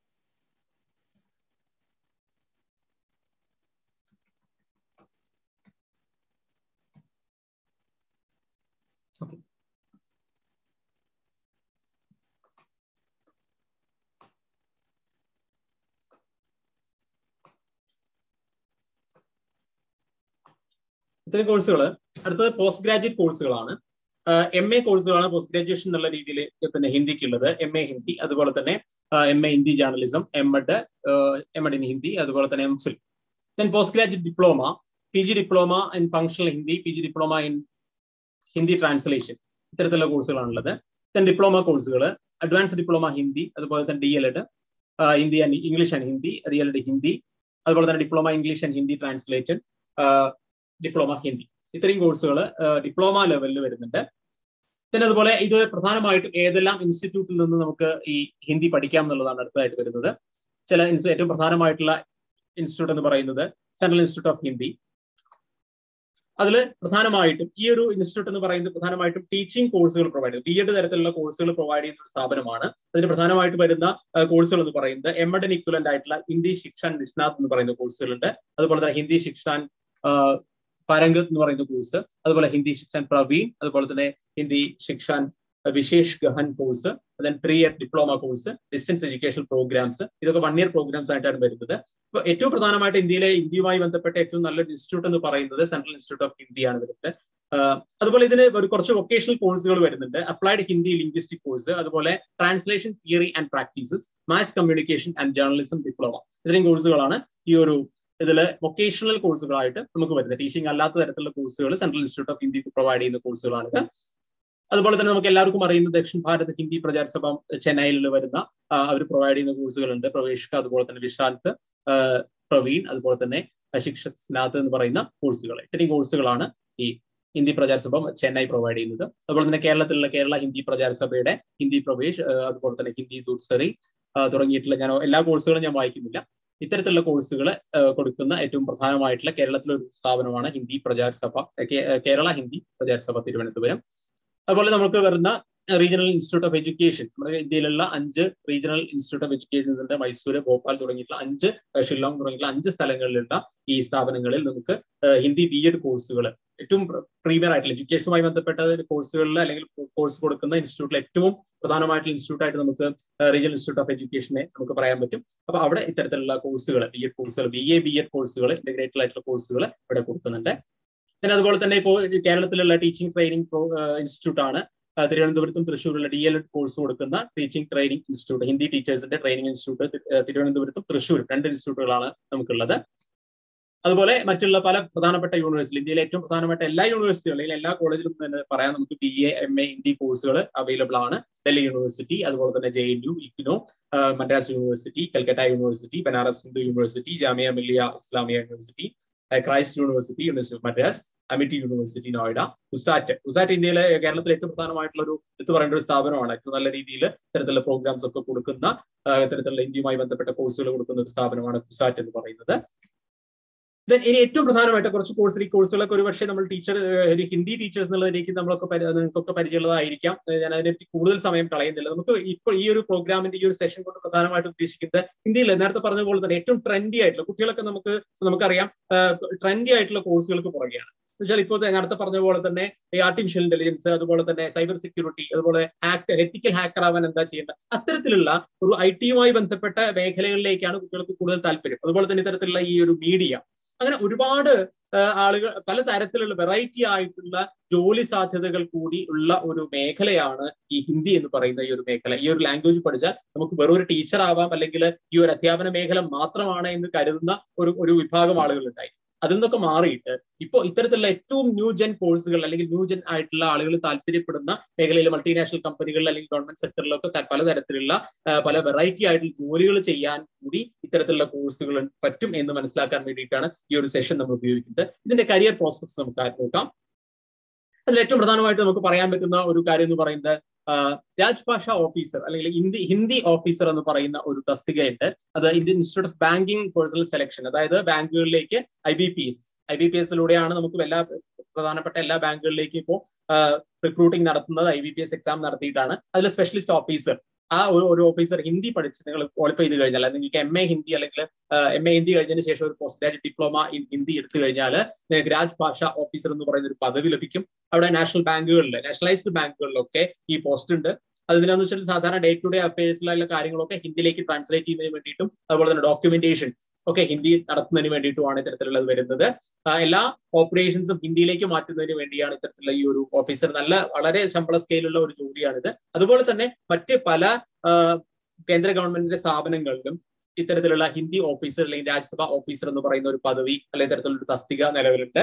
ഓക്കെ ഇത്തരം കോഴ്സുകൾ അടുത്തത് പോസ്റ്റ് ഗ്രാജുവേറ്റ് കോഴ്സുകളാണ് എം എ കോഴ്സുകളാണ് പോസ്റ്റ് ഗ്രാജുവേഷൻ എന്നുള്ള രീതിയിൽ പിന്നെ ഹിന്ദിക്കുള്ളത് എം എ ഹിന്ദി അതുപോലെ തന്നെ M A Hindi journalism M Ed M Ed in Hindi അതുപോലെ തന്നെ M Phil then post graduate diploma P G diploma in functional Hindi P G diploma in Hindi translation ഇത്തരത്തിലുള്ള കോഴ്സുകളാണുള്ളത് ദെൻ ഡിപ്ലോമ കോഴ്സുകൾ അഡ്വാൻസ് ഡിപ്ലോമ ഹിന്ദി അതുപോലെ തന്നെ D L Ed Hindi and English and Hindi D L Ed Hindi അതുപോലെ തന്നെ diploma English and Hindi translated diploma Hindi ഇത്രയും കോഴ്സുകൾ diploma ലെവലിൽ വരുന്നുണ്ട് പിന്നെ അതുപോലെ ഇത് പ്രധാനമായിട്ടും ഏതെല്ലാം ഇൻസ്റ്റിറ്റ്യൂട്ടിൽ നിന്ന് നമുക്ക് ഈ ഹിന്ദി പഠിക്കാം എന്നുള്ളതാണ് അടുത്തതായിട്ട് വരുന്നത് ചില ഏറ്റവും പ്രധാനമായിട്ടുള്ള ഇൻസ്റ്റിറ്റ്യൂട്ട് എന്ന് പറയുന്നത് സെൻട്രൽ ഇൻസ്റ്റിറ്റ്യൂട്ട് ഓഫ് ഹിന്ദി അതിൽ പ്രധാനമായിട്ടും ഈ ഒരു ഇൻസ്റ്റിറ്റ്യൂട്ട് എന്ന് പറയുന്നത് പ്രധാനമായിട്ടും ടീച്ചിങ് കോഴ്സുകൾ പ്രൊവൈഡ് ചെയ്യുന്നു ബി എഡ് തരത്തിലുള്ള കോഴ്സുകൾ പ്രൊവൈഡ് ചെയ്യുന്ന ഒരു സ്ഥാപനമാണ് അതിന് പ്രധാനമായിട്ട് വരുന്ന കോഴ്സുകൾ എന്ന് പറയുന്നത് എം എഡ് ഇക്വലന്റ് ആയിട്ടുള്ള ഹിന്ദി ശിക്ഷാൻ നിഷ്ണാത് എന്ന് പറയുന്ന കോഴ്സുകളുണ്ട് അതുപോലെ തന്നെ ഹിന്ദി ശിക്ഷാൻ പരംഗത് എന്ന് പറയുന്ന കോഴ്സ് അതുപോലെ ഹിന്ദി ശിക്ഷാൻ പ്രവീൺ അതുപോലെ തന്നെ Hindi Shikshan Vishesh Gahan course then three year diploma course distance education programmes ഇതൊക്കെ വൺ ഇയർ പ്രോഗ്രാംസ് ആയിട്ടാണ് വരുന്നത് അപ്പൊ ഏറ്റവും പ്രധാനമായിട്ട് ഇന്ത്യയിലെ ഇന്ത്യയുമായി ബന്ധപ്പെട്ട ഏറ്റവും നല്ലൊരു ഇൻസ്റ്റിറ്റ്യൂട്ട് എന്ന് പറയുന്നത് സെൻട്രൽ ഇൻസ്റ്റിറ്റ്യൂട്ട് ഓഫ് ഹിന്ദിയാണ് വരുന്നത് അതുപോലെ ഇതിന് ഒരു കുറച്ച് വൊക്കേഷണൽ കോഴ്സുകൾ വരുന്നുണ്ട് അപ്ലൈഡ് ഹിന്ദി ലിംഗ്വിസ്റ്റിക് കോഴ്സ് അതുപോലെ translation theory and practices mass communication and journalism diploma ഇത്രയും കോഴ്സുകളാണ് ഈ ഒരു ഇതിൽ വൊക്കേഷണൽ കോഴ്സുകളായിട്ട് നമുക്ക് വരുന്നത് ടീച്ചിങ് അല്ലാത്ത തരത്തിലുള്ള കോഴ്സുകൾ central institute of Hindi provide ചെയ്യുന്ന കോഴ്സുകളാണിത് അതുപോലെ തന്നെ നമുക്ക് എല്ലാവർക്കും അറിയുന്ന ദക്ഷിൺ ഭാരത് ഹിന്ദി പ്രചാര സഭ ചെന്നൈയിൽ വരുന്ന അവർ പ്രൊവൈഡ് ചെയ്യുന്ന കോഴ്സുകളുണ്ട് പ്രവേശിക അതുപോലെ തന്നെ വിശാന്ത് പ്രവീൺ അതുപോലെ തന്നെ ശിക്ഷക് സ്നാത്ത് എന്ന് പറയുന്ന കോഴ്സുകൾ ഇത്രയും കോഴ്സുകളാണ് ഈ ഹിന്ദി പ്രചാര സഭ ചെന്നൈ പ്രൊവൈഡ് ചെയ്യുന്നത് അതുപോലെ തന്നെ കേരളത്തിലുള്ള കേരള ഹിന്ദി പ്രചാര സഭയുടെ ഹിന്ദി പ്രവേശ് അതുപോലെ തന്നെ ഹിന്ദി ദൂർസറി തുടങ്ങിയിട്ടുള്ള ഞാൻ എല്ലാ കോഴ്സുകളും ഞാൻ വായിക്കുന്നില്ല ഇത്തരത്തിലുള്ള കോഴ്സുകൾ കൊടുക്കുന്ന ഏറ്റവും പ്രധാനമായിട്ടുള്ള കേരളത്തിലെ ഒരു സ്ഥാപനമാണ് ഹിന്ദി പ്രചാര സഭ കേരള ഹിന്ദി പ്രചാര സഭ തിരുവനന്തപുരം അതുപോലെ നമുക്ക് വരുന്ന റീജിയണൽ ഇൻസ്റ്റിറ്റ്യൂട്ട് ഓഫ് എഡ്യൂക്കേഷൻ നമ്മുടെ ഇന്ത്യയിലുള്ള അഞ്ച് റീജിയണൽ ഇൻസ്റ്റിറ്റ്യൂട്ട് ഓഫ് എഡ്യൂക്കേഷൻസ് ഉണ്ട് മൈസൂർ ഭോപ്പാൽ തുടങ്ങിയിട്ടുള്ള അഞ്ച് ഷില്ലോങ് തുടങ്ങിയിട്ടുള്ള അഞ്ച് സ്ഥലങ്ങളിലുള്ള ഈ സ്ഥാപനങ്ങളിൽ നമുക്ക് ഹിന്ദി ബി എഡ് കോഴ്സുകൾ ഏറ്റവും പ്രീമിയർ ആയിട്ടുള്ള എഡ്യൂക്കേഷനുമായി ബന്ധപ്പെട്ട കോഴ്സുകളിൽ അല്ലെങ്കിൽ കോഴ്സ് കൊടുക്കുന്ന ഇൻസ്റ്റിറ്റ്യൂട്ടിൽ ഏറ്റവും പ്രധാനമായിട്ടുള്ള ഇൻസ്റ്റിറ്റ്യൂട്ട് ആയിട്ട് നമുക്ക് റീജിയണൽ ഇൻസ്റ്റിറ്റ്യൂട്ട് ഓഫ് എഡ്യൂക്കേഷനെ നമുക്ക് പറയാൻ പറ്റും അപ്പൊ അവിടെ ഇത്തരത്തിലുള്ള കോഴ്സുകൾ ബി എഡ് കോഴ്സുകൾ ബി എ ബി എഡ് കോഴ്സുകൾ ഇന്റഗ്രേറ്റഡ് ആയിട്ടുള്ള കോഴ്സുകൾ ഇവിടെ കൊടുക്കുന്നുണ്ട് പിന്നെ അതുപോലെ തന്നെ ഇപ്പോൾ കേരളത്തിലുള്ള ടീച്ചിങ് ട്രെയിനിങ് ഇൻസ്റ്റിറ്റ്യൂട്ട് ആണ് തിരുവനന്തപുരത്തും തൃശ്ശൂരിലുള്ള ഡി എൽ എഡ് കോഴ്സ് കൊടുക്കുന്ന ടീച്ചിങ് ട്രെയിനിങ് ഇൻസ്റ്റിറ്റ്യൂട്ട് ഹിന്ദി ടീച്ചേഴ്സിന്റെ ട്രെയിനിങ് ഇൻസ്റ്റിറ്റ്യൂട്ട് തിരുവനന്തപുരത്തും തൃശ്ശൂരും രണ്ട് ഇൻസ്റ്റിറ്റ്യൂട്ടുകളാണ് നമുക്കുള്ളത് അതുപോലെ മറ്റുള്ള പല പ്രധാനപ്പെട്ട യൂണിവേഴ്സിറ്റി ഇന്ത്യയിലെ ഏറ്റവും പ്രധാനപ്പെട്ട എല്ലാ യൂണിവേഴ്സിറ്റികളും അല്ലെങ്കിൽ എല്ലാ കോളേജിലും തന്നെ പറയാം നമുക്ക് B A M A Hindi കോഴ്സുകൾ അവൈലബിൾ ആണ് ഡൽഹി യൂണിവേഴ്സിറ്റി അതുപോലെ തന്നെ J N U IGNOU Madras university Calcutta university Banaras Hindu university Jamia Millia Islamia university Christ university university of Madras Amity university Noida ഉസാറ്റ് ഉസാറ്റ് ഇന്ത്യയിലെ കേരളത്തിലെ ഏറ്റവും പ്രധാനമായിട്ടുള്ള ഒരു എടുത്തു പറയേണ്ട ഒരു സ്ഥാപനമാണ് ഏറ്റവും നല്ല രീതിയിൽ ഇത്തരത്തിലുള്ള പ്രോഗ്രാംസ് ഒക്കെ കൊടുക്കുന്ന ഇത്തരത്തിലുള്ള ഇന്ത്യയുമായി ബന്ധപ്പെട്ട കോഴ്സുകൾ കൊടുക്കുന്ന ഒരു സ്ഥാപനമാണ് ഉസാറ്റ് എന്ന് പറയുന്നത് ദെൻ ഇനി ഏറ്റവും പ്രധാനമായിട്ട് കുറച്ച് കോഴ്സ് ഈ കോഴ്സുകളൊക്കെ ഒരുപക്ഷെ നമ്മൾ ടീച്ചർ ഒരു ഹിന്ദി ടീച്ചേഴ്സ് എന്നുള്ളതിലേക്ക് നമ്മളൊക്കെ നിങ്ങൾക്കൊക്കെ പരിചയമുള്ളതായിരിക്കാം ഞാൻ അതിനെപ്പറ്റി കൂടുതൽ സമയം കളയുന്നില്ല നമുക്ക് ഇപ്പോൾ ഈ ഒരു പ്രോഗ്രാമിന്റെ ഈ ഒരു സെഷൻ കൊണ്ട് പ്രധാനമായിട്ട് ഉദ്ദേശിക്കുന്നത് ഇന്ത്യയിൽ നേരത്തെ പറഞ്ഞ പോലെ തന്നെ ഏറ്റവും ട്രെൻഡി ആയിട്ടുള്ള കുട്ടികളൊക്കെ നമുക്ക് നമുക്കറിയാം ട്രെൻഡി ആയിട്ടുള്ള കോഴ്സുകൾക്ക് പുറകെയാണ് എന്നുവെച്ചാൽ ഇപ്പോൾ നേരത്തെ പറഞ്ഞ പോലെ തന്നെ ഈ ആർട്ടിഫിഷ്യൽ ഇന്റലിജൻസ് അതുപോലെ തന്നെ സൈബർ സെക്യൂരിറ്റി അതുപോലെ ഹാക്ക് എത്തിക്കൽ ഹാക്കർ ആവാൻ എന്താ ചെയ്യേണ്ടത് അത്തരത്തിലുള്ള ഒരു ഐ ടിയുമായി ബന്ധപ്പെട്ട മേഖലകളിലേക്കാണ് കുട്ടികൾക്ക് കൂടുതൽ താല്പര്യം അതുപോലെ തന്നെ ഇത്തരത്തിലുള്ള ഈ ഒരു മീഡിയ അങ്ങനെ ഒരുപാട് ആളുകൾ പല തരത്തിലുള്ള വെറൈറ്റി ആയിട്ടുള്ള ജോലി സാധ്യതകൾ കൂടി ഉള്ള ഒരു മേഖലയാണ് ഈ ഹിന്ദി എന്ന് പറയുന്ന ഈ ഒരു മേഖല ഈ ഒരു ലാംഗ്വേജ് പഠിച്ചാൽ നമുക്ക് വെറും ഒരു ടീച്ചർ ആവാം അല്ലെങ്കിൽ ഈ ഒരു അധ്യാപന മേഖല മാത്രമാണ് എന്ന് കരുതുന്ന ഒരു ഒരു വിഭാഗം ആളുകൾ ഉണ്ടായി അതിൽ നിന്നൊക്കെ മാറിയിട്ട് ഇപ്പോൾ ഇത്തരത്തിലുള്ള ഏറ്റവും ന്യൂ ജെൻ കോഴ്സുകൾ അല്ലെങ്കിൽ ന്യൂ ജെൻ ആയിട്ടുള്ള ആളുകൾ താല്പര്യപ്പെടുന്ന മേഖലയിൽ മൾട്ടിനാഷണൽ കമ്പനികളിൽ അല്ലെങ്കിൽ ഗവൺമെന്റ് സെക്ടറിലൊക്കെ പലതരത്തിലുള്ള പല വെറൈറ്റി ആയിട്ടുള്ള ജോലികൾ ചെയ്യാൻ കൂടി ഇത്തരത്തിലുള്ള കോഴ്സുകൾ പറ്റും എന്ന് മനസ്സിലാക്കാൻ വേണ്ടിയിട്ടാണ് ഈ ഒരു സെഷൻ നമ്മൾ ഉപയോഗിക്കുന്നത് ഇതിന്റെ കരിയർ പ്രോസ്പെക്ട്സ് നമുക്ക് നോക്കാം അതിൽ ഏറ്റവും പ്രധാനമായിട്ട് നമുക്ക് പറയാൻ പറ്റുന്ന ഒരു കാര്യം എന്ന് പറയുന്നത് രാജ്ഭാഷ ഓഫീസർ അല്ലെങ്കിൽ ഹിന്ദി ഹിന്ദി ഓഫീസർ എന്ന് പറയുന്ന ഒരു തസ്തികയുണ്ട് അത് Indian institute of banking personnel selection അതായത് ബാങ്കുകളിലേക്ക് I B P S I B P എസിലൂടെയാണ് നമുക്ക് എല്ലാ പ്രധാനപ്പെട്ട എല്ലാ ബാങ്കുകളിലേക്കും ഇപ്പോൾ റിക്രൂട്ടിംഗ് നടത്തുന്നത് I B P S exam നടത്തിയിട്ടാണ് അതിൽ സ്പെഷ്യലിസ്റ്റ് ഓഫീസർ ആ ഒരു ഒരു ഓഫീസർ ഹിന്ദി പഠിച്ച് നിങ്ങൾ ക്വാളിഫൈ ചെയ്ത് കഴിഞ്ഞാൽ നിങ്ങൾക്ക് എം എ ഹിന്ദി അല്ലെങ്കിൽ എം എ ഹിന്ദി കഴിഞ്ഞതിന് ശേഷം ഒരു post graduate diploma in Hindi എടുത്തു കഴിഞ്ഞാൽ നിങ്ങൾക്ക് രാജ്ഭാഷ ഓഫീസർ എന്ന് പറയുന്ന ഒരു പദവി ലഭിക്കും അവിടെ നാഷണൽ ബാങ്കുകളിൽ നാഷണലൈസ്ഡ് ബാങ്കുകളിലൊക്കെ ഈ പോസ്റ്റ് ഉണ്ട് അതിനെന്ന് വെച്ചാൽ സാധാരണ ഡേ ടു ഡേ അഫയേഴ്സിലുള്ള കാര്യങ്ങളൊക്കെ ഹിന്ദിയിലേക്ക് ട്രാൻസ്ലേറ്റ് ചെയ്യുന്നതിന് വേണ്ടിയിട്ടും അതുപോലെ തന്നെ ഡോക്യുമെന്റേഷൻസ് ഒക്കെ ഹിന്ദി നടത്തുന്നതിന് വേണ്ടിയിട്ടുമാണ് ഇത്തരത്തിലുള്ളത് വരുന്നത് എല്ലാ ഓപ്പറേഷൻസും ഹിന്ദിയിലേക്ക് മാറ്റുന്നതിന് വേണ്ടിയാണ് ഇത്തരത്തിലുള്ള ഈ ഒരു ഓഫീസർ നല്ല വളരെ ശമ്പള സ്കെയിലുള്ള ഒരു ജോലിയാണിത് അതുപോലെ തന്നെ മറ്റ് പല കേന്ദ്ര ഗവൺമെന്റിന്റെ സ്ഥാപനങ്ങളിലും ഇത്തരത്തിലുള്ള ഹിന്ദി ഓഫീസർ അല്ലെങ്കിൽ രാജ്യസഭ ഓഫീസർ എന്ന് പറയുന്ന ഒരു പദവി അല്ലെങ്കിൽ ഇത്തരത്തിലുള്ള ഒരു തസ്തിക നിലവിലുണ്ട്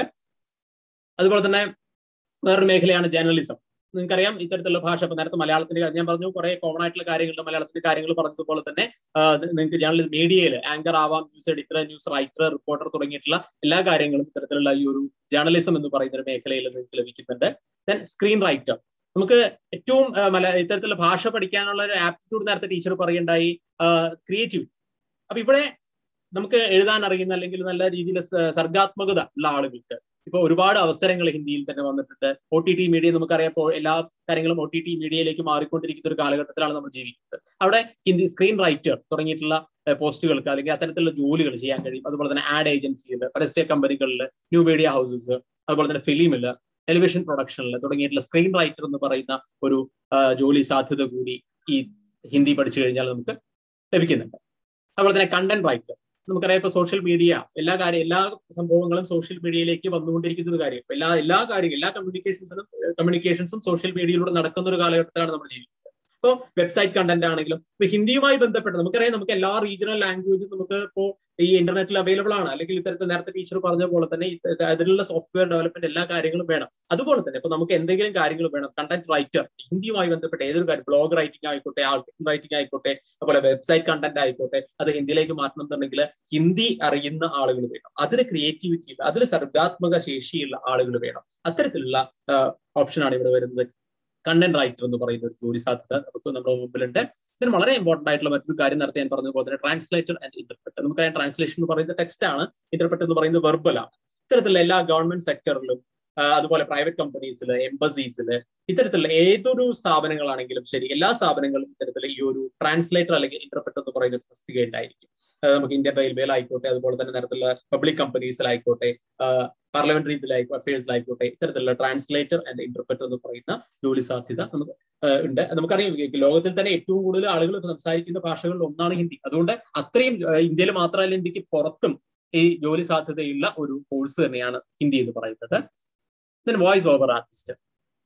അതുപോലെ തന്നെ വേറൊരു മേഖലയാണ് ജേർണലിസം നിങ്ങൾക്കറിയാം ഇത്തരത്തിലുള്ള ഭാഷ ഇപ്പൊ നേരത്തെ മലയാളത്തിന്റെ ഞാൻ പറഞ്ഞു കുറെ കോമൺ ആയിട്ടുള്ള കാര്യങ്ങളുണ്ട് മലയാളത്തിന്റെ കാര്യങ്ങൾ പറഞ്ഞതുപോലെ തന്നെ നിങ്ങൾക്ക് ജേർണലിസ്റ്റ് മീഡിയയിൽ ആങ്കർ ആവാം news editor news writer reporter തുടങ്ങിയിട്ടുള്ള എല്ലാ കാര്യങ്ങളും ഇത്തരത്തിലുള്ള ഈ ഒരു ജേർണലിസം എന്ന് പറയുന്ന ഒരു മേഖലയിൽ നിങ്ങൾക്ക് ലഭിക്കുന്നുണ്ട് ദെൻ സ്ക്രീൻ റൈറ്റർ നമുക്ക് ഏറ്റവും മല ഇത്തരത്തിലുള്ള ഭാഷ പഠിക്കാനുള്ള ഒരു ആപ്റ്റിറ്റ്യൂഡ് നേരത്തെ ടീച്ചർ പറയുണ്ടായി ക്രിയേറ്റീവ് അപ്പൊ ഇവിടെ നമുക്ക് എഴുതാൻ അറിയുന്ന അല്ലെങ്കിൽ നല്ല രീതിയിൽ സർഗാത്മകത ഉള്ള ആളുകൾക്ക് ഇപ്പൊ ഒരുപാട് അവസരങ്ങൾ ഹിന്ദിയിൽ തന്നെ വന്നിട്ടുണ്ട് ഒ ടി ടി മീഡിയ നമുക്കറിയാം എല്ലാ കാര്യങ്ങളും ഒ ടി ടി മീഡിയയിലേക്ക് മാറിക്കൊണ്ടിരിക്കുന്ന ഒരു കാലഘട്ടത്തിലാണ് നമ്മൾ ജീവിക്കുന്നത് അവിടെ ഹിന്ദി സ്ക്രീൻ റൈറ്റർ തുടങ്ങിയിട്ടുള്ള പോസ്റ്റുകൾക്ക് അല്ലെങ്കിൽ അത്തരത്തിലുള്ള ജോലികൾ ചെയ്യാൻ കഴിയും അതുപോലെ തന്നെ ആഡ് ഏജൻസിയിൽ പരസ്യ കമ്പനികളിൽ ന്യൂ മീഡിയ ഹൗസസ് അതുപോലെ തന്നെ ഫിലിമിൽ ടെലിവിഷൻ പ്രൊഡക്ഷനിൽ തുടങ്ങിയിട്ടുള്ള സ്ക്രീൻ റൈറ്റർ എന്ന് പറയുന്ന ഒരു ജോലി സാധ്യത കൂടി ഈ ഹിന്ദി പഠിച്ചു കഴിഞ്ഞാൽ നമുക്ക് ലഭിക്കുന്നുണ്ട് അതുപോലെ തന്നെ കണ്ടന്റ് റൈറ്റർ നമുക്കറിയാം ഇപ്പൊ സോഷ്യൽ മീഡിയ എല്ലാ കാര്യം എല്ലാ സംഭവങ്ങളും സോഷ്യൽ മീഡിയയിലേക്ക് വന്നുകൊണ്ടിരിക്കുന്ന ഒരു കാര്യം എല്ലാ എല്ലാ കാര്യങ്ങളും എല്ലാ കമ്മ്യൂണിക്കേഷൻസിനും കമ്മ്യൂണിക്കേഷൻസും സോഷ്യൽ മീഡിയയിലൂടെ നടക്കുന്ന ഒരു കാലഘട്ടത്തിലാണ് നമ്മൾ ജീവിക്കുന്നത് ഇപ്പോൾ വെബ്സൈറ്റ് കണ്ടന്റ് ആണെങ്കിലും ഇപ്പൊ ഹിന്ദിയുമായി ബന്ധപ്പെട്ട് നമുക്കറിയാം നമുക്ക് എല്ലാ റീജിയണൽ ലാംഗ്വേജും നമുക്ക് ഇപ്പോൾ ഈ ഇന്റർനെറ്റിൽ അവൈലബിൾ ആണ് അല്ലെങ്കിൽ ഇത്തരത്തിൽ നേരത്തെ ടീച്ചർ പറഞ്ഞ പോലെ തന്നെ അതിനുള്ള സോഫ്റ്റ്വെയർ ഡെവലപ്മെന്റ് എല്ലാ കാര്യങ്ങളും വേണം അതുപോലെ തന്നെ ഇപ്പൊ നമുക്ക് എന്തെങ്കിലും കാര്യങ്ങൾ വേണം കണ്ടന്റ് റൈറ്റർ ഹിന്ദിയുമായി ബന്ധപ്പെട്ട ഏതൊരു കാര്യം ബ്ലോഗ് റൈറ്റിംഗ് ആയിക്കോട്ടെ ആർട്ടിക്കിൾ റൈറ്റിംഗ് ആയിക്കോട്ടെ അതുപോലെ വെബ്സൈറ്റ് കണ്ടന്റ് ആയിക്കോട്ടെ അത് ഹിന്ദിയിലേക്ക് മാറ്റണം എന്നുണ്ടെങ്കിൽ ഹിന്ദി അറിയുന്ന ആളുകൾ വേണം അതിൽ ക്രിയേറ്റിവിറ്റി അതിൽ സർഗാത്മക ശേഷിയുള്ള ആളുകൾ വേണം അത്തരത്തിലുള്ള ഓപ്ഷനാണ് ഇവിടെ വരുന്നത് കണ്ടന്റ് റൈറ്റർ എന്ന് പറയുന്ന ഒരു ജോലി സാധ്യത നമുക്ക് നമ്മുടെ മുമ്പിലുണ്ട് ഇതിന് വളരെ ഇമ്പോർട്ടന്റ് ആയിട്ടുള്ള മറ്റൊരു കാര്യം നേരത്തെ ഞാൻ പറഞ്ഞ പോലെ തന്നെ ട്രാൻസ്ലേറ്റർ ആൻഡ് ഇന്റർപ്രറ്റർ നമുക്കറിയാം ട്രാൻസ്ലേഷൻ എന്ന് പറയുന്നത് ടെക്സ്റ്റ് ആണ് ഇന്റർപ്രറ്റർ എന്ന് പറയുന്നത് വെർബലാണ് ഇത്തരത്തിലുള്ള എല്ലാ ഗവൺമെന്റ് സെക്ടറിലും അതുപോലെ പ്രൈവറ്റ് കമ്പനീസിൽ എംബസീസിൽ ഇത്തരത്തിലുള്ള ഏതൊരു സ്ഥാപനങ്ങളാണെങ്കിലും ശരി എല്ലാ സ്ഥാപനങ്ങളും ഇത്തരത്തിൽ ഈ ഒരു ട്രാൻസ്ലേറ്റർ അല്ലെങ്കിൽ ഇന്റർപ്രറ്റർ എന്ന് പറയുന്ന ഒരു തസ്തിക ഉണ്ടായിരിക്കും നമുക്ക് ഇന്ത്യൻ റെയിൽവേയിലായിക്കോട്ടെ അതുപോലെ തന്നെ നേരത്തുള്ള പബ്ലിക് കമ്പനീസിലായിക്കോട്ടെ പാർലമെന്ററി ഇതിലായിക്കോട്ടെ അഫയേഴ്സിലായിക്കോട്ടെ ഇത്തരത്തിലുള്ള ട്രാൻസ്ലേറ്റർ ആൻഡ് ഇന്റർപ്രറ്റർ എന്ന് പറയുന്ന ജോലി സാധ്യത നമുക്ക് ഉണ്ട് നമുക്കറിയാം ലോകത്തിൽ തന്നെ ഏറ്റവും കൂടുതൽ ആളുകൾ സംസാരിക്കുന്ന ഭാഷകളിൽ ഒന്നാണ് ഹിന്ദി അതുകൊണ്ട് അത്രയും ഇന്ത്യയിൽ മാത്രമല്ല ഇന്ത്യക്ക് പുറത്തും ഈ ജോലി സാധ്യതയുള്ള ഒരു കോഴ്സ് തന്നെയാണ് ഹിന്ദി എന്ന് പറയുന്നത് ദെൻ വോയിസ് ഓവർ ആർട്ടിസ്റ്റ്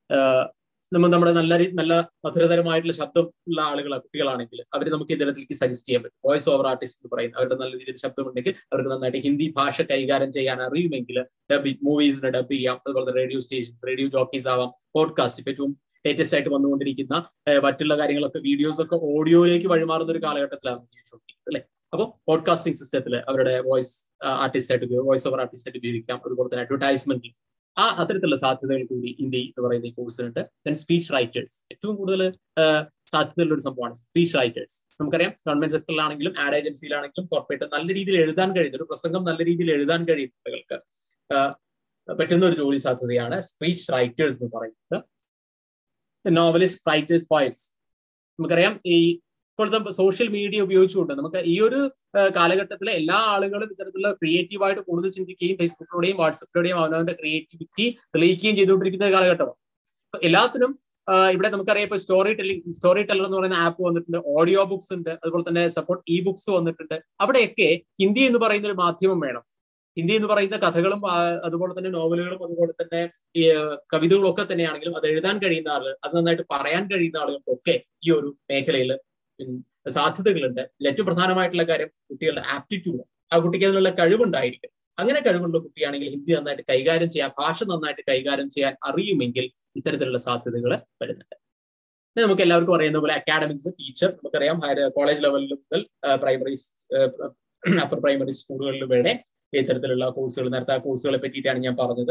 നമ്മൾ നമ്മുടെ നല്ല നല്ല മധുരതരമായിട്ടുള്ള ശബ്ദം ഉള്ള ആളുകൾ കുട്ടികളാണെങ്കിൽ അവർ നമുക്ക് ഇതിലേക്ക് സജസ്റ്റ് ചെയ്യാൻ പറ്റും വോയിസ് ഓവർ ആർട്ടിസ്റ്റ് എന്ന് പറയുന്നത് അവരുടെ നല്ല രീതിയിൽ ശബ്ദമുണ്ടെങ്കിൽ അവർക്ക് നന്നായിട്ട് ഹിന്ദി ഭാഷ കൈകാര്യം ചെയ്യാൻ അറിയുമെങ്കിൽ ഡബ് മൂവീസിന് ഡബ് ചെയ്യാം അതുപോലെ റേഡിയോ സ്റ്റേഷൻസ് റേഡിയോ ജോക്കീസ് ആവാം പോഡ്കാസ്റ്റ് ഇപ്പൊ ഏറ്റവും ലേറ്റസ്റ്റ് ആയിട്ട് വന്നുകൊണ്ടിരിക്കുന്ന മറ്റുള്ള കാര്യങ്ങളൊക്കെ വീഡിയോസ് ഒക്കെ ഓഡിയോയിലേക്ക് വഴിമാറുന്ന ഒരു കാലഘട്ടത്തിലാണ് അല്ലെ അപ്പോൾ പോഡ്കാസ്റ്റിംഗ് സിസ്റ്റത്തിൽ അവരുടെ വോയിസ് ആർട്ടിസ്റ്റ് ആയിട്ട് വോയിസ് ഓവർ ആർട്ടിസ്റ്റ് ആയിട്ട് ഉപയോഗിക്കാം അതുപോലെ തന്നെ അഡ്വർടൈസ്മെന്റിൽ ആ അത്തരത്തിലുള്ള സാധ്യതകൾ കൂടി ഹിന്ദി എന്ന് പറയുന്ന ഈ കോഴ്സിനുണ്ട് ദെൻ സ്പീച്ച് റൈറ്റേഴ്സ് ഏറ്റവും കൂടുതൽ സാധ്യതയുള്ള ഒരു സംഭവമാണ് സ്പീച്ച് റൈറ്റേഴ്സ് നമുക്കറിയാം ഗവൺമെന്റ് സെക്ടറിലാണെങ്കിലും ആഡ് ഏജൻസിയിലാണെങ്കിലും കോർപ്പറേറ്റ് നല്ല രീതിയിൽ എഴുതാൻ കഴിയുന്ന ഒരു പ്രസംഗം നല്ല രീതിയിൽ എഴുതാൻ കഴിയുന്ന ആളുകൾക്ക് പറ്റുന്ന ഒരു ജോലി സാധ്യതയാണ് സ്പീച്ച് റൈറ്റേഴ്സ് എന്ന് പറയുന്നത് നോവലിസ്റ്റ് റൈറ്റേഴ്സ് പോയറ്റ്സ് നമുക്കറിയാം ഈ ഇപ്പോഴത്തെ സോഷ്യൽ മീഡിയ ഉപയോഗിച്ചുകൊണ്ട് നമുക്ക് ഈ ഒരു കാലഘട്ടത്തിലെ എല്ലാ ആളുകളും ഇത്തരത്തിലുള്ള ക്രിയേറ്റീവായിട്ട് കൂടുതൽ ചിന്തിക്കുകയും ഫേസ്ബുക്കിലൂടെയും വാട്സപ്പിലൂടെയും അവനവന്റെ ക്രിയേറ്റിവിറ്റി തെളിയിക്കുകയും ചെയ്തുകൊണ്ടിരിക്കുന്ന ഒരു കാലഘട്ടമാണ് എല്ലാത്തിനും ഇവിടെ നമുക്കറിയാം ഇപ്പൊ സ്റ്റോറി ടെല്ലിംഗ് സ്റ്റോറി ടെല്ലർ എന്ന് പറയുന്ന ആപ്പ് വന്നിട്ടുണ്ട് ഓഡിയോ ബുക്സ് ഉണ്ട് അതുപോലെ തന്നെ സപ്പോർട്ട് ഇ ബുക്സ് വന്നിട്ടുണ്ട് അവിടെയൊക്കെ ഹിന്ദി എന്ന് പറയുന്ന ഒരു മാധ്യമം വേണം ഹിന്ദി എന്ന് പറയുന്ന കഥകളും അതുപോലെ തന്നെ നോവലുകളും അതുപോലെ തന്നെ ഈ കവിതകളും ഒക്കെ തന്നെയാണെങ്കിലും അത് എഴുതാൻ കഴിയുന്ന ആള് അത് നന്നായിട്ട് പറയാൻ കഴിയുന്ന ആളുകൾക്കൊക്കെ ഈ ഒരു മേഖലയിൽ സാധ്യതകളുണ്ട് ഏറ്റവും പ്രധാനമായിട്ടുള്ള കാര്യം കുട്ടികളുടെ ആപ്റ്റിറ്റ്യൂഡ് ആ കുട്ടിക്ക് അതിനുള്ള കഴിവുണ്ടായിരിക്കും അങ്ങനെ കഴിവുള്ള കുട്ടിയാണെങ്കിൽ ഹിന്ദി നന്നായിട്ട് കൈകാര്യം ചെയ്യാൻ ഭാഷ നന്നായിട്ട് കൈകാര്യം ചെയ്യാൻ അറിയുമെങ്കിൽ ഇത്തരത്തിലുള്ള സാധ്യതകൾ വരുന്നുണ്ട് നമുക്ക് എല്ലാവർക്കും അറിയുന്ന പോലെ അക്കാഡമിക്സ് ടീച്ചർ നമുക്കറിയാം കോളേജ് ലെവലിൽ മുതൽ പ്രൈമറി അപ്പർ പ്രൈമറി സ്കൂളുകളിൽ വരെ ഇത്തരത്തിലുള്ള കോഴ്സുകൾ നേരത്തെ ആ കോഴ്സുകളെ പറ്റിയിട്ടാണ് ഞാൻ പറഞ്ഞത്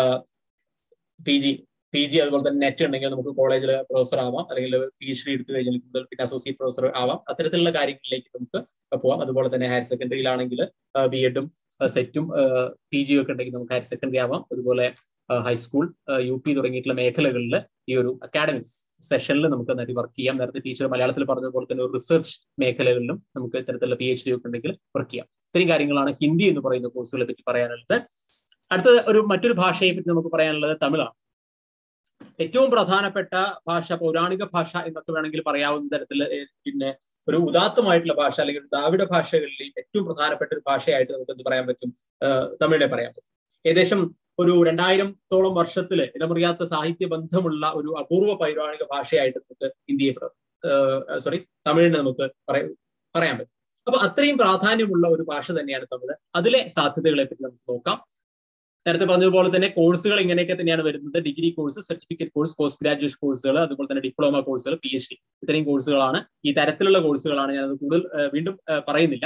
പി ജി പി ജി അതുപോലെ തന്നെ നെറ്റ് ഉണ്ടെങ്കിൽ നമുക്ക് കോളേജിൽ പ്രൊഫസർ ആവാം അല്ലെങ്കിൽ പി എച്ച് ഡി എടുത്തു കഴിഞ്ഞാൽ കൂടുതൽ പിന്നെ അസോസിയേറ്റ് പ്രൊഫസർ ആവാം അത്തരത്തിലുള്ള കാര്യങ്ങളിലേക്ക് നമുക്ക് പോവാം അതുപോലെ തന്നെ ഹയർ സെക്കൻഡറിയിലാണെങ്കിൽ ബി എഡും സെറ്റും പി ജി ഒക്കെ ഉണ്ടെങ്കിൽ നമുക്ക് ഹയർ സെക്കൻഡറി ആവാം അതുപോലെ ഹൈസ്കൂൾ യു പി തുടങ്ങിയിട്ടുള്ള മേഖലകളിൽ ഈ ഒരു അക്കാഡമിക്സ് സെഷനിൽ നമുക്ക് നന്നായിട്ട് വർക്ക് ചെയ്യാം നേരത്തെ ടീച്ചർ മലയാളത്തിൽ പറഞ്ഞതുപോലെ തന്നെ ഒരു റിസർച്ച് മേഖലകളിലും നമുക്ക് ഇത്തരത്തിലുള്ള പി എച്ച് ഡി ഒക്കെ ഉണ്ടെങ്കിൽ വർക്ക് ചെയ്യാം ഇത്രയും കാര്യങ്ങളാണ് ഹിന്ദി എന്ന് പറയുന്ന കോഴ്സുകളെ പറ്റി പറയാനുള്ളത് അടുത്ത ഒരു മറ്റൊരു ഭാഷയെ പറ്റി നമുക്ക് പറയാനുള്ളത് തമിഴാണ് ഏറ്റവും പ്രധാനപ്പെട്ട ഭാഷ പൗരാണിക ഭാഷ എന്നൊക്കെ വേണമെങ്കിൽ പറയാവുന്ന തരത്തിൽ പിന്നെ ഒരു ഉദാത്തമായിട്ടുള്ള ഭാഷ അല്ലെങ്കിൽ ദ്രാവിഡ ഭാഷകളിൽ ഏറ്റവും പ്രധാനപ്പെട്ട ഒരു ഭാഷയായിട്ട് നമുക്ക് എന്ത് പറയാൻ പറ്റും തമിഴിനെ പറയാൻ പറ്റും ഏകദേശം ഒരു രണ്ടായിരത്തോളം വർഷത്തില് ഇടമുറിയാത്ത സാഹിത്യ ബന്ധമുള്ള ഒരു അപൂർവ പൗരാണിക ഭാഷയായിട്ട് നമുക്ക് ഇന്ത്യയെ സോറി തമിഴിനെ നമുക്ക് പറയാൻ പറ്റും അപ്പൊ അത്രയും പ്രാധാന്യമുള്ള ഒരു ഭാഷ തന്നെയാണ് തമിഴ് അതിലെ സാധ്യതകളെ പറ്റി നമുക്ക് നോക്കാം നേരത്തെ പറഞ്ഞതുപോലെ തന്നെ കോഴ്സുകൾ ഇങ്ങനെയൊക്കെ തന്നെയാണ് വരുന്നത് degree course certificate course post graduation കോഴ്സുകൾ അതുപോലെ തന്നെ ഡിപ്ലോമ കോഴ്സുകൾ പി എച്ച് ഡി ഇത്രയും കോഴ്സുകളാണ് ഈ തരത്തിലുള്ള കോഴ്സുകളാണ് ഞാനത് കൂടുതൽ വീണ്ടും പറയുന്നില്ല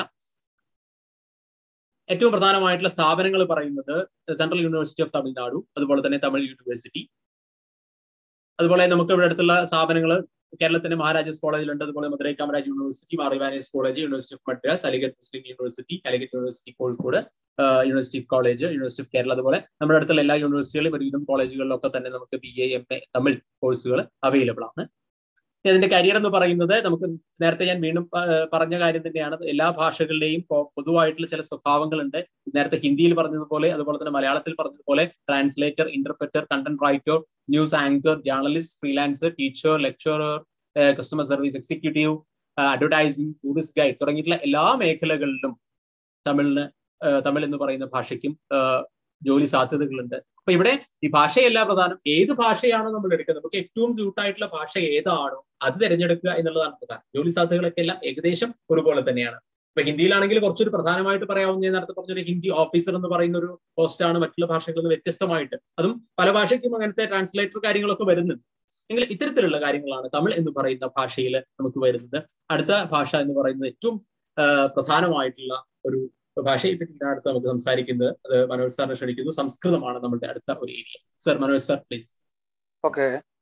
ഏറ്റവും പ്രധാനമായിട്ടുള്ള സ്ഥാപനങ്ങൾ പറയുന്നത് സെൻട്രൽ യൂണിവേഴ്സിറ്റി ഓഫ് തമിഴ്നാടു അതുപോലെ തന്നെ തമിഴ് യൂണിവേഴ്സിറ്റി അതുപോലെ നമുക്ക് ഇവിടെ അടുത്തുള്ള സ്ഥാപനങ്ങൾ കേരളത്തിന്റെ മഹാരാജാസ് കോളേജിലുണ്ട് അതുപോലെ മധുരൈ കാമരാജ് യൂണിവേഴ്സിറ്റി മാറിവാനേസ് college university of Madras Aligarh Muslim university Calicut university Kozhikode university of college university of Kerala അതുപോലെ നമ്മുടെ അടുത്തുള്ള എല്ലാ യൂണിവേഴ്സിറ്റികളും ഒരുവിധം കോളേജുകളിലൊക്കെ തന്നെ നമുക്ക് B A M A Tamil കോഴ്സുകൾ അവൈലബിൾ ആണ് അതിന്റെ കരിയർ എന്ന് പറയുന്നത് നമുക്ക് നേരത്തെ ഞാൻ വീണ്ടും പറഞ്ഞ കാര്യം തന്നെയാണ് എല്ലാ ഭാഷകളിലെയും പൊതുവായിട്ടുള്ള ചില സ്വഭാവങ്ങളുണ്ട് നേരത്തെ ഹിന്ദിയിൽ പറഞ്ഞതുപോലെ അതുപോലെ തന്നെ മലയാളത്തിൽ പറഞ്ഞതുപോലെ translator interpreter content writer news anchor journalist freelancer teacher lecturer customer service executive advertising tourist guide തുടങ്ങിയിട്ടുള്ള എല്ലാ മേഖലകളിലും തമിഴിന് തമിഴ് എന്ന് പറയുന്ന ഭാഷയ്ക്കും ജോലി സാധ്യതകളുണ്ട് അപ്പൊ ഇവിടെ ഈ ഭാഷയല്ല പ്രധാനം ഏത് ഭാഷയാണോ നമ്മൾ എടുക്കുന്നത് നമുക്ക് ഏറ്റവും സ്യൂട്ട് ആയിട്ടുള്ള ഭാഷ ഏതാണോ അത് തിരഞ്ഞെടുക്കുക എന്നുള്ളതാണ് പ്രധാനം ജോലി സാധ്യതകളൊക്കെ എല്ലാം ഏകദേശം ഒരുപോലെ തന്നെയാണ് ഇപ്പൊ ഹിന്ദിയിലാണെങ്കിൽ കുറച്ചൊരു പ്രധാനമായിട്ട് പറയാവുന്ന ഞാൻ നേരത്തെ പറഞ്ഞൊരു ഹിന്ദി ഓഫീസർ എന്ന് പറയുന്ന ഒരു പോസ്റ്റാണ് മറ്റുള്ള ഭാഷകളിൽ നിന്ന് വ്യത്യസ്തമായിട്ട് അതും പല ഭാഷയ്ക്കും അങ്ങനത്തെ ട്രാൻസ്ലേറ്റർ കാര്യങ്ങളൊക്കെ വരുന്നുണ്ട് എങ്കിൽ ഇത്തരത്തിലുള്ള കാര്യങ്ങളാണ് തമിഴ് എന്ന് പറയുന്ന ഭാഷയിൽ നമുക്ക് വരുന്നത് അടുത്ത ഭാഷ എന്ന് പറയുന്നത് ഏറ്റവും പ്രധാനമായിട്ടുള്ള ഒരു ഭാഷയെ പറ്റിയാണ് അടുത്ത് നമുക്ക് സംസാരിക്കുന്നത് അത് മനോജ് സാറിനെ ക്ഷണിക്കുന്നു സംസ്കൃതമാണ് നമ്മുടെ അടുത്ത ഒരു area sir Manoj sir please okay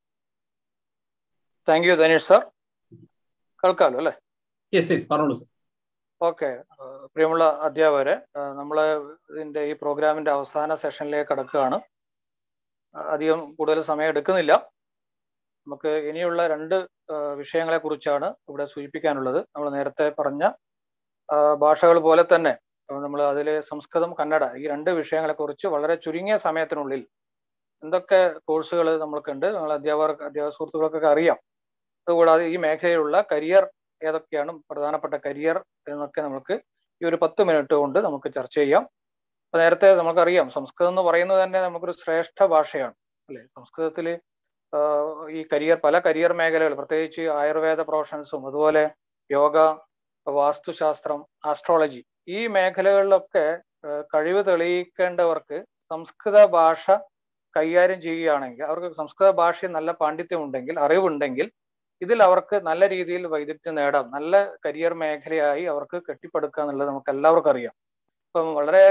thank you Dhanish sir കേൾക്കാമല്ലോ അല്ലേ യെസ് യെസ് പറഞ്ഞോളൂ സർ ഓക്കെ പ്രിയമുള്ള അധ്യാപകരെ നമ്മൾ ഇതിന്റെ ഈ പ്രോഗ്രാമിന്റെ അവസാന സെഷനിലേക്ക് കടക്കുകയാണ് അധികം കൂടുതൽ സമയം എടുക്കുന്നില്ല നമുക്ക് ഇനിയുള്ള രണ്ട് വിഷയങ്ങളെ കുറിച്ചാണ് ഇവിടെ സൂചിപ്പിക്കാനുള്ളത് നമ്മൾ നേരത്തെ പറഞ്ഞ ഭാഷകൾ പോലെ തന്നെ നമ്മൾ അതിൽ സംസ്കൃതം കന്നഡ ഈ രണ്ട് വിഷയങ്ങളെ കുറിച്ച് വളരെ ചുരുങ്ങിയ സമയത്തിനുള്ളിൽ എന്തൊക്കെ കോഴ്സുകൾ നമ്മൾക്കുണ്ട് നമ്മൾ അധ്യാപകർ അധ്യാപക സുഹൃത്തുക്കൾക്കൊക്കെ അറിയാം അതുകൂടാതെ ഈ മേഖലയിലുള്ള കരിയർ ഏതൊക്കെയാണ് പ്രധാനപ്പെട്ട കരിയർ എന്നൊക്കെ നമുക്ക് ഈ ഒരു പത്ത് മിനിറ്റ് കൊണ്ട് നമുക്ക് ചർച്ച ചെയ്യാം അപ്പൊ നേരത്തെ നമുക്കറിയാം സംസ്കൃതം എന്ന് പറയുന്നത് തന്നെ നമുക്കൊരു ശ്രേഷ്ഠ ഭാഷയാണ് അല്ലെ സംസ്കൃതത്തിൽ ഈ കരിയർ പല കരിയർ മേഖലകൾ പ്രത്യേകിച്ച് ആയുർവേദ പ്രൊഫഷൻസും അതുപോലെ യോഗ വാസ്തുശാസ്ത്രം ആസ്ട്രോളജി ഈ മേഖലകളിലൊക്കെ കഴിവ് തെളിയിക്കേണ്ടവർക്ക് സംസ്കൃത ഭാഷ കൈകാര്യം ചെയ്യുകയാണെങ്കിൽ അവർക്ക് സംസ്കൃത ഭാഷയിൽ നല്ല പാണ്ഡിത്യം ഉണ്ടെങ്കിൽ അറിവുണ്ടെങ്കിൽ ഇതിൽ അവർക്ക് നല്ല രീതിയിൽ വൈദഗ്ധ്യം നേടാം നല്ല കരിയർ മേഖലയായി അവർക്ക് കെട്ടിപ്പടുക്കുക എന്നുള്ളത് നമുക്ക് എല്ലാവർക്കും അറിയാം ഇപ്പം വളരെ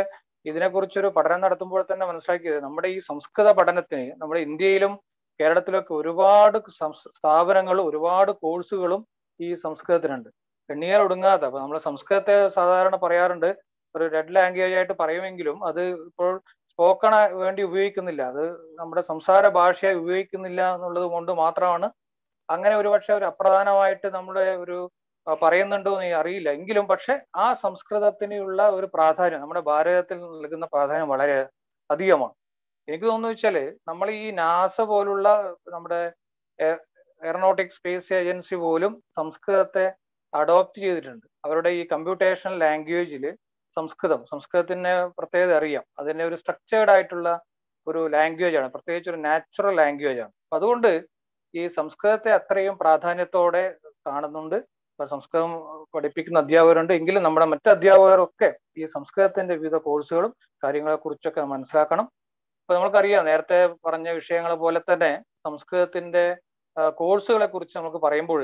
ഇതിനെക്കുറിച്ചൊരു പഠനം നടത്തുമ്പോൾ തന്നെ മനസ്സിലാക്കിയത് നമ്മുടെ ഈ സംസ്കൃത പഠനത്തിന് നമ്മുടെ ഇന്ത്യയിലും കേരളത്തിലൊക്കെ ഒരുപാട് സ്ഥാപനങ്ങളും ഒരുപാട് കോഴ്സുകളും ഈ സംസ്കൃതത്തിനുണ്ട് എണ്ണിയാൽ ഒടുങ്ങാത്ത അപ്പൊ നമ്മൾ സംസ്കൃതത്തെ സാധാരണ പറയാറുണ്ട് ഒരു റെഡ് ലാംഗ്വേജ് ആയിട്ട് പറയുമെങ്കിലും അത് ഇപ്പോൾ സ്പോക്കൺ വേണ്ടി ഉപയോഗിക്കുന്നില്ല അത് നമ്മുടെ സംസാര ഭാഷയായി ഉപയോഗിക്കുന്നില്ല എന്നുള്ളത് കൊണ്ട് മാത്രമാണ് അങ്ങനെ ഒരുപക്ഷെ ഒരു അപ്രധാനമായിട്ട് നമ്മുടെ ഒരു പറയുന്നുണ്ടോ എന്ന് അറിയില്ല എങ്കിലും പക്ഷെ ആ സംസ്കൃതത്തിനുള്ള ഒരു പ്രാധാന്യം നമ്മുടെ ഭാരതത്തിൽ നൽകുന്ന പ്രാധാന്യം വളരെ അധികമാണ് എനിക്ക് തോന്നുന്നു വെച്ചാല് നമ്മൾ ഈ നാസ പോലുള്ള നമ്മുടെ എയറോനോട്ടിക് സ്പേസ് ഏജൻസി പോലും സംസ്കൃതത്തെ അഡോപ്റ്റ് ചെയ്തിട്ടുണ്ട് അവരുടെ ഈ കമ്പ്യൂട്ടേഷണൽ ലാംഗ്വേജിൽ സംസ്കൃതം സംസ്കൃതത്തിന് പ്രത്യേകത അറിയാം അതിന്റെ ഒരു സ്ട്രക്ചേർഡ് ആയിട്ടുള്ള ഒരു ലാംഗ്വേജ് ആണ് പ്രത്യേകിച്ച് ഒരു നാച്ചുറൽ ലാംഗ്വേജ് ആണ് അപ്പൊ അതുകൊണ്ട് ഈ സംസ്കൃതത്തെ അത്രയും പ്രാധാന്യത്തോടെ കാണുന്നുണ്ട് ഇപ്പൊ സംസ്കൃതം പഠിപ്പിക്കുന്ന അധ്യാപകരുണ്ട് എങ്കിലും നമ്മുടെ മറ്റു അധ്യാപകരൊക്കെ ഈ സംസ്കൃതത്തിന്റെ വിവിധ കോഴ്സുകളും കാര്യങ്ങളെ കുറിച്ചൊക്കെ മനസ്സിലാക്കണം ഇപ്പൊ നമുക്കറിയാം നേരത്തെ പറഞ്ഞ വിഷയങ്ങൾ പോലെ തന്നെ സംസ്കൃതത്തിന്റെ കോഴ്സുകളെ കുറിച്ച് നമുക്ക് പറയുമ്പോൾ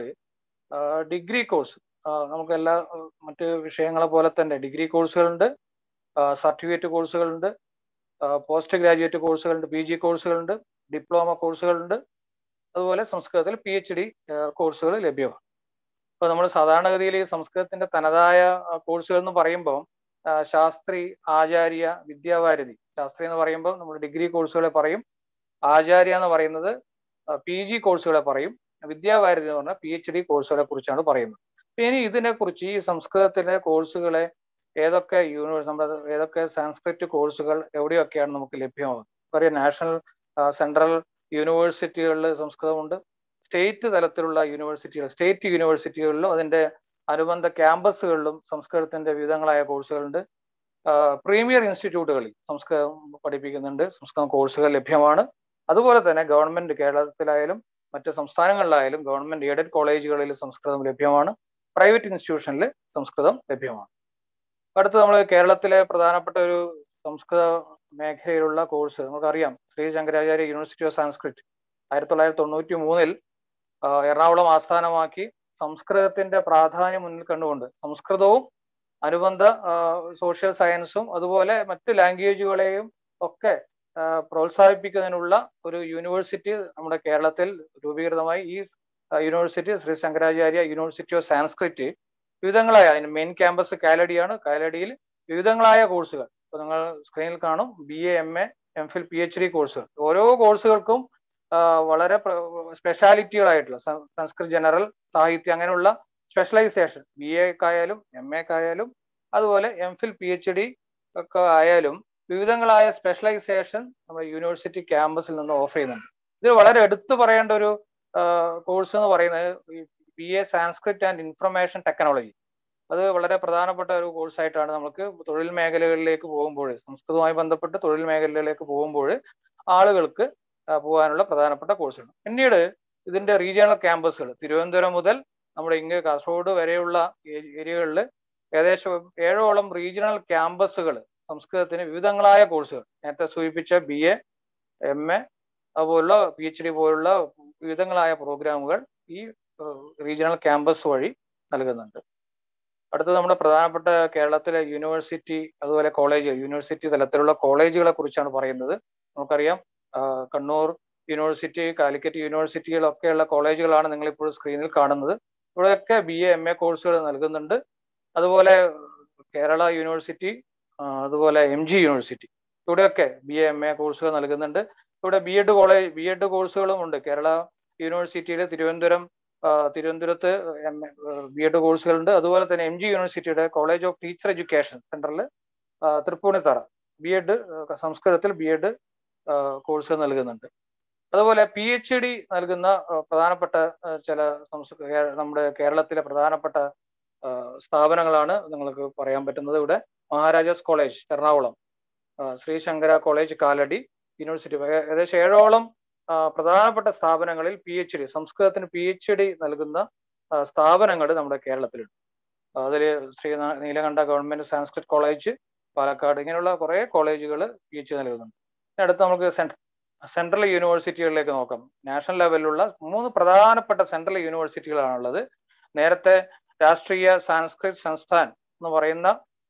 ഡിഗ്രി കോഴ്സ് നമുക്ക് എല്ലാ മറ്റ് വിഷയങ്ങളെ പോലെ തന്നെ ഡിഗ്രി കോഴ്സുകളുണ്ട് സർട്ടിഫിക്കറ്റ് കോഴ്സുകളുണ്ട് പോസ്റ്റ് ഗ്രാജുവേറ്റ് കോഴ്സുകളുണ്ട് പി ജി കോഴ്സുകളുണ്ട് ഡിപ്ലോമ കോഴ്സുകളുണ്ട് അതുപോലെ സംസ്കൃതത്തിൽ പി എച്ച് ഡി കോഴ്സുകൾ ലഭ്യമാണ് ഇപ്പൊ നമ്മൾ സാധാരണഗതിയിൽ ഈ സംസ്കൃതത്തിന്റെ തനതായ കോഴ്സുകൾ എന്ന് പറയുമ്പോൾ ശാസ്ത്രി ആചാര്യ വിദ്യാവാരധി ശാസ്ത്രി എന്ന് പറയുമ്പോൾ നമ്മൾ ഡിഗ്രി കോഴ്സുകളെ പറയും ആചാര്യ എന്ന് പറയുന്നത് പി ജി കോഴ്സുകളെ പറയും വിദ്യാവാരധി എന്ന് പറഞ്ഞാൽ പി എച്ച് ഡി കോഴ്സുകളെ കുറിച്ചാണ് പറയുന്നത് ഇനി ഇതിനെക്കുറിച്ച് ഈ സംസ്കൃതത്തിലെ കോഴ്സുകളെ ഏതൊക്കെ യൂണിവേഴ്സ് നമ്മുടെ ഏതൊക്കെ സാൻസ്ക്രിറ്റ് കോഴ്സുകൾ എവിടെയൊക്കെയാണ് നമുക്ക് ലഭ്യമാകുന്നത് പറയാം നാഷണൽ സെൻട്രൽ യൂണിവേഴ്സിറ്റികളിൽ സംസ്കൃതമുണ്ട് സ്റ്റേറ്റ് തലത്തിലുള്ള യൂണിവേഴ്സിറ്റികൾ സ്റ്റേറ്റ് യൂണിവേഴ്സിറ്റികളിലും അതിന്റെ അനുബന്ധ ക്യാമ്പസുകളിലും സംസ്കൃതത്തിന്റെ വിവിധങ്ങളായ കോഴ്സുകളുണ്ട് പ്രീമിയർ ഇൻസ്റ്റിറ്റ്യൂട്ടുകളിൽ സംസ്കൃതം പഠിപ്പിക്കുന്നുണ്ട് സംസ്കൃതം കോഴ്സുകൾ ലഭ്യമാണ് അതുപോലെ തന്നെ ഗവൺമെന്റ് കേരളത്തിലായാലും മറ്റ് സംസ്ഥാനങ്ങളിലായാലും ഗവൺമെന്റ് എയ്ഡഡ് കോളേജുകളിൽ സംസ്കൃതം ലഭ്യമാണ് പ്രൈവറ്റ് ഇൻസ്റ്റിറ്റ്യൂഷനിൽ സംസ്കൃതം ലഭ്യമാണ് അടുത്ത് നമ്മൾ കേരളത്തിലെ പ്രധാനപ്പെട്ട ഒരു സംസ്കൃത മേഖലയിലുള്ള കോഴ്സ് നമുക്കറിയാം Shri Shankaracharya university of Sanskrit ആയിരത്തി തൊള്ളായിരത്തി തൊണ്ണൂറ്റി മൂന്നിൽ എറണാകുളം ആസ്ഥാനമാക്കി സംസ്കൃതത്തിന്റെ പ്രാധാന്യം മുന്നിൽ കണ്ടുകൊണ്ട് സംസ്കൃതവും അനുബന്ധ സോഷ്യൽ സയൻസും അതുപോലെ മറ്റ് ലാംഗ്വേജുകളെയും ഒക്കെ പ്രോത്സാഹിപ്പിക്കുന്നതിനുള്ള ഒരു യൂണിവേഴ്സിറ്റി നമ്മുടെ കേരളത്തിൽ രൂപീകൃതമായി ഈ university Shri Shankaracharya university of Sanskrit വിവിധങ്ങളായ അതിന് മെയിൻ ക്യാമ്പസ് കാലടിയാണ് കാലടിയിൽ വിവിധങ്ങളായ കോഴ്സുകൾ ഇപ്പൊ നിങ്ങൾ സ്ക്രീനിൽ കാണും B A M A M Phil P H D കോഴ്സുകൾ ഓരോ കോഴ്സുകൾക്കും വളരെ സ്പെഷ്യാലിറ്റികളായിട്ടുള്ള സംസ്കൃത് ജനറൽ സാഹിത്യം അങ്ങനെയുള്ള സ്പെഷ്യലൈസേഷൻ ബി എക്കായാലും എം എക്കായാലും അതുപോലെ M Phil P H D ഒക്കെ ആയാലും വിവിധങ്ങളായ സ്പെഷ്യലൈസേഷൻ നമ്മുടെ യൂണിവേഴ്സിറ്റി ക്യാമ്പസിൽ നിന്ന് ഓഫർ ചെയ്യുന്നുണ്ട് ഇത് വളരെ എടുത്തു പറയേണ്ട ഒരു കോഴ്സ് എന്ന് പറയുന്നത് B A Sanskrit and information technology അത് വളരെ പ്രധാനപ്പെട്ട ഒരു കോഴ്സായിട്ടാണ് നമുക്ക് തൊഴിൽ മേഖലകളിലേക്ക് പോകുമ്പോൾ സംസ്കൃതവുമായി ബന്ധപ്പെട്ട് തൊഴിൽ മേഖലകളിലേക്ക് പോകുമ്പോൾ ആളുകൾക്ക് പോകാനുള്ള പ്രധാനപ്പെട്ട കോഴ്സാണ് പിന്നീട് ഇതിന്റെ റീജിയണൽ ക്യാമ്പസുകൾ തിരുവനന്തപുരം മുതൽ നമ്മുടെ ഇങ്ങ് കാസർഗോഡ് വരെയുള്ള ഏരിയകളിൽ ഏകദേശം ഏഴോളം റീജിയണൽ ക്യാമ്പസുകൾ സംസ്കൃതത്തിന് വിവിധങ്ങളായ കോഴ്സുകൾ നേരത്തെ സൂചിപ്പിച്ച ബി എ എം എ അതുപോലുള്ള പി എച്ച് ഡി പോലുള്ള വിവിധങ്ങളായ പ്രോഗ്രാമുകൾ ഈ റീജിയണൽ ക്യാമ്പസ് വഴി നൽകുന്നുണ്ട് അടുത്തത് നമ്മുടെ പ്രധാനപ്പെട്ട കേരളത്തിലെ യൂണിവേഴ്സിറ്റി അതുപോലെ കോളേജ് യൂണിവേഴ്സിറ്റി തലത്തിലുള്ള കോളേജുകളെ കുറിച്ചാണ് പറയുന്നത് നമുക്കറിയാം കണ്ണൂർ യൂണിവേഴ്സിറ്റി കാലിക്കറ്റ് യൂണിവേഴ്സിറ്റികളൊക്കെയുള്ള കോളേജുകളാണ് നിങ്ങൾ ഇപ്പോൾ സ്ക്രീനിൽ കാണുന്നത് ഇവിടെയൊക്കെ ബി എ എം എ കോഴ്സുകൾ നൽകുന്നുണ്ട് അതുപോലെ കേരള യൂണിവേഴ്സിറ്റി അതുപോലെ എം ജി യൂണിവേഴ്സിറ്റി ഇവിടെയൊക്കെ ബി എ എം എ കോഴ്സുകൾ നൽകുന്നുണ്ട് ഇവിടെ B Ed college B Ed കോഴ്സുകളും ഉണ്ട് കേരള യൂണിവേഴ്സിറ്റിയുടെ തിരുവനന്തപുരം തിരുവനന്തപുരത്ത് എം ബി എഡ് കോഴ്സുകളുണ്ട് അതുപോലെ തന്നെ എം ജി യൂണിവേഴ്സിറ്റിയുടെ കോളേജ് ഓഫ് ടീച്ചർ എഡ്യൂക്കേഷൻ സെന്ററിൽ തൃപ്പൂണിത്തറ ബി എഡ് സംസ്കൃതത്തിൽ ബി എഡ് കോഴ്സുകൾ നൽകുന്നുണ്ട് അതുപോലെ പി എച്ച് ഡി നൽകുന്ന പ്രധാനപ്പെട്ട ചില നമ്മുടെ കേരളത്തിലെ പ്രധാനപ്പെട്ട സ്ഥാപനങ്ങളാണ് നിങ്ങൾക്ക് പറയാൻ പറ്റുന്നത് ഇവിടെ Maharajas college Ernakulam Shri Shankara college Kalady university ഏകദേശം ഏഴോളം പ്രധാനപ്പെട്ട സ്ഥാപനങ്ങളിൽ പി എച്ച് ഡി സംസ്കൃതത്തിന് പി എച്ച് ഡി നൽകുന്ന സ്ഥാപനങ്ങൾ നമ്മുടെ കേരളത്തിലുണ്ട് അതിൽ ശ്രീ നീലകണ്ഠ ഗവൺമെന്റ് സാൻസ്ക്രിറ്റ് കോളേജ് പാലക്കാട് ഇങ്ങനെയുള്ള കുറെ കോളേജുകൾ പി എച്ച് ഡി നൽകുന്നുണ്ട് അടുത്ത് നമുക്ക് സെൻട്രൽ യൂണിവേഴ്സിറ്റികളിലേക്ക് നോക്കാം നാഷണൽ ലെവലിലുള്ള മൂന്ന് പ്രധാനപ്പെട്ട സെൻട്രൽ യൂണിവേഴ്സിറ്റികളാണുള്ളത് നേരത്തെ രാഷ്ട്രീയ സാൻസ്ക്രിത് സംസ്ഥാൻ എന്ന് പറയുന്ന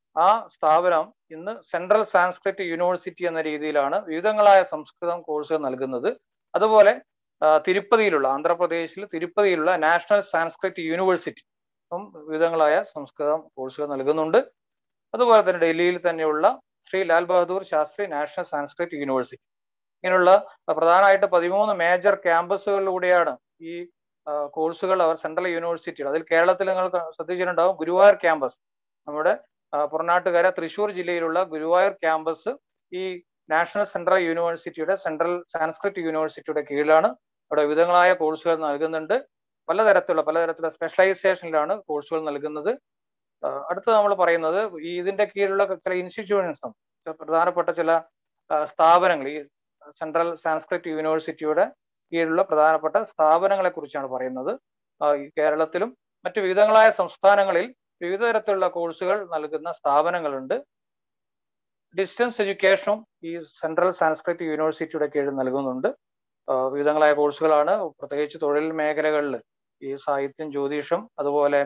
ആ സ്ഥാപനം ഇന്ന് സെൻട്രൽ സാൻസ്ക്രിറ്റ് യൂണിവേഴ്സിറ്റി എന്ന രീതിയിലാണ് വിവിധങ്ങളായ സംസ്കൃതം കോഴ്സുകൾ നൽകുന്നത് അതുപോലെ തിരുപ്പതിയിലുള്ള ആന്ധ്രാപ്രദേശിൽ തിരുപ്പതിയിലുള്ള നാഷണൽ സാൻസ്ക്രിറ്റ് യൂണിവേഴ്സിറ്റി വിവിധങ്ങളായ സംസ്കൃതം കോഴ്സുകൾ നൽകുന്നുണ്ട് അതുപോലെ തന്നെ ഡൽഹിയിൽ തന്നെയുള്ള ശ്രീ ലാൽ ബഹദൂർ ശാസ്ത്രി നാഷണൽ സാൻസ്ക്രിറ്റ് യൂണിവേഴ്സിറ്റി ഇങ്ങനെയുള്ള പ്രധാനമായിട്ട് പതിമൂന്ന് മേജർ ക്യാമ്പസുകളിലൂടെയാണ് ഈ കോഴ്സുകൾ അവർ സെൻട്രൽ യൂണിവേഴ്സിറ്റികൾ അതിൽ കേരളത്തിൽ നിങ്ങൾ ശ്രദ്ധിച്ചിട്ടുണ്ടാവും ഗുരുവായൂർ ക്യാമ്പസ് നമ്മുടെ പുറനാട്ടുകര തൃശ്ശൂർ ജില്ലയിലുള്ള ഗുരുവായൂർ ക്യാമ്പസ് ഈ നാഷണൽ സെൻട്രൽ യൂണിവേഴ്സിറ്റിയുടെ സെൻട്രൽ സാൻസ്ക്രിറ്റ് യൂണിവേഴ്സിറ്റിയുടെ കീഴിലാണ് അവിടെ വിവിധങ്ങളായ കോഴ്സുകൾ നൽകുന്നുണ്ട് പലതരത്തിലുള്ള പലതരത്തിലുള്ള സ്പെഷ്യലൈസേഷനിലാണ് കോഴ്സുകൾ നൽകുന്നത് അടുത്ത നമ്മൾ പറയുന്നത് ഈ ഇതിന്റെ കീഴിലുള്ള ചില ഇൻസ്റ്റിറ്റ്യൂഷൻസും പ്രധാനപ്പെട്ട ചില സ്ഥാപനങ്ങൾ ഈ സെൻട്രൽ സാൻസ്ക്രിറ്റ് യൂണിവേഴ്സിറ്റിയുടെ കീഴിലുള്ള പ്രധാനപ്പെട്ട സ്ഥാപനങ്ങളെ കുറിച്ചാണ് പറയുന്നത് കേരളത്തിലും മറ്റു വിവിധങ്ങളായ സംസ്ഥാനങ്ങളിൽ വിവിധ തരത്തിലുള്ള കോഴ്സുകൾ നൽകുന്ന സ്ഥാപനങ്ങളുണ്ട് ഡിസ്റ്റൻസ് എഡ്യൂക്കേഷനും ഈ സെൻട്രൽ സാൻസ്ക്രിറ്റ് യൂണിവേഴ്സിറ്റിയുടെ കീഴിൽ നൽകുന്നുണ്ട് വിവിധങ്ങളായ കോഴ്സുകളാണ് പ്രത്യേകിച്ച് തൊഴിൽ മേഖലകളിൽ ഈ സാഹിത്യം ജ്യോതിഷം അതുപോലെ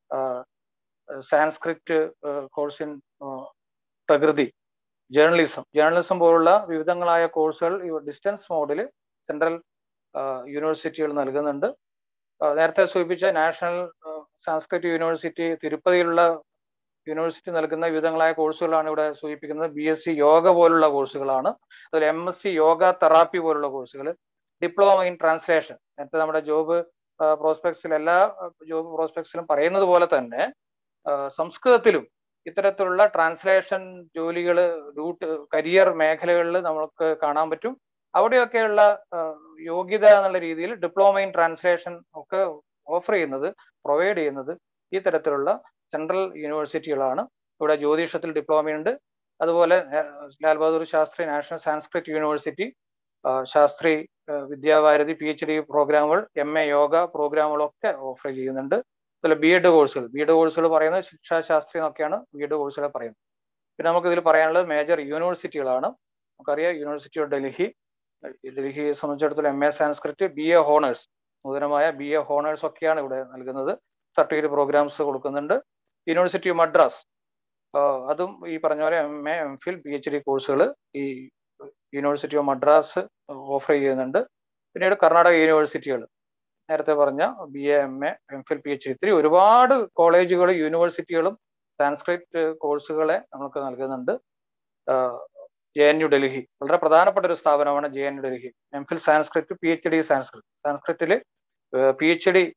സാൻസ്ക്രിറ്റ് കോഴ്സ് ഇൻ പ്രകൃതി ജേർണലിസം ജേർണലിസം പോലുള്ള വിവിധങ്ങളായ കോഴ്സുകൾ ഈ ഡിസ്റ്റൻസ് മോഡിൽ സെൻട്രൽ യൂണിവേഴ്സിറ്റികൾ നൽകുന്നുണ്ട് നേരത്തെ സൂചിപ്പിച്ച നാഷണൽ സാൻസ്ക്രിറ്റ് യൂണിവേഴ്സിറ്റി തിരുപ്പതിയിലുള്ള യൂണിവേഴ്സിറ്റി നൽകുന്ന വിവിധങ്ങളായ കോഴ്സുകളാണ് ഇവിടെ സൂചിപ്പിക്കുന്നത് ബി എസ് സി യോഗ പോലുള്ള കോഴ്സുകളാണ് അതുപോലെ M S C yoga therapy പോലുള്ള കോഴ്സുകൾ ഡിപ്ലോമ ഇൻ ട്രാൻസ്ലേഷൻ നേരത്തെ നമ്മുടെ ജോബ് പ്രോസ്പെക്ട്സിൽ എല്ലാ ജോബ് പ്രോസ്പെക്ട്സിലും പറയുന്നത് പോലെ തന്നെ സംസ്കൃതത്തിലും ഇത്തരത്തിലുള്ള ട്രാൻസ്ലേഷൻ ജോലികൾ റൂട്ട് കരിയർ മേഖലകളിൽ നമുക്ക് കാണാൻ പറ്റും അവിടെയൊക്കെയുള്ള യോഗ്യത എന്നുള്ള രീതിയിൽ ഡിപ്ലോമ ഇൻ ട്രാൻസ്ലേഷൻ ഒക്കെ ഓഫർ ചെയ്യുന്നത് പ്രൊവൈഡ് ചെയ്യുന്നത് ഈ തരത്തിലുള്ള സെൻട്രൽ യൂണിവേഴ്സിറ്റികളാണ് ഇവിടെ ജ്യോതിഷത്തിൽ ഡിപ്ലോമയുണ്ട് അതുപോലെ Lal Bahadur Shastri national Sanskrit university Shastri Vidyabharati P H D പ്രോഗ്രാമുകൾ എം എ യോഗ പ്രോഗ്രാമുകളൊക്കെ ഓഫർ ചെയ്യുന്നുണ്ട് അതുപോലെ ബി എഡ് കോഴ്സുകൾ ബി എഡ് കോഴ്സുകൾ പറയുന്നത് ശിക്ഷാശാസ്ത്രി എന്നൊക്കെയാണ് ബി എഡ് കോഴ്സുകൾ പറയുന്നത് പിന്നെ നമുക്ക് ഇതിൽ പറയാനുള്ളത് മേജർ യൂണിവേഴ്സിറ്റികളാണ് നമുക്കറിയാം യൂണിവേഴ്സിറ്റി ഓഫ് ഡൽഹി ഡൽഹിയെ സംബന്ധിച്ചിടത്തോളം M A Sanskrit B A honours നൂതനമായ ബി എ ഹോണേഴ്സ് ഒക്കെയാണ് ഇവിടെ നൽകുന്നത് സർട്ടിഫിക്കറ്റ് പ്രോഗ്രാംസ് കൊടുക്കുന്നുണ്ട് യൂണിവേഴ്സിറ്റി ഓഫ് മദ്രാസ് അതും ഈ പറഞ്ഞ പോലെ M A M Phil P H D കോഴ്സുകൾ ഈ യൂണിവേഴ്സിറ്റി ഓഫ് മദ്രാസ് ഓഫർ ചെയ്യുന്നുണ്ട് പിന്നീട് കർണാടക യൂണിവേഴ്സിറ്റികൾ നേരത്തെ പറഞ്ഞ B A M A M Phil P H D ഇത്തിരി ഒരുപാട് കോളേജുകളും യൂണിവേഴ്സിറ്റികളും സാൻസ്ക്രിറ്റ് കോഴ്സുകളെ നമുക്ക് നൽകുന്നുണ്ട് ജെ എൻ യു ഡൽഹി വളരെ പ്രധാനപ്പെട്ട ഒരു സ്ഥാപനമാണ് J N U Delhi M Phil Sanskrit P H D Sanskrit സാൻസ്ക്രിറ്റിൽ പി എച്ച് ഡി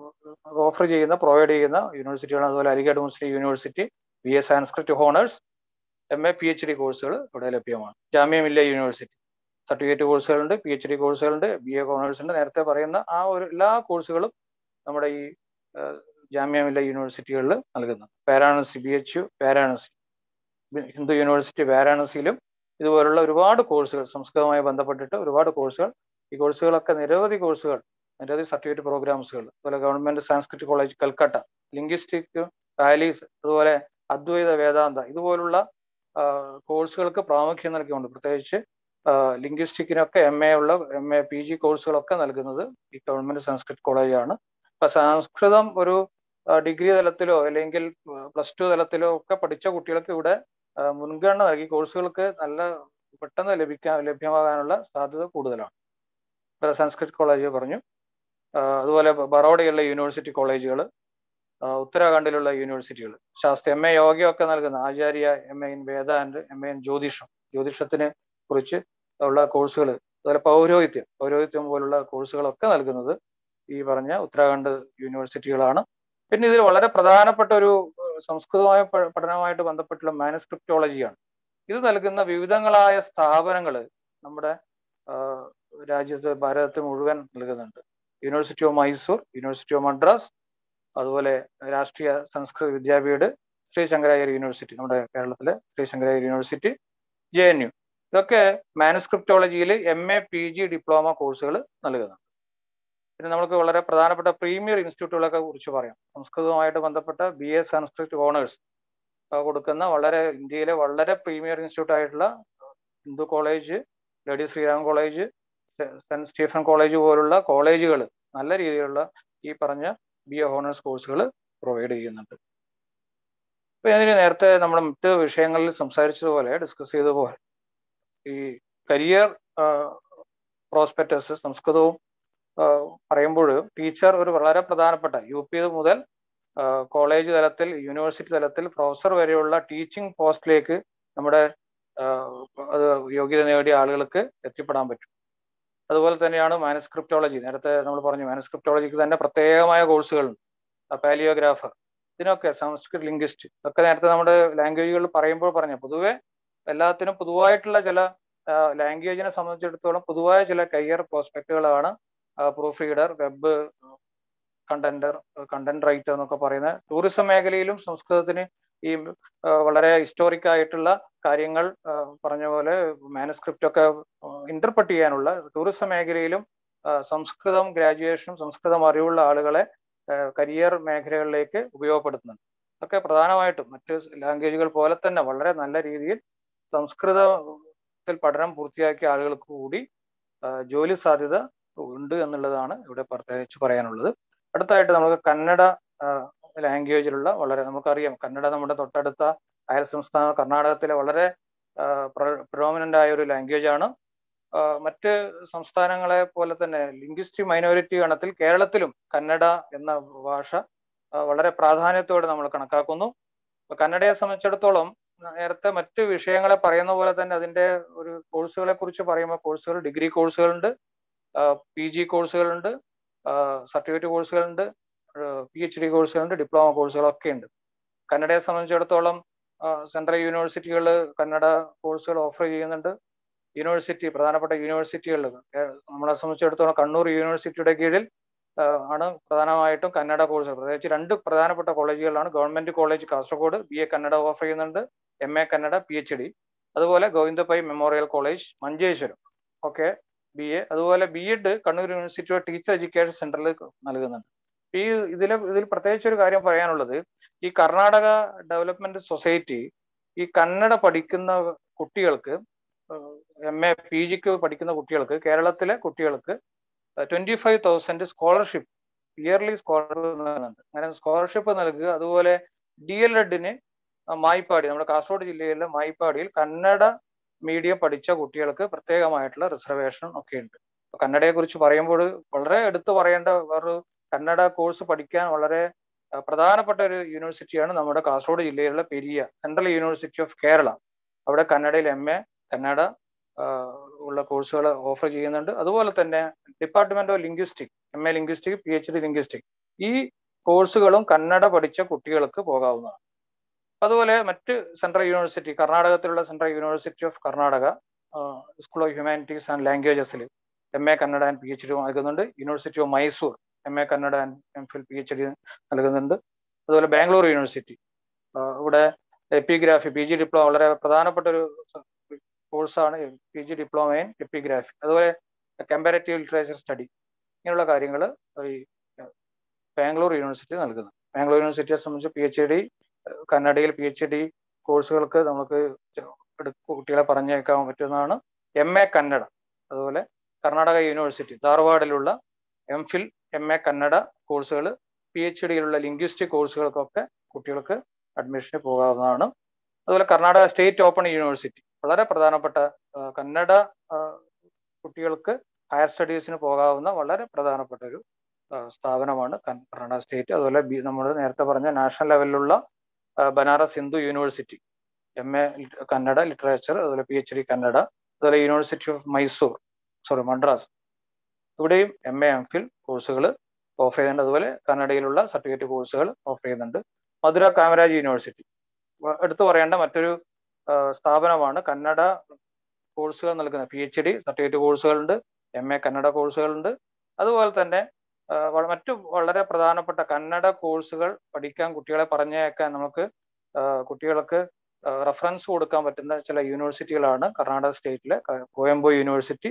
ഓഫർ ചെയ്യുന്ന പ്രൊവൈഡ് ചെയ്യുന്ന യൂണിവേഴ്സിറ്റികളാണ് അതുപോലെ Aligarh Muslim university B A Sanskrit honours M A P H D കോഴ്സുകൾ ഇവിടെ ലഭ്യമാണ് ജാമ്യ മില്ല യൂണിവേഴ്സിറ്റി സർട്ടിഫിക്കറ്റ് കോഴ്സുകളുണ്ട് പി എച്ച് ഡി കോഴ്സുകളുണ്ട് ബി എ കോണേഴ്സ് ഉണ്ട് നേരത്തെ പറയുന്ന ആ ഒരു എല്ലാ കോഴ്സുകളും നമ്മുടെ ഈ ജാമ്യ മില്ല യൂണിവേഴ്സിറ്റികളിൽ നൽകുന്നു Varanasi B H U Varanasi Hindu university വാരാണസിയിലും ഇതുപോലുള്ള ഒരുപാട് കോഴ്സുകൾ സംസ്കൃതവുമായി ബന്ധപ്പെട്ടിട്ട് ഒരുപാട് കോഴ്സുകൾ ഈ കോഴ്സുകളൊക്കെ നിരവധി കോഴ്സുകൾ നിരവധി സർട്ടിഫിക്കറ്റ് പ്രോഗ്രാംസുകൾ അതുപോലെ government Sanskrit college Calcutta linguistic വാലീസ് അതുപോലെ അദ്വൈത വേദാന്ത ഇതുപോലുള്ള കോഴ്സുകൾക്ക് പ്രാമുഖ്യം നൽകിയുണ്ട് പ്രത്യേകിച്ച് ലിംഗ്വിസ്റ്റിക്കിനൊക്കെ എം എ ഉള്ള എം എ പി ജി കോഴ്സുകളൊക്കെ നൽകുന്നത് ഈ ഗവൺമെന്റ് സംസ്കൃത് കോളേജാണ് അപ്പൊ സംസ്കൃതം ഒരു ഡിഗ്രി തലത്തിലോ അല്ലെങ്കിൽ പ്ലസ് ടു തലത്തിലോ ഒക്കെ പഠിച്ച കുട്ടികൾക്ക് ഇവിടെ മുൻഗണന നൽകി കോഴ്സുകൾക്ക് നല്ല പെട്ടെന്ന് ലഭിക്കാൻ ലഭ്യമാകാനുള്ള സാധ്യത കൂടുതലാണ് സംസ്കൃത് കോളേജ് പറഞ്ഞു അതുപോലെ ബറോഡയുള്ള യൂണിവേഴ്സിറ്റി കോളേജുകൾ ഉത്തരാഖണ്ഡിലുള്ള യൂണിവേഴ്സിറ്റികൾ ശാസ്ത്ര എം എ യോഗയൊക്കെ നൽകുന്ന Acharya M A in Vedanta M A in ജ്യോതിഷം ജ്യോതിഷത്തിനെ കുറിച്ച് ഉള്ള കോഴ്സുകൾ അതുപോലെ പൗരോഹിത്യം പൗരോഹിത്യം പോലുള്ള കോഴ്സുകളൊക്കെ നൽകുന്നത് ഈ പറഞ്ഞ ഉത്തരാഖണ്ഡ് യൂണിവേഴ്സിറ്റികളാണ് പിന്നെ ഇതിൽ വളരെ പ്രധാനപ്പെട്ട ഒരു സംസ്കൃതമായ പഠനവുമായിട്ട് ബന്ധപ്പെട്ടുള്ള മാനസ്ക്രിപ്റ്റോളജിയാണ് ഇത് നൽകുന്ന വിവിധങ്ങളായ സ്ഥാപനങ്ങൾ നമ്മുടെ രാജ്യത്ത് ഭാരതത്തിൽ മുഴുവൻ നൽകുന്നുണ്ട് university of Mysore university of Madras അതുപോലെ രാഷ്ട്രീയ സംസ്കൃത വിദ്യാപീഠ് ശ്രീ ശങ്കരാചാര്യ യൂണിവേഴ്സിറ്റി നമ്മുടെ കേരളത്തിലെ Shri Shankaracharya university J N U ഇതൊക്കെ മാനുസ്ക്രിപ്റ്റോളജിയിൽ M A P G diploma കോഴ്സുകൾ നൽകുന്നുണ്ട് പിന്നെ നമുക്ക് വളരെ പ്രധാനപ്പെട്ട പ്രീമിയർ ഇൻസ്റ്റിറ്റ്യൂട്ടുകളൊക്കെ കുറിച്ച് പറയാം സംസ്കൃതവുമായിട്ട് ബന്ധപ്പെട്ട ബി എ സംസ്കൃത് ഓണേഴ്സ് കൊടുക്കുന്ന വളരെ ഇന്ത്യയിലെ വളരെ പ്രീമിയർ ഇൻസ്റ്റിറ്റ്യൂട്ട് ആയിട്ടുള്ള Hindu college lady Shriram college saint Stephen college പോലുള്ള കോളേജുകൾ നല്ല രീതിയിലുള്ള ഈ പറഞ്ഞ ബി എ ഹോണേഴ്സ് കോഴ്സുകൾ പ്രൊവൈഡ് ചെയ്യുന്നുണ്ട് ഇപ്പൊ ഇതിന് നേരത്തെ നമ്മൾ മറ്റ് വിഷയങ്ങളിൽ സംസാരിച്ചതുപോലെ ഡിസ്കസ് ചെയ്തതുപോലെ ഈ കരിയർ പ്രോസ്പെക്ടസ് സംസ്കൃതവും പറയുമ്പോൾ ടീച്ചർ ഒരു വളരെ പ്രധാനപ്പെട്ട യു പി മുതൽ കോളേജ് തലത്തിൽ യൂണിവേഴ്സിറ്റി തലത്തിൽ പ്രൊഫസർ വരെയുള്ള ടീച്ചിങ് പോസ്റ്റിലേക്ക് നമ്മുടെ അത് യോഗ്യത നേടിയ ആളുകൾക്ക് എത്തിപ്പെടാൻ പറ്റും അതുപോലെ തന്നെയാണ് മാനസ്ക്രിപ്റ്റോളജി നേരത്തെ നമ്മൾ പറഞ്ഞു മാനസ്ക്രിപ്റ്റോളജിക്ക് തന്നെ പ്രത്യേകമായ കോഴ്സുകളുണ്ട് പാലിയോഗ്രാഫർ ഇതിനൊക്കെ സംസ്കൃത് ലിംഗ്വിസ്റ്റ് ഇതൊക്കെ നേരത്തെ നമ്മുടെ ലാംഗ്വേജുകൾ പറയുമ്പോൾ പറഞ്ഞു പൊതുവെ എല്ലാത്തിനും പൊതുവായിട്ടുള്ള ചില ലാംഗ്വേജിനെ സംബന്ധിച്ചിടത്തോളം പൊതുവായ ചില കരിയർ പ്രോസ്പെക്റ്റുകളാണ് പ്രൂഫ് റീഡർ വെബ് കണ്ടന്റർ കണ്ടന്റ് റൈറ്റർ എന്നൊക്കെ പറയുന്ന ടൂറിസം മേഖലയിലും സംസ്കൃതത്തിന് ഈ വളരെ ഹിസ്റ്റോറിക് ആയിട്ടുള്ള കാര്യങ്ങൾ പറഞ്ഞ പോലെ മാനസ്ക്രിപ്റ്റ് ഒക്കെ ഇന്റർപ്രറ്റ് ചെയ്യാനുള്ള ടൂറിസം മേഖലയിലും സംസ്കൃതം ഗ്രാജുവേഷനും സംസ്കൃതം അറിവുള്ള ആളുകളെ കരിയർ മേഖലകളിലേക്ക് ഉപയോഗപ്പെടുത്തുന്നുണ്ട് ഒക്കെ പ്രധാനമായിട്ടും മറ്റ് ലാംഗ്വേജുകൾ പോലെ തന്നെ വളരെ നല്ല രീതിയിൽ സംസ്കൃതത്തിൽ പഠനം പൂർത്തിയാക്കിയ ആളുകൾക്ക് കൂടി ജോലി സാധ്യത ഉണ്ട് എന്നുള്ളതാണ് ഇവിടെ പ്രത്യേകിച്ച് പറയാനുള്ളത് അടുത്തായിട്ട് നമുക്ക് കന്നഡ ലാംഗ്വേജിലുള്ള വളരെ നമുക്കറിയാം കന്നഡ നമ്മുടെ തൊട്ടടുത്ത അയൽ സംസ്ഥാന കർണാടകത്തിലെ വളരെ പ്രോമിനന്റ് ആയ ഒരു ലാംഗ്വേജ് ആണ് മറ്റ് സംസ്ഥാനങ്ങളെ പോലെ തന്നെ ലിംഗ്വിസ്റ്റിക് മൈനോറിറ്റി ഗണത്തിൽ കേരളത്തിലും കന്നഡ എന്ന ഭാഷ വളരെ പ്രാധാന്യത്തോടെ നമ്മൾ കണക്കാക്കുന്നു കന്നഡയെ സംബന്ധിച്ചിടത്തോളം നേരത്തെ മറ്റ് വിഷയങ്ങളെ പറയുന്ന പോലെ തന്നെ അതിന്റെ ഒരു കോഴ്സുകളെ കുറിച്ച് പറയുമ്പോൾ കോഴ്സുകൾ ഡിഗ്രി കോഴ്സുകളുണ്ട് പി ജി കോഴ്സുകളുണ്ട് സർട്ടിഫിക്കറ്റ് കോഴ്സുകളുണ്ട് പി എച്ച് ഡി കോഴ്സുകളുണ്ട് ഡിപ്ലോമ കോഴ്സുകളൊക്കെ ഉണ്ട് കന്നഡയെ സംബന്ധിച്ചിടത്തോളം സെൻട്രൽ യൂണിവേഴ്സിറ്റികൾ കന്നഡ കോഴ്സുകൾ ഓഫർ ചെയ്യുന്നുണ്ട് യൂണിവേഴ്സിറ്റി പ്രധാനപ്പെട്ട യൂണിവേഴ്സിറ്റികളിൽ നമ്മളെ സംബന്ധിച്ചിടത്തോളം കണ്ണൂർ യൂണിവേഴ്സിറ്റിയുടെ കീഴിൽ ആണ് പ്രധാനമായിട്ടും കന്നഡ കോഴ്സുകൾ പ്രത്യേകിച്ച് രണ്ട് പ്രധാനപ്പെട്ട കോളേജുകളാണ് government college Kasaragod B A Kannada offer ചെയ്യുന്നുണ്ട് M A Kannada P H D അതുപോലെ Govinda Pai memorial college Manjeshwaram okay B A അതുപോലെ ബി എഡ് കണ്ണൂർ യൂണിവേഴ്സിറ്റിയുടെ ടീച്ചർ എഡ്യൂക്കേഷൻ സെന്ററിൽ നൽകുന്നുണ്ട് ഈ ഇതിൽ ഇതിൽ പ്രത്യേകിച്ച് ഒരു കാര്യം പറയാനുള്ളത് ഈ കർണാടക ഡെവലപ്മെന്റ് സൊസൈറ്റി ഈ കന്നഡ പഠിക്കുന്ന കുട്ടികൾക്ക് എം എ പി ജിക്ക് പഠിക്കുന്ന കുട്ടികൾക്ക് കേരളത്തിലെ കുട്ടികൾക്ക് twenty five thousand scholarship yearly scholarship നൽകുന്നുണ്ട് അങ്ങനെ സ്കോളർഷിപ്പ് നൽകുക അതുപോലെ ഡി എൽ എഡിന് മായിപ്പാടി നമ്മുടെ കാസർഗോഡ് ജില്ലയിലെ മായിപ്പാടിയിൽ കന്നഡ മീഡിയം പഠിച്ച കുട്ടികൾക്ക് പ്രത്യേകമായിട്ടുള്ള റിസർവേഷൻ ഒക്കെ ഉണ്ട് കന്നഡയെ കുറിച്ച് പറയുമ്പോൾ വളരെ എടുത്തു പറയേണ്ട വേറൊരു കന്നഡ കോഴ്സ് പഠിക്കാൻ വളരെ പ്രധാനപ്പെട്ട ഒരു യൂണിവേഴ്സിറ്റിയാണ് നമ്മുടെ കാസർഗോഡ് ജില്ലയിലുള്ള Periya central university of Kerala അവിടെ കന്നഡയിൽ എം എ കന്നഡ ഉള്ള കോഴ്സുകൾ ഓഫർ ചെയ്യുന്നുണ്ട് അതുപോലെ തന്നെ department of linguistic M A linguistic P H D linguistic ഈ കോഴ്സുകളും കന്നഡ പഠിച്ച കുട്ടികൾക്ക് പോകാവുന്നതാണ് അതുപോലെ മറ്റ് സെൻട്രൽ യൂണിവേഴ്സിറ്റി കർണാടകത്തിലുള്ള central university of Karnataka school of humanities and ലാംഗ്വേജസിൽ M A Kannada and P H D നൽകുന്നുണ്ട് university of Mysore M A Kannada and M Phil P H D നൽകുന്നുണ്ട് അതുപോലെ ബാംഗ്ലൂർ യൂണിവേഴ്സിറ്റി ഇവിടെ എപ്പിഗ്രാഫി പി ജി ഡിപ്ലോമ വളരെ പ്രധാനപ്പെട്ട ഒരു കോഴ്സാണ് P G diploma in epigraphy അതുപോലെ കമ്പാരറ്റീവ് ലിറ്ററേച്ചർ സ്റ്റഡി ഇങ്ങനെയുള്ള കാര്യങ്ങൾ ഈ ബാംഗ്ലൂർ യൂണിവേഴ്സിറ്റി നൽകുന്നു ബാംഗ്ലൂർ യൂണിവേഴ്സിറ്റിയെ സംബന്ധിച്ച് പി എച്ച് ഡി കന്നഡയിൽ പി എച്ച് ഡി കോഴ്സുകൾക്ക് നമുക്ക് കുട്ടികളെ പറഞ്ഞേക്കാൻ പറ്റുന്നതാണ് എം എ കന്നഡ അതുപോലെ കർണാടക യൂണിവേഴ്സിറ്റി ധാർവാഡിലുള്ള M Phil M A Kannada കോഴ്സുകൾ പി എച്ച് ഡിയിലുള്ള ലിംഗ്വിസ്റ്റിക് കോഴ്സുകൾക്കൊക്കെ കുട്ടികൾക്ക് അഡ്മിഷന് പോകാവുന്നതാണ് അതുപോലെ കർണാടക സ്റ്റേറ്റ് ഓപ്പൺ യൂണിവേഴ്സിറ്റി വളരെ പ്രധാനപ്പെട്ട കന്നഡ കുട്ടികൾക്ക് ഹയർ സ്റ്റഡീസിന് പോകാവുന്ന വളരെ പ്രധാനപ്പെട്ട ഒരു സ്ഥാപനമാണ് കർണാടക സ്റ്റേറ്റ് അതുപോലെ നമ്മൾ നേരത്തെ പറഞ്ഞ നാഷണൽ ലെവലിലുള്ള Banaras Hindu university M A Kannada literature അതുപോലെ പി എച്ച് ഡി കന്നഡ അതുപോലെ university of Mysore sorry Madras ഇവിടെയും എം എ എം ഫിൽ കോഴ്സുകൾ ഓഫർ ചെയ്യുന്നുണ്ട് അതുപോലെ കന്നഡയിലുള്ള സർട്ടിഫിക്കറ്റ് കോഴ്സുകൾ ഓഫർ ചെയ്യുന്നുണ്ട് മധുര കാമരാജ് യൂണിവേഴ്സിറ്റി എടുത്തു പറയേണ്ട മറ്റൊരു സ്ഥാപനമാണ് കന്നഡ കോഴ്സുകൾ നൽകുന്ന പി എച്ച് ഡി സർട്ടിഫിക്കറ്റ് കോഴ്സുകളുണ്ട് എം എ കന്നഡ കോഴ്സുകളുണ്ട് അതുപോലെ തന്നെ മറ്റു വളരെ പ്രധാനപ്പെട്ട കന്നഡ കോഴ്സുകൾ പഠിക്കാൻ കുട്ടികളെ പറഞ്ഞേക്കാൻ നമുക്ക് കുട്ടികൾക്ക് റെഫറൻസ് കൊടുക്കാൻ പറ്റുന്ന ചില യൂണിവേഴ്സിറ്റികളാണ് കർണാടക സ്റ്റേറ്റിലെ Kuvempu university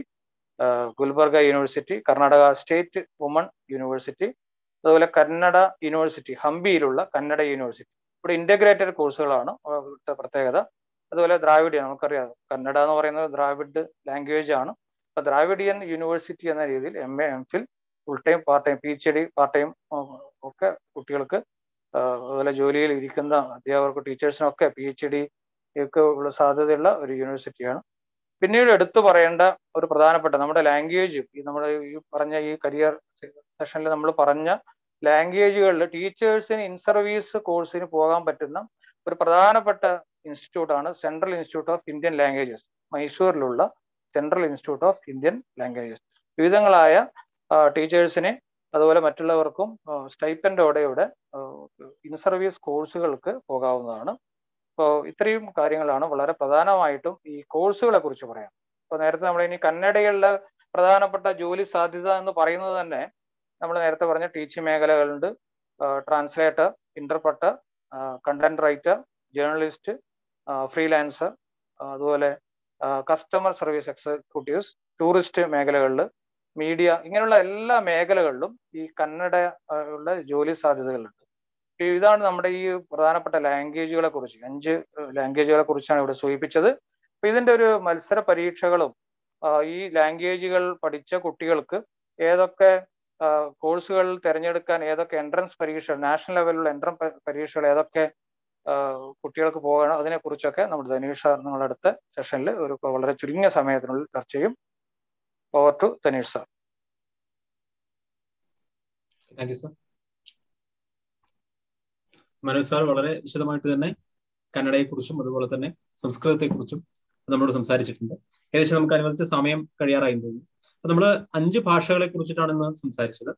Gulbarga university Karnataka state woman university അതുപോലെ കന്നഡ യൂണിവേഴ്സിറ്റി ഹംപിയിലുള്ള കന്നഡ യൂണിവേഴ്സിറ്റി ഇവിടെ ഇന്റഗ്രേറ്റഡ് കോഴ്സുകളാണ് ഇവിടുത്തെ പ്രത്യേകത അതുപോലെ ദ്രാവിഡിയൻ നമുക്കറിയാം കന്നഡ എന്ന് പറയുന്നത് ദ്രാവിഡ് ലാംഗ്വേജ് ആണ് അപ്പൊ ദ്രാവിഡിയൻ യൂണിവേഴ്സിറ്റി എന്ന രീതിയിൽ M A M Phil full time part time P H D part time ഒക്കെ കുട്ടികൾക്ക് അതുപോലെ ജോലിയിൽ ഇരിക്കുന്ന അധ്യാപകർക്ക് ടീച്ചേഴ്സിനൊക്കെ പി എച്ച് ഡി ഒക്കെ ഉള്ള സാധ്യതയുള്ള ഒരു യൂണിവേഴ്സിറ്റിയാണ് പിന്നീട് എടുത്തു പറയേണ്ട ഒരു പ്രധാനപ്പെട്ട നമ്മുടെ ലാംഗ്വേജ് ഈ നമ്മുടെ ഈ പറഞ്ഞ ഈ കരിയർ സെഷനിൽ നമ്മൾ പറഞ്ഞ ലാംഗ്വേജുകളിൽ ടീച്ചേഴ്സിന് ഇൻ സർവീസ് കോഴ്സിന് പോകാൻ പറ്റുന്ന ഒരു പ്രധാനപ്പെട്ട ഇൻസ്റ്റിറ്റ്യൂട്ടാണ് central institute of Indian languages മൈസൂരിലുള്ള central institute of Indian languages വിവിധങ്ങളായ ടീച്ചേഴ്സിനെ അതുപോലെ മറ്റുള്ളവർക്കും സ്റ്റൈപ്പൻഡോടെ ഇവിടെ ഇൻ സർവീസ് കോഴ്സുകൾക്ക് പോകാവുന്നതാണ് അപ്പോൾ ഇത്രയും കാര്യങ്ങളാണ് വളരെ പ്രധാനമായിട്ടും ഈ കോഴ്സുകളെ കുറിച്ച് പറയാം ഇപ്പോൾ നേരത്തെ നമ്മൾ ഇനി കന്നഡകളിലെ പ്രധാനപ്പെട്ട ജോലി സാധ്യത എന്ന് പറയുന്നത് തന്നെ നമ്മൾ നേരത്തെ പറഞ്ഞ ടീച്ചിങ് മേഖലകളുണ്ട് translator interpreter content writer journalist freelancer അതുപോലെ കസ്റ്റമർ സർവീസ് എക്സിക്യൂട്ടീവ്സ് ടൂറിസ്റ്റ് മേഖലകളിൽ മീഡിയ ഇങ്ങനെയുള്ള എല്ലാ മേഖലകളിലും ഈ കന്നഡ ഉള്ള ജോലി സാധ്യതകളുണ്ട് ഇതാണ് നമ്മുടെ ഈ പ്രധാനപ്പെട്ട ലാംഗ്വേജുകളെ കുറിച്ച് അഞ്ച് ലാംഗ്വേജുകളെ കുറിച്ചാണ് ഇവിടെ സൂചിപ്പിച്ചത് അപ്പൊ ഇതിന്റെ ഒരു മത്സര പരീക്ഷകളും ഈ ലാംഗ്വേജുകൾ പഠിച്ച കുട്ടികൾക്ക് ഏതൊക്കെ കോഴ്സുകൾ തിരഞ്ഞെടുക്കാൻ ഏതൊക്കെ എൻട്രൻസ് പരീക്ഷ നാഷണൽ ലെവലിലുള്ള എൻട്രൻസ് പരീക്ഷകൾ ഏതൊക്കെ കുട്ടികൾക്ക് പോകണം അതിനെ കുറിച്ചൊക്കെ നമ്മുടെ ധനീഷ് സാർ നിങ്ങളടുത്ത സെഷനിൽ ഒരു വളരെ ചുരുങ്ങിയ സമയത്തിനുള്ളിൽ ചർച്ച ചെയ്യും over to Dhaneesh sir thank you sir Manoj sir വളരെ വിശദമായിട്ട് തന്നെ കന്നഡയെക്കുറിച്ചും അതുപോലെ തന്നെ സംസ്കൃതത്തെക്കുറിച്ചും നമ്മളോട് സംസാരിച്ചിട്ടുണ്ട് ഏകദേശം നമുക്ക് അനുവദിച്ച സമയം കഴിയാറായി തോന്നുന്നു അപ്പൊ നമ്മൾ അഞ്ച് ഭാഷകളെ കുറിച്ചിട്ടാണ് ഇന്ന് സംസാരിച്ചത്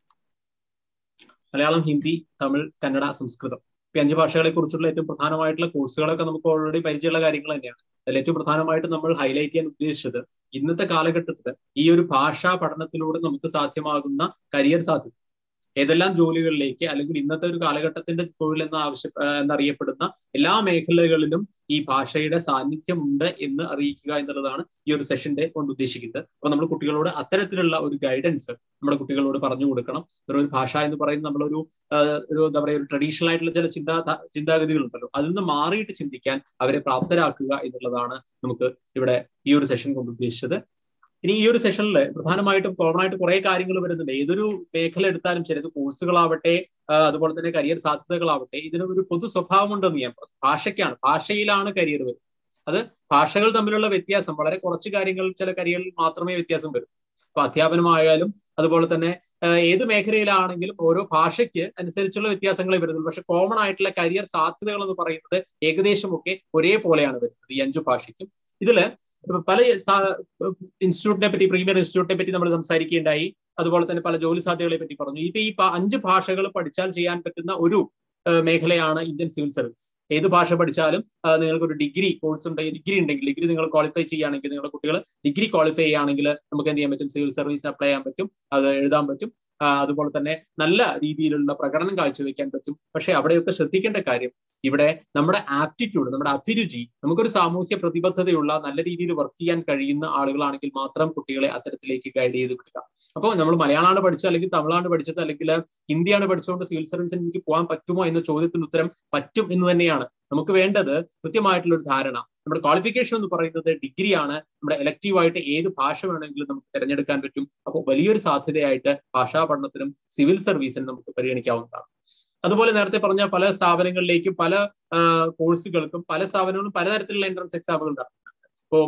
മലയാളം ഹിന്ദി തമിഴ് കന്നഡ സംസ്കൃതം ഈ അഞ്ച് ഭാഷകളെ കുറിച്ചുള്ള ഏറ്റവും പ്രധാനമായിട്ടുള്ള കോഴ്സുകളൊക്കെ നമുക്ക് ഓൾറെഡി പരിചയമുള്ള കാര്യങ്ങൾ തന്നെയാണ് അതിൽ ഏറ്റവും പ്രധാനമായിട്ട് നമ്മൾ ഹൈലൈറ്റ് ചെയ്യാൻ ഉദ്ദേശിച്ചത് ഇന്നത്തെ കാലഘട്ടത്തിൽ ഈ ഒരു ഭാഷാ പഠനത്തിലൂടെ നമുക്ക് സാധ്യമാകുന്ന കരിയർ സാധ്യത ഏതെല്ലാം ജോലികളിലേക്ക് അല്ലെങ്കിൽ ഇന്നത്തെ ഒരു കാലഘട്ടത്തിന്റെ തൊഴിൽ എന്ന ആവശ്യ എന്നറിയപ്പെടുന്ന എല്ലാ മേഖലകളിലും ഈ ഭാഷയുടെ സാന്നിധ്യമുണ്ട് എന്ന് അറിയിക്കുക എന്നുള്ളതാണ് ഈ ഒരു സെഷന്റെ കൊണ്ട് ഉദ്ദേശിക്കുന്നത് അപ്പൊ നമ്മൾ കുട്ടികളോട് അത്തരത്തിലുള്ള ഒരു ഗൈഡൻസ് നമ്മുടെ കുട്ടികളോട് പറഞ്ഞു കൊടുക്കണം ഒരു ഭാഷ എന്ന് പറയുന്നത് നമ്മളൊരു ഒരു എന്താ പറയുക ഒരു ട്രഡീഷണൽ ആയിട്ടുള്ള ചില ചിന്താ ചിന്താഗതികൾ ഉണ്ടല്ലോ അതിൽ നിന്ന് മാറിയിട്ട് ചിന്തിക്കാൻ അവരെ പ്രാപ്തരാക്കുക എന്നുള്ളതാണ് നമുക്ക് ഇവിടെ ഈ ഒരു സെഷൻ കൊണ്ട് ഉദ്ദേശിച്ചത് ഇനി ഈ ഒരു സെഷനിൽ പ്രധാനമായിട്ടും കോമൺ ആയിട്ട് കുറെ കാര്യങ്ങൾ വരുന്നുണ്ട് ഏതൊരു മേഖല എടുത്താലും ശരി ഇത് കോഴ്സുകളാവട്ടെ അതുപോലെ തന്നെ കരിയർ സാധ്യതകളാവട്ടെ ഇതിന് ഒരു പൊതു സ്വഭാവമുണ്ടെന്ന് ഞാൻ പറഞ്ഞു ഭാഷയ്ക്കാണ് ഭാഷയിലാണ് കരിയർ വരുന്നത് അത് ഭാഷകൾ തമ്മിലുള്ള വ്യത്യാസം വളരെ കുറച്ച് കാര്യങ്ങൾ ചില കരിയറിൽ മാത്രമേ വ്യത്യാസം വരും അപ്പൊ അധ്യാപനമായാലും അതുപോലെ തന്നെ ഏത് മേഖലയിലാണെങ്കിലും ഓരോ ഭാഷയ്ക്ക് അനുസരിച്ചുള്ള വ്യത്യാസങ്ങളെ വരുന്നുള്ളൂ പക്ഷെ കോമൺ ആയിട്ടുള്ള കരിയർ സാധ്യതകൾ എന്ന് പറയുന്നത് ഏകദേശമൊക്കെ ഒരേപോലെയാണ് വരുന്നത് ഈ അഞ്ചു ഭാഷയ്ക്കും ഇതില് പല ഇൻസ്റ്റിറ്റ്യൂട്ടിനെ പറ്റി പ്രീമിയർ ഇൻസ്റ്റിറ്റ്യൂട്ടിനെ പറ്റി നമ്മൾ സംസാരിക്കുകയുണ്ടായി അതുപോലെ തന്നെ പല ജോലി സാധ്യതകളെ പറ്റി പറഞ്ഞു ഇപ്പൊ ഈ അഞ്ച് ഭാഷകൾ പഠിച്ചാൽ ചെയ്യാൻ പറ്റുന്ന ഒരു മേഖലയാണ് ഇന്ത്യൻ സിവിൽ സർവീസ് ഏത് ഭാഷ പഠിച്ചാലും നിങ്ങൾക്ക് ഒരു ഡിഗ്രി കോഴ്സ് ഉണ്ടെങ്കിൽ ഡിഗ്രി ഉണ്ടെങ്കിൽ ഡിഗ്രി നിങ്ങൾ ക്വാളിഫൈ ചെയ്യുകയാണെങ്കിൽ നിങ്ങളുടെ കുട്ടികൾ ഡിഗ്രി ക്വാളിഫൈ ചെയ്യുകയാണെങ്കിൽ നമുക്ക് എന്ത് ചെയ്യാൻ പറ്റും സിവിൽ സർവീസിന് അപ്ലൈ ചെയ്യാൻ പറ്റും അത് എഴുതാൻ പറ്റും അതുപോലെ തന്നെ നല്ല രീതിയിലുള്ള പ്രകടനം കാഴ്ചവെക്കാൻ പറ്റും പക്ഷെ അവിടെയൊക്കെ ശ്രദ്ധിക്കേണ്ട കാര്യം ഇവിടെ നമ്മുടെ ആപ്റ്റിറ്റ്യൂഡ് നമ്മുടെ അഭിരുചി നമുക്കൊരു സാമൂഹ്യ പ്രതിബദ്ധതയുള്ള നല്ല രീതിയിൽ വർക്ക് ചെയ്യാൻ കഴിയുന്ന ആളുകളാണെങ്കിൽ മാത്രം കുട്ടികളെ അത്തരത്തിലേക്ക് ഗൈഡ് ചെയ്ത് വിടുക അപ്പോൾ നമ്മൾ മലയാളമാണ് പഠിച്ചത് അല്ലെങ്കിൽ തമിഴാണ് പഠിച്ചത് അല്ലെങ്കിൽ ഹിന്ദിയാണ് പഠിച്ചുകൊണ്ട് സിവിൽ സർവീസിന് എനിക്ക് പോകാൻ പറ്റുമോ എന്ന ചോദ്യത്തിന് ഉത്തരം പറ്റും എന്ന് തന്നെയാണ് നമുക്ക് വേണ്ടത് കൃത്യമായിട്ടുള്ള ഒരു ധാരണ നമ്മുടെ ക്വാളിഫിക്കേഷൻ എന്ന് പറയുന്നത് ഡിഗ്രിയാണ് നമ്മുടെ എലക്റ്റീവായിട്ട് ഏത് ഭാഷ വേണമെങ്കിലും നമുക്ക് തിരഞ്ഞെടുക്കാൻ പറ്റും അപ്പോൾ വലിയൊരു സാധ്യതയായിട്ട് ഭാഷാ പഠനത്തിനും സിവിൽ സർവീസിനും നമുക്ക് പരിഗണിക്കാവുന്നതാണ് അതുപോലെ നേരത്തെ പറഞ്ഞ പല സ്ഥാപനങ്ങളിലേക്കും പല കോഴ്സുകൾക്കും പല സ്ഥാപനങ്ങളും പലതരത്തിലുള്ള എൻട്രൻസ് എക്സാമുകൾ നടത്തുന്നുണ്ട് ഇപ്പോ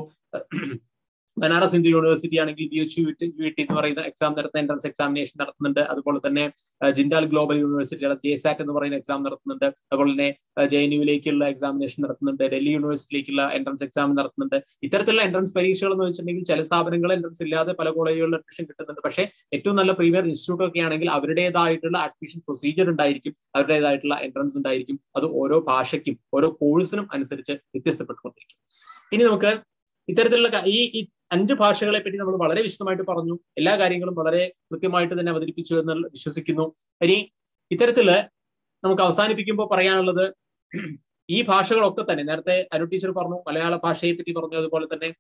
ബനാറസ് ഹിന്ദു യൂണിവേഴ്സിറ്റി ആണെങ്കിൽ ബി എച്ച് യു ടി എന്ന് പറയുന്ന എക്സാം നടത്തുന്ന എൻട്രൻസ് എക്സാമിനേഷൻ നടത്തുന്നുണ്ട് അതുപോലെ തന്നെ ജിൻഡാൽ ഗ്ലോബൽ യൂണിവേഴ്സിറ്റിയുടെ ജെ സാറ്റ് എന്ന് പറയുന്ന എക്സാം നടത്തുന്നുണ്ട് അതുപോലെ തന്നെ ജെ എൻ യുയിലേക്കുള്ള എക്സാമിനേഷൻ നടത്തുന്നുണ്ട് ഡൽഹി യൂണിവേഴ്സിറ്റിയിലേക്കുള്ള എൻട്രൻസ് എക്സാം നടത്തുന്നുണ്ട് ഇത്തരത്തിലുള്ള എൻട്രൻസ് പരീക്ഷകൾ എന്ന് വെച്ചിട്ടുണ്ടെങ്കിൽ ചില സ്ഥാപനങ്ങൾ എൻട്രൻസ് ഇല്ലാതെ പല കോളേജുകളിൽ അഡ്മിഷൻ കിട്ടുന്നുണ്ട് പക്ഷേ ഏറ്റവും നല്ല പ്രീമിയർ ഇൻസ്റ്റിറ്റ്യൂട്ട് ഒക്കെ ആണെങ്കിൽ അവരുടേതായിട്ടുള്ള അഡ്മിഷൻ പ്രൊസീജിയർ ഉണ്ടായിരിക്കും അവരുടേതായിട്ടുള്ള എൻട്രൻസ് ഉണ്ടായിരിക്കും അത് ഓരോ ഭാഷയ്ക്കും ഓരോ കോഴ്സിനും അനുസരിച്ച് വ്യത്യസ്തപ്പെട്ടുകൊണ്ടിരിക്കും ഇനി നമുക്ക് ഇത്തരത്തിലുള്ള ഈ അഞ്ച് ഭാഷകളെ പറ്റി നമ്മൾ വളരെ വിശദമായിട്ട് പറഞ്ഞു എല്ലാ കാര്യങ്ങളും വളരെ കൃത്യമായിട്ട് തന്നെ അവതരിപ്പിച്ചു എന്ന് വിശ്വസിക്കുന്നു ഇനി ഇത്തരത്തില് നമുക്ക് അവസാനിപ്പിക്കുമ്പോൾ പറയാനുള്ളത് ഈ ഭാഷകളൊക്കെ തന്നെ നേരത്തെ അനു ടീച്ചർ പറഞ്ഞു മലയാള ഭാഷയെ പറ്റി പറഞ്ഞു അതുപോലെ തന്നെ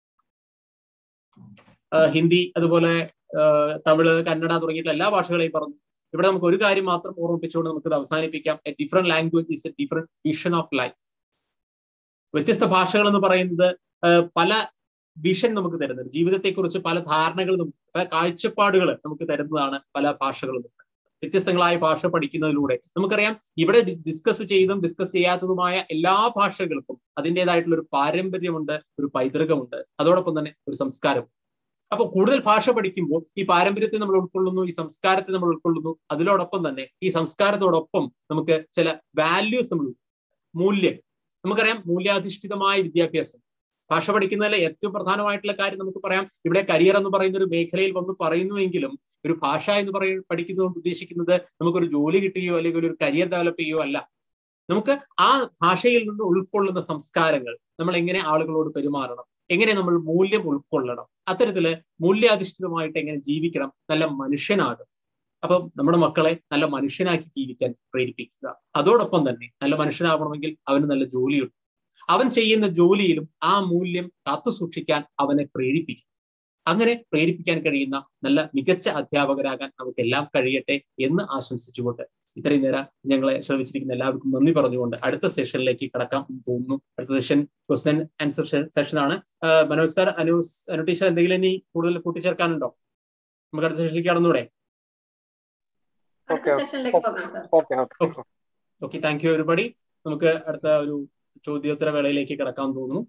ഹിന്ദി അതുപോലെ തമിഴ് കന്നഡ തുടങ്ങിയിട്ടുള്ള എല്ലാ ഭാഷകളെയും പറഞ്ഞു ഇവിടെ നമുക്ക് ഒരു കാര്യം മാത്രം ഓർമ്മിപ്പിച്ചുകൊണ്ട് നമുക്ക് ഇത് അവസാനിപ്പിക്കാം a different language is a different vision of life വ്യത്യസ്ത ഭാഷകൾ എന്ന് പറയുന്നത് പല വിഷൻ നമുക്ക് തരുന്നത് ജീവിതത്തെക്കുറിച്ച് പല ധാരണകൾ പല കാഴ്ചപ്പാടുകൾ നമുക്ക് തരുന്നതാണ് പല ഭാഷകളും വ്യത്യസ്തങ്ങളായ ഭാഷ പഠിക്കുന്നതിലൂടെ നമുക്കറിയാം ഇവിടെ ഡിസ്കസ് ചെയ്തും ഡിസ്കസ് ചെയ്യാത്തതുമായ എല്ലാ ഭാഷകൾക്കും അതിൻ്റെതായിട്ടുള്ള ഒരു പാരമ്പര്യമുണ്ട് ഒരു പൈതൃകമുണ്ട് അതോടൊപ്പം തന്നെ ഒരു സംസ്കാരം അപ്പൊ കൂടുതൽ ഭാഷ പഠിക്കുമ്പോൾ ഈ പാരമ്പര്യത്തെ നമ്മൾ ഉൾക്കൊള്ളുന്നു ഈ സംസ്കാരത്തെ നമ്മൾ ഉൾക്കൊള്ളുന്നു അതിനോടൊപ്പം തന്നെ ഈ സംസ്കാരത്തോടൊപ്പം നമുക്ക് ചില വാല്യൂസ് നമ്മൾ മൂല്യം നമുക്കറിയാം മൂല്യാധിഷ്ഠിതമായ വിദ്യാഭ്യാസം ഭാഷ പഠിക്കുന്നതിലെ ഏറ്റവും പ്രധാനമായിട്ടുള്ള കാര്യം നമുക്ക് പറയാം ഇവിടെ കരിയർ എന്ന് പറയുന്ന ഒരു മേഖലയിൽ വന്ന് പറയുന്നുവെങ്കിലും ഒരു ഭാഷ എന്ന് പറയ പഠിക്കുന്നതുകൊണ്ട് ഉദ്ദേശിക്കുന്നത് നമുക്കൊരു ജോലി കിട്ടുകയോ അല്ലെങ്കിൽ ഒരു കരിയർ ഡെവലപ്പ് ചെയ്യുകയോ അല്ല നമുക്ക് ആ ഭാഷയിൽ നിന്ന് ഉൾക്കൊള്ളുന്ന സംസ്കാരങ്ങൾ നമ്മൾ എങ്ങനെ ആളുകളോട് പെരുമാറണം എങ്ങനെ നമ്മൾ മൂല്യം ഉൾക്കൊള്ളണം അത്തരത്തില് മൂല്യാധിഷ്ഠിതമായിട്ട് എങ്ങനെ ജീവിക്കണം നല്ല മനുഷ്യനാകും അപ്പം നമ്മുടെ മക്കളെ നല്ല മനുഷ്യനാക്കി ജീവിക്കാൻ പ്രേരിപ്പിക്കുക അതോടൊപ്പം തന്നെ നല്ല മനുഷ്യനാവണമെങ്കിൽ അവന് നല്ല ജോലിയുണ്ട് അവൻ ചെയ്യുന്ന ജോലിയിലും ആ മൂല്യം കാത്തു സൂക്ഷിക്കാൻ അവനെ പ്രേരിപ്പിക്കും അങ്ങനെ പ്രേരിപ്പിക്കാൻ കഴിയുന്ന നല്ല മികച്ച അധ്യാപകരാകാൻ നമുക്ക് എല്ലാം കഴിയട്ടെ എന്ന് ആശംസിച്ചുകൊണ്ട് ഇത്രയും നേരം ഞങ്ങളെ ശ്രമിച്ചിരിക്കുന്ന എല്ലാവർക്കും നന്ദി പറഞ്ഞുകൊണ്ട് അടുത്ത സെഷനിലേക്ക് കടക്കാം എന്ന് തോന്നുന്നു അടുത്ത സെഷൻ ക്വസ്റ്റ്യൻ ആൻസർ സെഷൻ ആണ് മനോജ് സാർ അനു അനു ടീച്ചർ എന്തെങ്കിലും ഇനി കൂടുതൽ കൂട്ടിച്ചേർക്കാനുണ്ടോ നമുക്ക് അടുത്ത സെഷനിലേക്ക് കടന്നൂടെ അടുത്ത സെഷനിലേക്ക് പോകാം sir okay okay okay thank you ഒരുപടി നമുക്ക് അടുത്ത ഒരു ചോദ്യോത്തര വേളയിലേക്ക് കിടക്കാൻ തോന്നുന്നു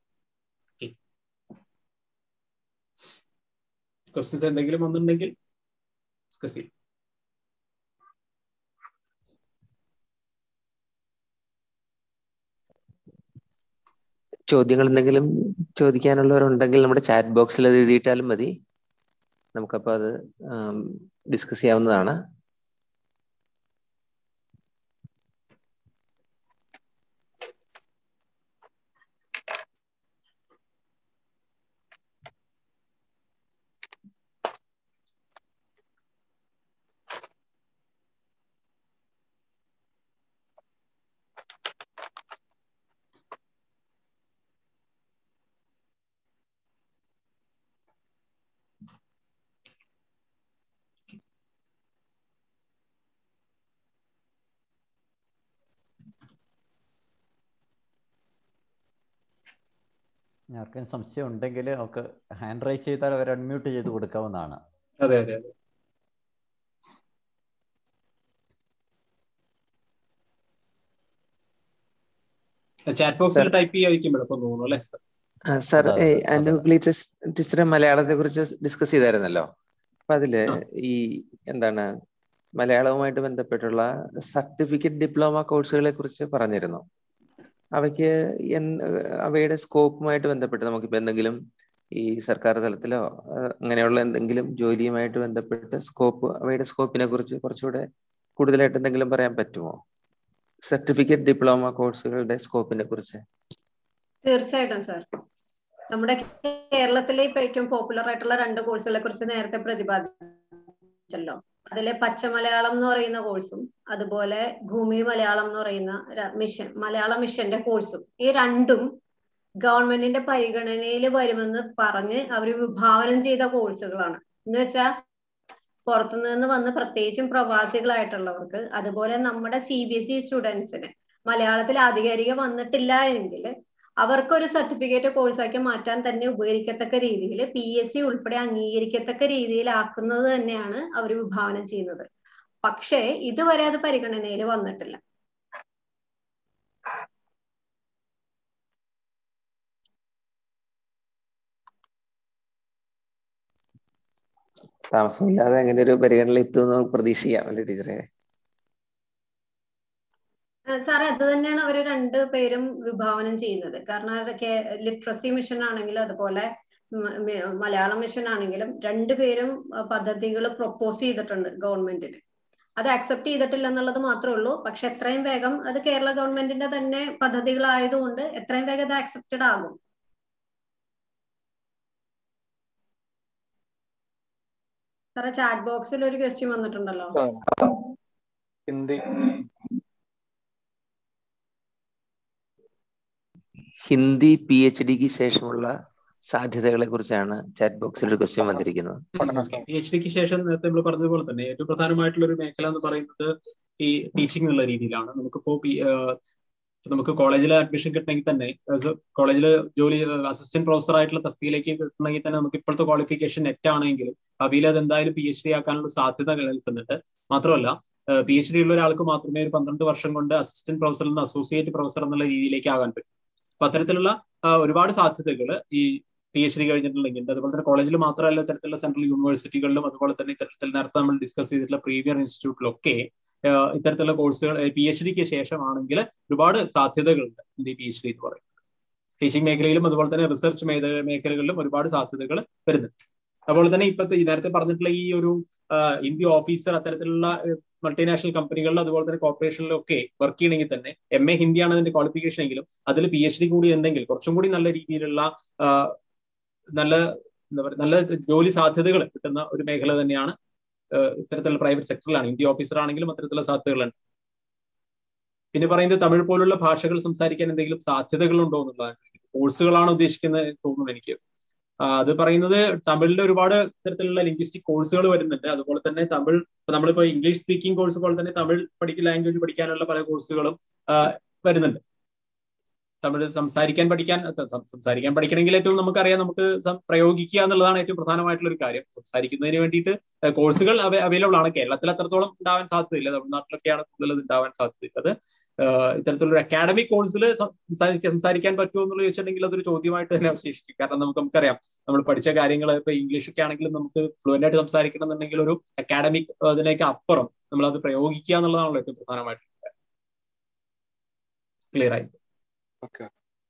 ക്വസ്റ്റ്യൻസ് എന്തെങ്കിലും വന്നിട്ടുണ്ടെങ്കിൽ ഡിസ്കസ് ചെയ്യും ചോദ്യങ്ങൾ എന്തെങ്കിലും ചോദിക്കാനുള്ളവരുണ്ടെങ്കിൽ നമ്മുടെ ചാറ്റ് ബോക്സിൽ അത് എഴുതിയിട്ടാലും മതി നമുക്കപ്പോൾ അത് ഡിസ്കസ് ചെയ്യാവുന്നതാണ് ആർക്കും സംശയം ഉണ്ടെങ്കിൽ അവർക്ക് ഹാൻഡ് റൈസ് ചെയ്താൽ അവർ അൺമ്യൂട്ട് ചെയ്ത് കൊടുക്കാവുന്നതാണ് അതെ അതെ അതെ ചാറ്റ് ബോക്സിൽ ടൈപ്പ് ചെയ്യാതിരിക്കും എളുപ്പം തോന്നുന്നു അല്ലേ സാർ അതെ, അതെ, അതെ. അനുഗ്ലി ടീച്ചറെ മലയാളത്തെ കുറിച്ച് ഡിസ്കസ് ചെയ്തായിരുന്നല്ലോ അപ്പൊ അതില് ആ. ഈ എന്താണ് മലയാളവുമായിട്ട് ബന്ധപ്പെട്ടുള്ള സർട്ടിഫിക്കറ്റ് ഡിപ്ലോമ കോഴ്സുകളെ കുറിച്ച് പറഞ്ഞിരുന്നു അവയ്ക്ക് എൻ- അവയുടെ സ്കോപ്പുമായിട്ട് ബന്ധപ്പെട്ട് നമുക്കിപ്പോ എന്തെങ്കിലും ഈ സർക്കാർ തലത്തിലോ ആ, അങ്ങനെയുള്ള എന്തെങ്കിലും ജോലിയുമായിട്ട് ബന്ധപ്പെട്ട് സ്കോപ്പ് അവയുടെ സ്കോപ്പിനെ കുറിച്ച് കുറച്ചുകൂടെ കൂടുതലായിട്ട് എന്തെങ്കിലും പറയാൻ പറ്റുമോ സർട്ടിഫിക്കറ്റ് ഡിപ്ലോമ കോഴ്സുകളുടെ സ്കോപ്പിനെ കുറിച്ച് തീർച്ചയായിട്ടും സാർ നമ്മുടെ കേരളത്തിലെ ഇപ്പൊ ഏറ്റവും പോപ്പുലർ ആയിട്ടുള്ള രണ്ട് കോഴ്സുകളെ കുറിച്ച് നേരത്തെ പ്രതിപാദിച്ചല്ലോ അതിലെ പച്ച മലയാളം എന്ന് പറയുന്ന കോഴ്സും അതുപോലെ ഭൂമി മലയാളം എന്ന് പറയുന്ന ര- മിഷൻ മലയാള മിഷന്റെ കോഴ്സും ഈ രണ്ടും ഗവൺമെന്റിന്റെ പരിഗണനയിൽ വരുമെന്ന് പറഞ്ഞ് അവർ വിഭാവനം ചെയ്ത കോഴ്സുകളാണ് എന്ന് വെച്ചാൽ പുറത്തുനിന്ന് വന്ന് പ്രത്യേകിച്ചും പ്രവാസികളായിട്ടുള്ളവർക്ക് അതുപോലെ നമ്മുടെ സി ബി എസ് ഇ സ്റ്റുഡൻസിന് മലയാളത്തിൽ ആധികാരിക വന്നിട്ടില്ല എങ്കിൽ അവർക്കൊരു സർട്ടിഫിക്കറ്റ് കോഴ്സാക്കി മാറ്റാൻ തന്നെ ഉപകരിക്കത്തക്ക രീതിയിൽ പി എസ് സി ഉൾപ്പെടെ അംഗീകരിക്കത്തക്ക രീതിയിലാക്കുന്നത് തന്നെയാണ് അവർ വിഭാവനം ചെയ്യുന്നത് പക്ഷേ ഇതുവരെ അത് പരിഗണനയിൽ വന്നിട്ടില്ല താമസമില്ലാതെ അങ്ങനെ ഒരു പരിഗണന എത്തുമെന്ന് നമുക്ക് പ്രതീക്ഷിക്കാം അല്ലേ ടീച്ചറെ ഏഹ് സാറേ അത് തന്നെയാണ് അവർ രണ്ട് പേരും വിഭാവനം ചെയ്യുന്നത് കാരണം ലിറ്ററസി മിഷൻ ആണെങ്കിലും അതുപോലെ മ- മ- മലയാളം മിഷൻ ആണെങ്കിലും രണ്ടുപേരും പദ്ധതികൾ പ്രൊപ്പോസ് ചെയ്തിട്ടുണ്ട് ഗവൺമെന്റിന് അത് അക്സെപ്റ്റ് ചെയ്തിട്ടില്ല എന്നുള്ളത് മാത്രമേ ഉള്ളൂ പക്ഷെ എത്രയും വേഗം അത് കേരള ഗവൺമെന്റിന്റെ തന്നെ പദ്ധതികളായതുകൊണ്ട് എത്രയും വേഗം അത് അക്സെപ്റ്റഡ് ആകും സാറേ ചാറ്റ് ബോക്സിൽ ഒരു ക്വസ്റ്റ്യൻ വന്നിട്ടുണ്ടല്ലോ ഹിന്ദി ഹിന്ദി പി എച്ച് ഡിക്ക് ശേഷമുള്ള സാധ്യതകളെ കുറിച്ചാണ് ചാറ്റ് ബോക്സിൽ ഒരു ക്വസ്റ്റ്യൻ വന്നിരിക്കുന്നത് പഠനം പി എച്ച് ഡിക്ക് ശേഷം നേരത്തെ നമ്മൾ പറഞ്ഞതുപോലെ തന്നെ ഏറ്റവും പ്രധാനമായിട്ടുള്ള ഒരു മേഖല എന്ന് പറയുന്നത് ഈ ടീച്ചിങ് എന്നുള്ള രീതിയിലാണ് നമുക്കിപ്പോ പി- ആഹ് നമുക്ക് കോളേജിൽ അഡ്മിഷൻ കിട്ടണമെങ്കിൽ തന്നെ കോളേജിൽ ജോലി അസിസ്റ്റന്റ് പ്രൊഫസർ ആയിട്ടുള്ള തസ്തിയിലേക്ക് കിട്ടണമെങ്കിൽ തന്നെ നമുക്ക് ഇപ്പോഴത്തെ ക്വാളിഫിക്കേഷൻ നെറ്റ് ആണെങ്കിൽ ഭാവിയിൽ അത് എന്തായാലും പി എച്ച് ഡി ആക്കാനുള്ള സാധ്യത നിലനിൽക്കുന്നുണ്ട് മാത്രമല്ല പി എച്ച് ഡി ഉള്ള ഒരാൾക്ക് മാത്രമേ ഒരു പന്ത്രണ്ട് വർഷം കൊണ്ട് അസിസ്റ്റന്റ് പ്രൊഫസറിൽ നിന്ന് അസോസിയേറ്റ് പ്രൊഫസർ എന്നുള്ള രീതിയിലേക്ക് ആകാൻ പറ്റും അപ്പൊ അത്തരത്തിലുള്ള ഒരുപാട് സാധ്യതകൾ ഈ പി എച്ച് ഡി കഴിഞ്ഞിട്ടുണ്ടെങ്കിൽ അതുപോലെ തന്നെ കോളേജിൽ മാത്രമല്ല ഇത്തരത്തിലുള്ള സെൻട്രൽ യൂണിവേഴ്സിറ്റികളിലും അതുപോലെ തന്നെ ഇത്തരത്തിൽ നേരത്തെ നമ്മൾ ഡിസ്കസ് ചെയ്തിട്ടുള്ള പ്രീമിയർ ഇൻസ്റ്റിറ്റ്യൂട്ടിലൊക്കെ ഇത്തരത്തിലുള്ള കോഴ്സുകൾ പി എച്ച് ഡിക്ക് ശേഷമാണെങ്കിൽ ഒരുപാട് സാധ്യതകളുണ്ട് ഈ പി എച്ച് ഡി എന്ന് പറയുന്നത് ടീച്ചിങ് മേഖലയിലും അതുപോലെ തന്നെ റിസർച്ച് മേഖലകളിലും ഒരുപാട് സാധ്യതകൾ വരുന്നുണ്ട് അതുപോലെ തന്നെ ഇപ്പോഴത്തെ നേരത്തെ പറഞ്ഞിട്ടുള്ള ഈ ഒരു ഇന്ത്യ ഓഫീസർ അത്തരത്തിലുള്ള മൾട്ടിനാഷണൽ കമ്പനികളിൽ അതുപോലെ തന്നെ കോർപ്പറേഷനിലും ഒക്കെ വർക്ക് ചെയ്യണമെങ്കിൽ തന്നെ എം എ ഹിന്ദിയാണ് അതിന്റെ ക്വാളിഫിക്കേഷൻ എങ്കിലും അതിൽ പി എച്ച് ഡി കൂടി ഉണ്ടെങ്കിൽ കുറച്ചും കൂടി നല്ല രീതിയിലുള്ള നല്ല എന്താ പറയുക നല്ല ജോലി സാധ്യതകൾ കിട്ടുന്ന ഒരു മേഖല തന്നെയാണ് ഇത്തരത്തിലുള്ള പ്രൈവറ്റ് സെക്ടറിലാണ് ഇന്ത്യ ഓഫീസർ ആണെങ്കിലും അത്തരത്തിലുള്ള സാധ്യതകളുണ്ട് പിന്നെ പറയുന്നത് തമിഴ് പോലുള്ള ഭാഷകൾ സംസാരിക്കാൻ എന്തെങ്കിലും സാധ്യതകളുണ്ടോ എന്നുള്ളതാണ് കോഴ്സുകളാണ് ഉദ്ദേശിക്കുന്നത് തോന്നുന്നു എനിക്ക് അത് പറയുന്നത് തമിഴിൽ ഒരുപാട് തരത്തിലുള്ള ലിംഗ്വിസ്റ്റിക് കോഴ്സുകൾ വരുന്നുണ്ട് അതുപോലെ തന്നെ തമിഴ് നമ്മളിപ്പോ ഇംഗ്ലീഷ് സ്പീക്കിംഗ് കോഴ്സ് പോലെ തന്നെ തമിഴ് പഠിക്കുന്ന ലാംഗ്വേജ് പഠിക്കാനുള്ള പല കോഴ്സുകളും വരുന്നുണ്ട് തമിഴ് സംസാരിക്കാൻ പഠിക്കാൻ സംസാരിക്കാൻ പഠിക്കണമെങ്കിൽ ഏറ്റവും നമുക്കറിയാം നമുക്ക് പ്രയോഗിക്കുക എന്നുള്ളതാണ് ഏറ്റവും പ്രധാനമായിട്ടുള്ള ഒരു കാര്യം സംസാരിക്കുന്നതിന് വേണ്ടിയിട്ട് കോഴ്സുകൾ അവൈലബിൾ ആണ് കേരളത്തിൽ അത്രത്തോളം ഉണ്ടാവാൻ സാധ്യതയില്ല തമിഴ്നാട്ടിലൊക്കെയാണ് കൂടുതൽ ഉണ്ടാവാൻ സാധ്യതയുള്ളത് ഇത്തരത്തിലുള്ള അക്കാഡമിക് കോഴ്സിൽ സംസാരിക്കാൻ പറ്റുമോ എന്നുള്ളത് ചോദിച്ചിട്ടുണ്ടെങ്കിൽ അതൊരു ചോദ്യമായിട്ട് തന്നെ അവശേഷിക്കും കാരണം നമുക്ക് നമുക്കറിയാം നമ്മൾ പഠിച്ച കാര്യങ്ങൾ ഇപ്പൊ ഇംഗ്ലീഷ് ഒക്കെ ആണെങ്കിലും നമുക്ക് ഫ്ലുവൻ്റ് ആയിട്ട് സംസാരിക്കണം എന്നുണ്ടെങ്കിൽ ഒരു അക്കാഡമിക് അതിനേക്ക് അപ്പുറം നമ്മൾ അത് പ്രയോഗിക്കുക എന്നുള്ളതാണല്ലോ ഏറ്റവും പ്രധാനമായിട്ടുള്ള ക്ലിയർ ആയി ഓക്കെ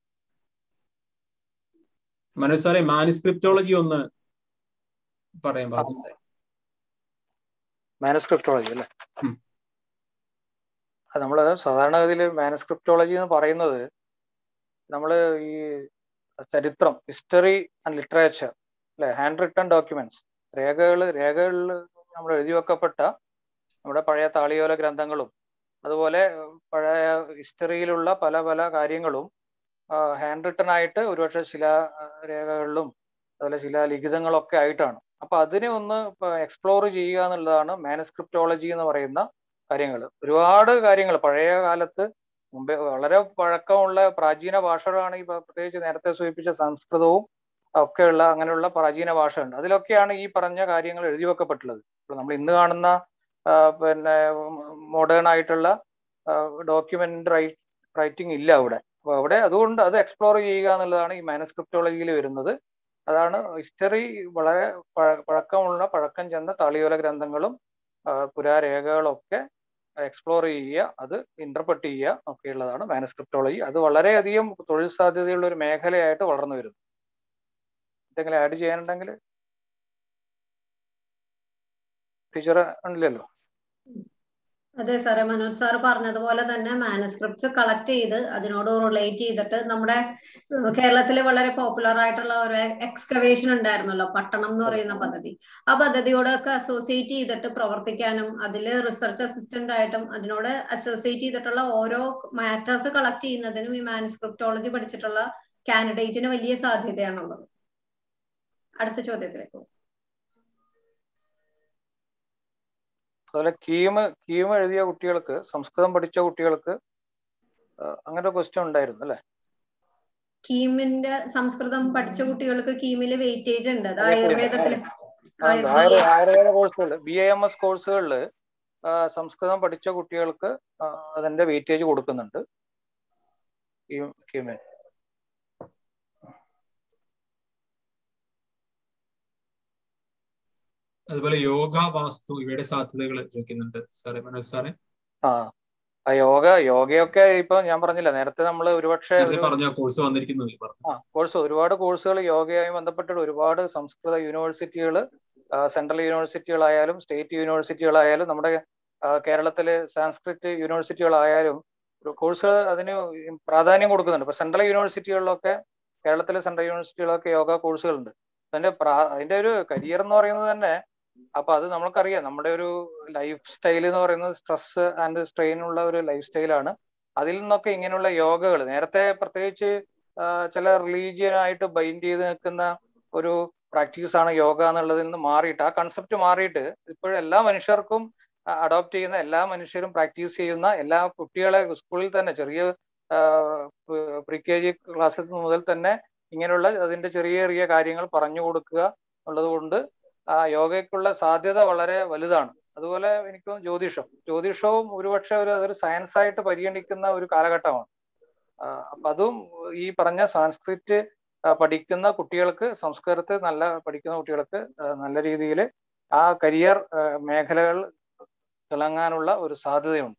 മനോജ് സാറേ മാനുസ്ക്രിപ്റ്റോളജി ഒന്ന് പറയാൻ പറഞ്ഞു മാനുസ്ക്രിപ്റ്റോളജി അല്ലേ നമ്മൾ സാധാരണഗതിയിൽ മാനുസ്ക്രിപ്റ്റോളജി എന്ന് പറയുന്നത് നമ്മൾ ഈ ചരിത്രം ഹിസ്റ്ററി ആൻഡ് ലിറ്ററേച്ചർ അല്ലെ ഹാൻഡ് റിട്ടൺ ഡോക്യുമെന്റ്സ് രേഖകൾ രേഖകളിൽ നമ്മൾ എഴുതി വെക്കപ്പെട്ട നമ്മുടെ പഴയ താളിയോല ഗ്രന്ഥങ്ങളും അതുപോലെ പഴയ ഹിസ്റ്ററിയിലുള്ള പല പല കാര്യങ്ങളും ഹാൻഡ് റിട്ടൺ ആയിട്ട് ഒരുപക്ഷെ ശിലാരേഖകളിലും അതുപോലെ ശിലാലിഖിതങ്ങളൊക്കെ ആയിട്ടാണ് അപ്പൊ അതിനെ ഒന്ന് എക്സ്പ്ലോർ ചെയ്യുക എന്നുള്ളതാണ് മാനസ്ക്രിപ്റ്റോളജി എന്ന് പറയുന്ന കാര്യങ്ങൾ ഒരുപാട് കാര്യങ്ങൾ പഴയ കാലത്ത് മുമ്പേ വളരെ പഴക്കമുള്ള പ്രാചീന ഭാഷകളാണ് ഈ പ്രത്യേകിച്ച് നേരത്തെ സൂചിപ്പിച്ച സംസ്കൃതവും ഒക്കെയുള്ള അങ്ങനെയുള്ള പ്രാചീന ഭാഷയുണ്ട് അതിലൊക്കെയാണ് ഈ പറഞ്ഞ കാര്യങ്ങൾ എഴുതി വെക്കപ്പെട്ടുള്ളത് ഇപ്പോൾ നമ്മൾ ഇന്ന് കാണുന്ന പിന്നെ മോഡേൺ ആയിട്ടുള്ള ഡോക്യുമെന്റ് റൈറ്റിംഗ് ഇല്ല അവിടെ അപ്പൊ അവിടെ അതുകൊണ്ട് അത് എക്സ്പ്ലോർ ചെയ്യുക എന്നുള്ളതാണ് ഈ മാനസ്ക്രിപ്റ്റോളജിയിൽ വരുന്നത് അതാണ് ഹിസ്റ്ററി വളരെ പഴക്കമുള്ള പഴക്കം ചെന്ന താളിയോല ഗ്രന്ഥങ്ങളും പുരാരേഖകളൊക്കെ എക്സ്പ്ലോർ ചെയ്യുക അത് ഇന്റർപ്രറ്റ് ചെയ്യുക ഒക്കെയുള്ളതാണ് മാനസ്ക്രിപ്റ്റോളജി അത് വളരെയധികം തൊഴിൽ സാധ്യതയുള്ള ഒരു മേഖലയായിട്ട് വളർന്നു വരുന്നു എന്തെങ്കിലും ആഡ് ചെയ്യാനുണ്ടെങ്കിൽ ടീച്ചർ ഉണ്ടല്ലോ അതെ സാറേ മനോജ് സാർ പറഞ്ഞതുപോലെ തന്നെ മാനസ്ക്രിപ്റ്റ്സ് കളക്ട് ചെയ്ത് അതിനോട് റിലേറ്റ് ചെയ്തിട്ട് നമ്മുടെ കേരളത്തിൽ വളരെ പോപ്പുലർ ആയിട്ടുള്ള ഒരു എക്സ്കവേഷൻ ഉണ്ടായിരുന്നല്ലോ പട്ടണം എന്ന് പറയുന്ന പദ്ധതി ആ പദ്ധതിയോടൊക്കെ അസോസിയേറ്റ് ചെയ്തിട്ട് പ്രവർത്തിക്കാനും അതിൽ റിസർച്ച് അസിസ്റ്റന്റ് ആയിട്ടും അതിനോട് അസോസിയേറ്റ് ചെയ്തിട്ടുള്ള ഓരോ മാറ്റേഴ്സ് കളക്ട് ചെയ്യുന്നതിനും ഈ മാനസ്ക്രിപ്റ്റോളജി പഠിച്ചിട്ടുള്ള കാൻഡിഡേറ്റിന് വലിയ സാധ്യതയാണുള്ളത് അടുത്ത ചോദ്യത്തിലേക്ക് പോകും അതുപോലെ കീം കീം എഴുതിയ കുട്ടികൾക്ക് സംസ്കൃതം പഠിച്ച കുട്ടികൾക്ക് അങ്ങനെ ഒരു ക്വസ്റ്റ്യൻ ഉണ്ടായിരുന്നു അല്ലെ കീമിന്റെ സംസ്കൃതം പഠിച്ച കുട്ടികൾക്ക് കീമില് വെയിറ്റേജ് ഉണ്ട് അത് ആയുർവേദത്തില് ആയുർവേദ കോഴ്സുകൾ ബി എ എം എസ് കോഴ്സുകളിൽ സംസ്കൃതം പഠിച്ച കുട്ടികൾക്ക് അതിന്റെ വെയിറ്റേജ് കൊടുക്കുന്നുണ്ട് കീമിന് അതുപോലെ യോഗ വാസ്തു ഇവയുടെ സാധ്യതകൾ ചോദിക്കുന്നുണ്ട് സാറേ മനോജ് സാറേ ആ യോഗ യോഗയൊക്കെ ഇപ്പൊ ഞാൻ പറഞ്ഞില്ല നേരത്തെ നമ്മൾ ഒരുപക്ഷെ പറഞ്ഞ കോഴ്സ് വന്നിരിക്കുന്നു ആ കോഴ്സ് ഒരുപാട് കോഴ്സുകൾ യോഗയുമായി ബന്ധപ്പെട്ട് ഒരുപാട് സംസ്കൃത യൂണിവേഴ്സിറ്റികൾ സെൻട്രൽ യൂണിവേഴ്സിറ്റികളായാലും സ്റ്റേറ്റ് യൂണിവേഴ്സിറ്റികളായാലും നമ്മുടെ കേരളത്തിലെ സാൻസ്ക്രിറ്റ് യൂണിവേഴ്സിറ്റികളായാലും കോഴ്സുകൾ അതിന് പ്രാധാന്യം കൊടുക്കുന്നുണ്ട് ഇപ്പൊ സെൻട്രൽ യൂണിവേഴ്സിറ്റികളിലൊക്കെ കേരളത്തിലെ സെൻട്രൽ യൂണിവേഴ്സിറ്റികളൊക്കെ യോഗ കോഴ്സുകളുണ്ട് അതിന്റെ അതിന്റെ ഒരു കരിയർ എന്ന് പറയുന്നത് തന്നെ അപ്പൊ അത് നമ്മൾക്കറിയാം നമ്മുടെ ഒരു ലൈഫ് സ്റ്റൈൽ എന്ന് പറയുന്നത് സ്ട്രെസ് ആൻഡ് സ്ട്രെയിൻ ഉള്ള ഒരു ലൈഫ് സ്റ്റൈലാണ് അതിൽ നിന്നൊക്കെ ഇങ്ങനെയുള്ള യോഗകൾ നേരത്തെ പ്രത്യേകിച്ച് ചില റിലീജിയൻ ആയിട്ട് ബൈൻഡ് ചെയ്ത് നിൽക്കുന്ന ഒരു പ്രാക്ടീസ് ആണ് യോഗ എന്നുള്ളതിൽ നിന്ന് മാറിയിട്ട് ആ കൺസെപ്റ്റ് മാറിയിട്ട് ഇപ്പോഴും എല്ലാ മനുഷ്യർക്കും അഡോപ്റ്റ് ചെയ്യുന്ന എല്ലാ മനുഷ്യരും പ്രാക്ടീസ് ചെയ്യുന്ന എല്ലാ കുട്ടികളെ സ്കൂളിൽ തന്നെ ചെറിയ പ്രീ കെ ജി ക്ലാസ്സിൽ മുതൽ തന്നെ ഇങ്ങനെയുള്ള അതിന്റെ ചെറിയ ചെറിയ കാര്യങ്ങൾ പറഞ്ഞു കൊടുക്കുക ഉള്ളത് കൊണ്ട് ആ യോഗയ്ക്കുള്ള സാധ്യത വളരെ വലുതാണ് അതുപോലെ എനിക്ക് തോന്നുന്നു ജ്യോതിഷം ജ്യോതിഷവും ഒരുപക്ഷെ ഒരു അതൊരു സയൻസ് ആയിട്ട് പരിഗണിക്കുന്ന ഒരു കാലഘട്ടമാണ് അപ്പൊ അതും ഈ പറഞ്ഞ സാൻസ്ക്രിറ്റ് പഠിക്കുന്ന കുട്ടികൾക്ക് സംസ്കൃതത്തെ നല്ല പഠിക്കുന്ന കുട്ടികൾക്ക് നല്ല രീതിയിൽ ആ കരിയർ മേഖലകൾ തിളങ്ങാനുള്ള ഒരു സാധ്യതയുണ്ട്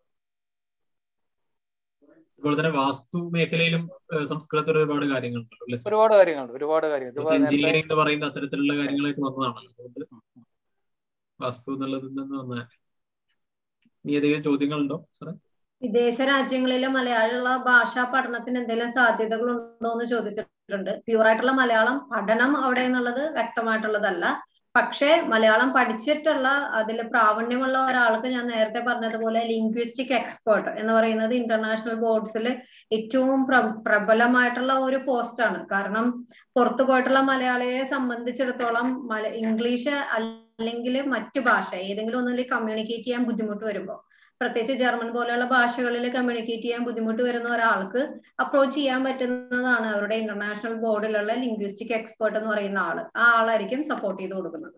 അതുപോലെ തന്നെ വാസ്തു മേഖലയിലും സംസ്കൃതത്തിൽ ഒരുപാട് കാര്യങ്ങളുണ്ടല്ലോ അല്ലേ ഒരുപാട് കാര്യങ്ങളുണ്ട് ഒരുപാട് കാര്യങ്ങൾ എഞ്ചിനീയറിംഗ് എന്ന് പറയുന്ന അത്തരത്തിലുള്ള കാര്യങ്ങളായിട്ട് വന്നതാണല്ലോ അതുകൊണ്ട് വാസ്തു എന്നുള്ളതിൽ നിന്ന് വന്ന ഇനി ഏതെങ്കിലും ചോദ്യങ്ങളുണ്ടോ സാറേ വിദേശ രാജ്യങ്ങളിലെ മലയാള ഭാഷാ പഠനത്തിന് എന്തെങ്കിലും സാധ്യതകൾ ഉണ്ടോ എന്ന് ചോദിച്ചിട്ടുണ്ട് പ്യൂറായിട്ടുള്ള മലയാളം പഠനം അവിടെ എന്നുള്ളത് വ്യക്തമായിട്ടുള്ളതല്ല പക്ഷേ മലയാളം പഠിച്ചിട്ടുള്ള അതിൽ പ്രാവീണ്യമുള്ള ഒരാൾക്ക് ഞാൻ നേരത്തെ പറഞ്ഞതുപോലെ ലിംഗ്വിസ്റ്റിക് എക്സ്പേർട്ട് എന്ന് പറയുന്നത് ഇന്റർനാഷണൽ ബോർഡ്സിൽ ഏറ്റവും പ്രബലമായിട്ടുള്ള ഒരു പോസ്റ്റാണ് കാരണം പുറത്തു പോയിട്ടുള്ള മലയാളിയെ സംബന്ധിച്ചിടത്തോളം മല ഇംഗ്ലീഷ് അല്ലെങ്കിൽ മറ്റു ഭാഷ ഏതെങ്കിലും ഒന്നിൽ കമ്മ്യൂണിക്കേറ്റ് ചെയ്യാൻ ബുദ്ധിമുട്ട് വരുമ്പോൾ പ്രത്യേകിച്ച് ജർമ്മൻ പോലെയുള്ള ഭാഷകളിൽ കമ്മ്യൂണിക്കേറ്റ് ചെയ്യാൻ ബുദ്ധിമുട്ട് വരുന്ന ഒരാൾക്ക് അപ്രോച്ച് ചെയ്യാൻ പറ്റുന്നതാണ് അവരുടെ ഇന്റർനാഷണൽ ബോർഡിലുള്ള ലിംഗ്വിസ്റ്റിക് എക്സ്പേർട്ട് എന്ന് പറയുന്ന ആള് ആ ആളായിരിക്കും സപ്പോർട്ട് ചെയ്ത് കൊടുക്കുന്നത്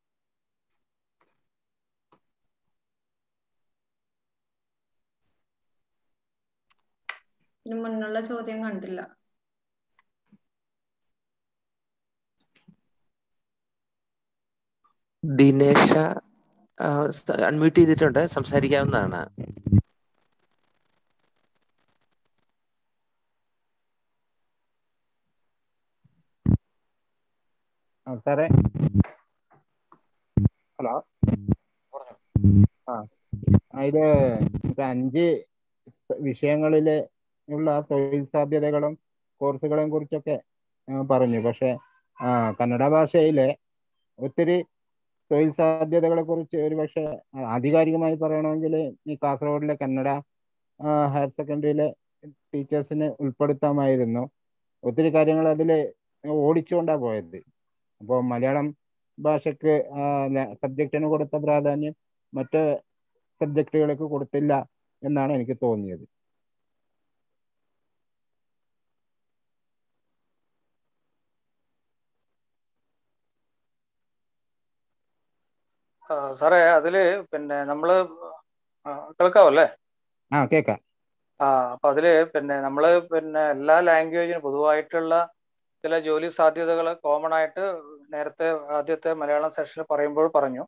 ഇതിന് മുന്നുള്ള ചോദ്യം കണ്ടില്ല ദിനേശ അൺമ്യൂട്ട് ചെയ്തിട്ടുണ്ട് സംസാരിക്കാവുന്നതാണ് സാറേ ഹലോ ആ ഇത് അഞ്ച് വിഷയങ്ങളില് ഉള്ള തൊഴിൽ സാധ്യതകളും കോഴ്സുകളെയും കുറിച്ചൊക്കെ പറഞ്ഞു പക്ഷെ ആ കന്നഡ ഭാഷയിലെ ഒത്തിരി തൊഴിൽ സാധ്യതകളെ കുറിച്ച് ഒരു പക്ഷെ ആധികാരികമായി പറയണമെങ്കിൽ ഈ കാസർഗോഡിലെ കന്നഡ ഹയർ സെക്കൻഡറിയിലെ ടീച്ചേഴ്സിന് ഉൾപ്പെടുത്താമായിരുന്നു ഒത്തിരി കാര്യങ്ങൾ അതിൽ ഓടിച്ചുകൊണ്ടാണ് പോയത് അപ്പോൾ മലയാളം ഭാഷയ്ക്ക് സബ്ജക്റ്റിന് കൊടുത്ത പ്രാധാന്യം മറ്റ് സബ്ജക്റ്റുകൾക്ക് കൊടുത്തില്ല എന്നാണ് എനിക്ക് തോന്നിയത് സാറേ അതില് പിന്നെ നമ്മള് കേൾക്കാവല്ലേ ആ കേക്കാം ആ അപ്പൊ അതില് പിന്നെ നമ്മള് പിന്നെ എല്ലാ ലാംഗ്വേജിനും പൊതുവായിട്ടുള്ള ചില ജോലി സാധ്യതകൾ കോമൺ ആയിട്ട് നേരത്തെ ആദ്യത്തെ മലയാളം സെഷനിൽ പറയുമ്പോൾ പറഞ്ഞു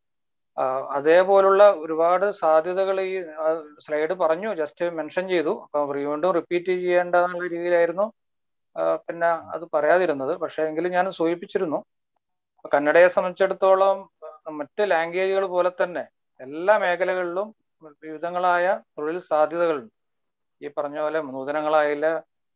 അതേപോലുള്ള ഒരുപാട് സാധ്യതകൾ ഈ സ്ലൈഡ് പറഞ്ഞു ജസ്റ്റ് മെൻഷൻ ചെയ്തു അപ്പൊ വീണ്ടും റിപ്പീറ്റ് ചെയ്യേണ്ടെന്നുള്ള രീതിയിലായിരുന്നു പിന്നെ അത് പറയാതിരുന്നത് പക്ഷെ എങ്കിലും ഞാൻ സൂചിപ്പിച്ചിരുന്നു കന്നഡയെ സംബന്ധിച്ചിടത്തോളം മറ്റ് ലാംഗ്വേജുകൾ പോലെ തന്നെ എല്ലാ മേഖലകളിലും വിവിധങ്ങളായ തൊഴിൽ സാധ്യതകളുണ്ട് ഈ പറഞ്ഞ പോലെ നൂതനങ്ങളായ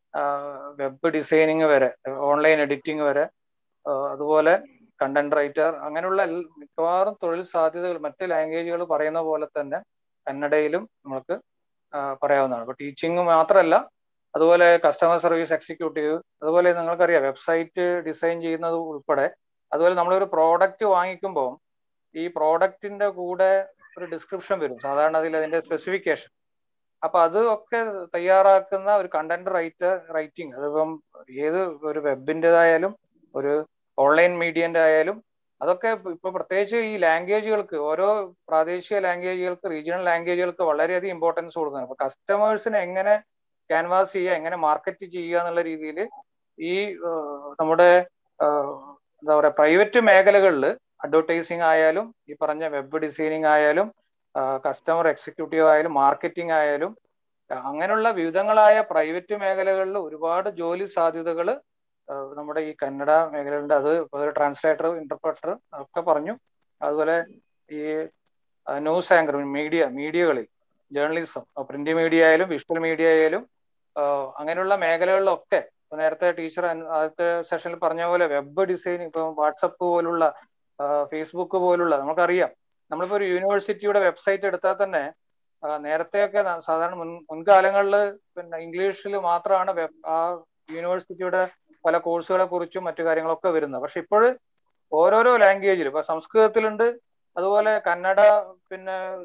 വെബ് ഡിസൈനിങ് വരെ ഓൺലൈൻ എഡിറ്റിംഗ് വരെ അതുപോലെ കണ്ടന്റ് റൈറ്റർ അങ്ങനെയുള്ള മിക്കവാറും തൊഴിൽ സാധ്യതകൾ മറ്റ് ലാംഗ്വേജുകൾ പറയുന്ന പോലെ തന്നെ കന്നഡയിലും നമുക്ക് പറയാവുന്നതാണ് ഇപ്പൊ ടീച്ചിങ് മാത്രമല്ല അതുപോലെ കസ്റ്റമർ സർവീസ് എക്സിക്യൂട്ടീവ് അതുപോലെ നിങ്ങൾക്കറിയാം വെബ്സൈറ്റ് ഡിസൈൻ ചെയ്യുന്നത് ഉൾപ്പെടെ അതുപോലെ നമ്മളൊരു പ്രോഡക്റ്റ് വാങ്ങിക്കുമ്പോൾ ഈ പ്രോഡക്റ്റിന്റെ കൂടെ ഒരു ഡിസ്ക്രിപ്ഷൻ വരും സാധാരണ അതിൽ അതിന്റെ സ്പെസിഫിക്കേഷൻ അപ്പൊ അത് ഒക്കെ തയ്യാറാക്കുന്ന ഒരു കണ്ടന്റ് റൈറ്റർ റൈറ്റിംഗ് അതിപ്പം ഏത് ഒരു വെബിൻ്റെതായാലും ഒരു ഓൺലൈൻ മീഡിയന്റെ ആയാലും അതൊക്കെ ഇപ്പൊ പ്രത്യേകിച്ച് ഈ ലാംഗ്വേജുകൾക്ക് ഓരോ പ്രാദേശിക ലാംഗ്വേജുകൾക്ക് റീജിയണൽ ലാംഗ്വേജുകൾക്ക് വളരെയധികം ഇമ്പോർട്ടൻസ് കൊടുക്കുന്നത് അപ്പൊ കസ്റ്റമേഴ്സിനെ എങ്ങനെ ക്യാൻവാസ് ചെയ്യുക എങ്ങനെ മാർക്കറ്റ് ചെയ്യുക എന്നുള്ള രീതിയിൽ ഈ നമ്മുടെ എന്താ പറയുക പ്രൈവറ്റ് മേഖലകളിൽ അഡ്വർടൈസിങ് ആയാലും ഈ പറഞ്ഞ വെബ് ഡിസൈനിങ് ആയാലും കസ്റ്റമർ എക്സിക്യൂട്ടീവ് ആയാലും മാർക്കറ്റിംഗ് ആയാലും അങ്ങനെയുള്ള വിവിധങ്ങളായ പ്രൈവറ്റ് മേഖലകളിൽ ഒരുപാട് ജോലി സാധ്യതകൾ നമ്മുടെ ഈ കന്നഡ മേഖലയുണ്ട് അത് ഒരു ട്രാൻസ്ലേറ്റർ ഇന്റർപ്രറ്റർ ഒക്കെ പറഞ്ഞു അതുപോലെ ഈ ന്യൂസ് ആങ്കർ മീഡിയ മീഡിയകളിൽ ജേർണലിസം പ്രിന്റ് മീഡിയ ആയാലും വിഷ്വൽ മീഡിയ ആയാലും അങ്ങനെയുള്ള മേഖലകളിലൊക്കെ നേരത്തെ ടീച്ചർ ആദ്യത്തെ സെഷനിൽ പറഞ്ഞ പോലെ വെബ് ഡിസൈൻ ഇപ്പൊ വാട്സപ്പ് പോലുള്ള ഫേസ്ബുക്ക് പോലുള്ള നമുക്കറിയാം നമ്മളിപ്പോ ഒരു യൂണിവേഴ്സിറ്റിയുടെ വെബ്സൈറ്റ് എടുത്താൽ തന്നെ നേരത്തെയൊക്കെ സാധാരണ മുൻ മുൻകാലങ്ങളിൽ പിന്നെ ഇംഗ്ലീഷിൽ മാത്രമാണ് വെബ് ആ യൂണിവേഴ്സിറ്റിയുടെ പല കോഴ്സുകളെ കുറിച്ചും മറ്റു കാര്യങ്ങളൊക്കെ വരുന്നത് പക്ഷെ ഇപ്പോൾ ഓരോരോ ലാംഗ്വേജിൽ ഇപ്പൊ സംസ്കൃതത്തിലുണ്ട് അതുപോലെ കന്നഡ പിന്നെ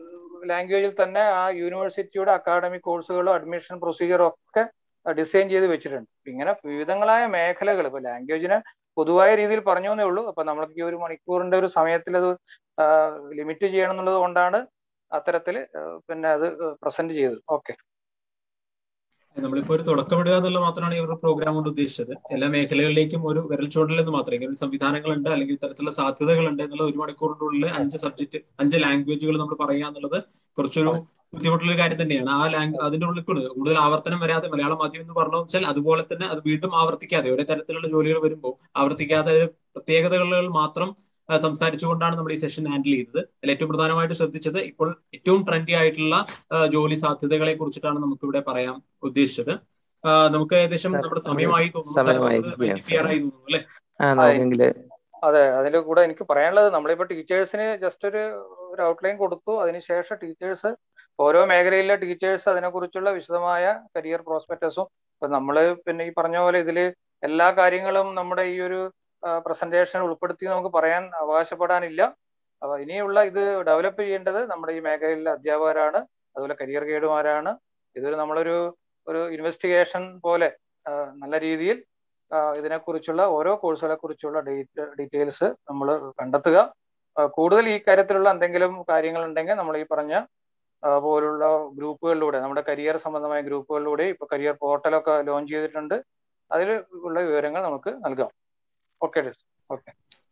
ലാംഗ്വേജിൽ തന്നെ ആ യൂണിവേഴ്സിറ്റിയുടെ അക്കാഡമിക് കോഴ്സുകളും അഡ്മിഷൻ പ്രൊസീജിയറും ഒക്കെ ഡിസൈൻ ചെയ്ത് വെച്ചിട്ടുണ്ട് ഇങ്ങനെ വിവിധങ്ങളായ മേഖലകൾ ഇപ്പൊ ലാംഗ്വേജിനെ പൊതുവായ രീതിയിൽ പറഞ്ഞു എന്നേ ഉള്ളൂ അപ്പൊ നമ്മൾക്ക് ഈ ഒരു മണിക്കൂറിന്റെ ഒരു സമയത്തിൽ അത് ലിമിറ്റ് ചെയ്യണം എന്നുള്ളത് കൊണ്ടാണ് അത്തരത്തിൽ പിന്നെ അത് പ്രസന്റ് ചെയ്തത് ഓക്കെ നമ്മളിപ്പോ ഒരു തുടക്കമിടുക എന്നുള്ള മാത്രമാണ് ഈ ഒരു പ്രോഗ്രാം കൊണ്ട് ഉദ്ദേശിച്ചത് എല്ലാ മേഖലകളിലേക്കും ഒരു വിരൽ ചൂണ്ടൽ എന്ന് മാത്രം ഇങ്ങനെ സംവിധാനങ്ങളുണ്ട് അല്ലെങ്കിൽ ഇത്തരത്തിലുള്ള സാധ്യതകളുണ്ട് എന്നുള്ള ഒരു മണിക്കൂറിനുള്ളിൽ അഞ്ച് സബ്ജക്ട് അഞ്ച് ലാംഗ്വേജുകൾ നമ്മൾ പറയുക എന്നുള്ളത് കുറച്ചൊരു ബുദ്ധിമുട്ടുള്ള കാര്യം തന്നെയാണ് ആ ലാംഗ് അതിന്റെ ഉള്ളിൽ കൂടുതൽ ആവർത്തനം വരാതെ മലയാള മാധ്യമം എന്ന് പറഞ്ഞു വെച്ചാൽ അതുപോലെ തന്നെ അത് വീണ്ടും ആവർത്തിക്കാതെ ഒരേ തരത്തിലുള്ള ജോലികൾ വരുമ്പോൾ ആവർത്തിക്കാതെ പ്രത്യേകതകൾ മാത്രം സംസാരിച്ചുകൊണ്ടാണ് നമ്മൾ ഈ സെഷൻ ഹാൻഡിൽ ചെയ്തത് അതിൽ ഏറ്റവും പ്രധാനമായിട്ട് ശ്രദ്ധിച്ചത് ഇപ്പോൾ ഏറ്റവും ട്രെൻഡി ആയിട്ടുള്ള ജോലി സാധ്യതകളെ കുറിച്ചിട്ടാണ് നമുക്ക് ഇവിടെ പറയാൻ ഉദ്ദേശിച്ചത് നമുക്ക് ഏകദേശം നമ്മുടെ സമയമായി തോന്നുന്നു അല്ലേ അതെ അതിൽ കൂടെ എനിക്ക് പറയാനുള്ളത് നമ്മളിപ്പോ ടീച്ചേഴ്സിന് ജസ്റ്റ് ഒരു ഒരു ഔട്ട്ലൈൻ കൊടുത്തു അതിനുശേഷം ടീച്ചേഴ്സ് ഓരോ മേഖലയിലെ ടീച്ചേഴ്സ് അതിനെക്കുറിച്ചുള്ള വിശദമായ കരിയർ പ്രോസ്പെക്ടസും ഇപ്പൊ നമ്മള് പിന്നെ ഈ പറഞ്ഞ പോലെ ഇതില് എല്ലാ കാര്യങ്ങളും നമ്മുടെ ഈ ഒരു പ്രസന്റേഷൻ ഉൾപ്പെടുത്തി നമുക്ക് പറയാൻ അവകാശപ്പെടാനില്ല അപ്പൊ ഇനിയുള്ള ഇത് ഡെവലപ്പ് ചെയ്യേണ്ടത് നമ്മുടെ ഈ മേഖലയിലെ അധ്യാപകരാണ് അതുപോലെ കരിയർ ഗൈഡുമാരാണ് ഇതൊരു നമ്മളൊരു ഒരു ഇൻവെസ്റ്റിഗേഷൻ പോലെ നല്ല രീതിയിൽ ഇതിനെക്കുറിച്ചുള്ള ഓരോ കോഴ്സുകളെ കുറിച്ചുള്ള ഡീറ്റെയിൽസ് നമ്മൾ കണ്ടെത്തുക കൂടുതൽ ഈ കാര്യത്തിലുള്ള എന്തെങ്കിലും കാര്യങ്ങൾ ഉണ്ടെങ്കിൽ നമ്മൾ ഈ പറഞ്ഞ പോലുള്ള ഗ്രൂപ്പുകളിലൂടെ നമ്മുടെ കരിയർ സംബന്ധമായ ഗ്രൂപ്പുകളിലൂടെ ഇപ്പൊ കരിയർ പോർട്ടലൊക്കെ ലോഞ്ച് ചെയ്തിട്ടുണ്ട് അതിൽ ഉള്ള വിവരങ്ങൾ നമുക്ക് നൽകാം ഓക്കെ ഓക്കെ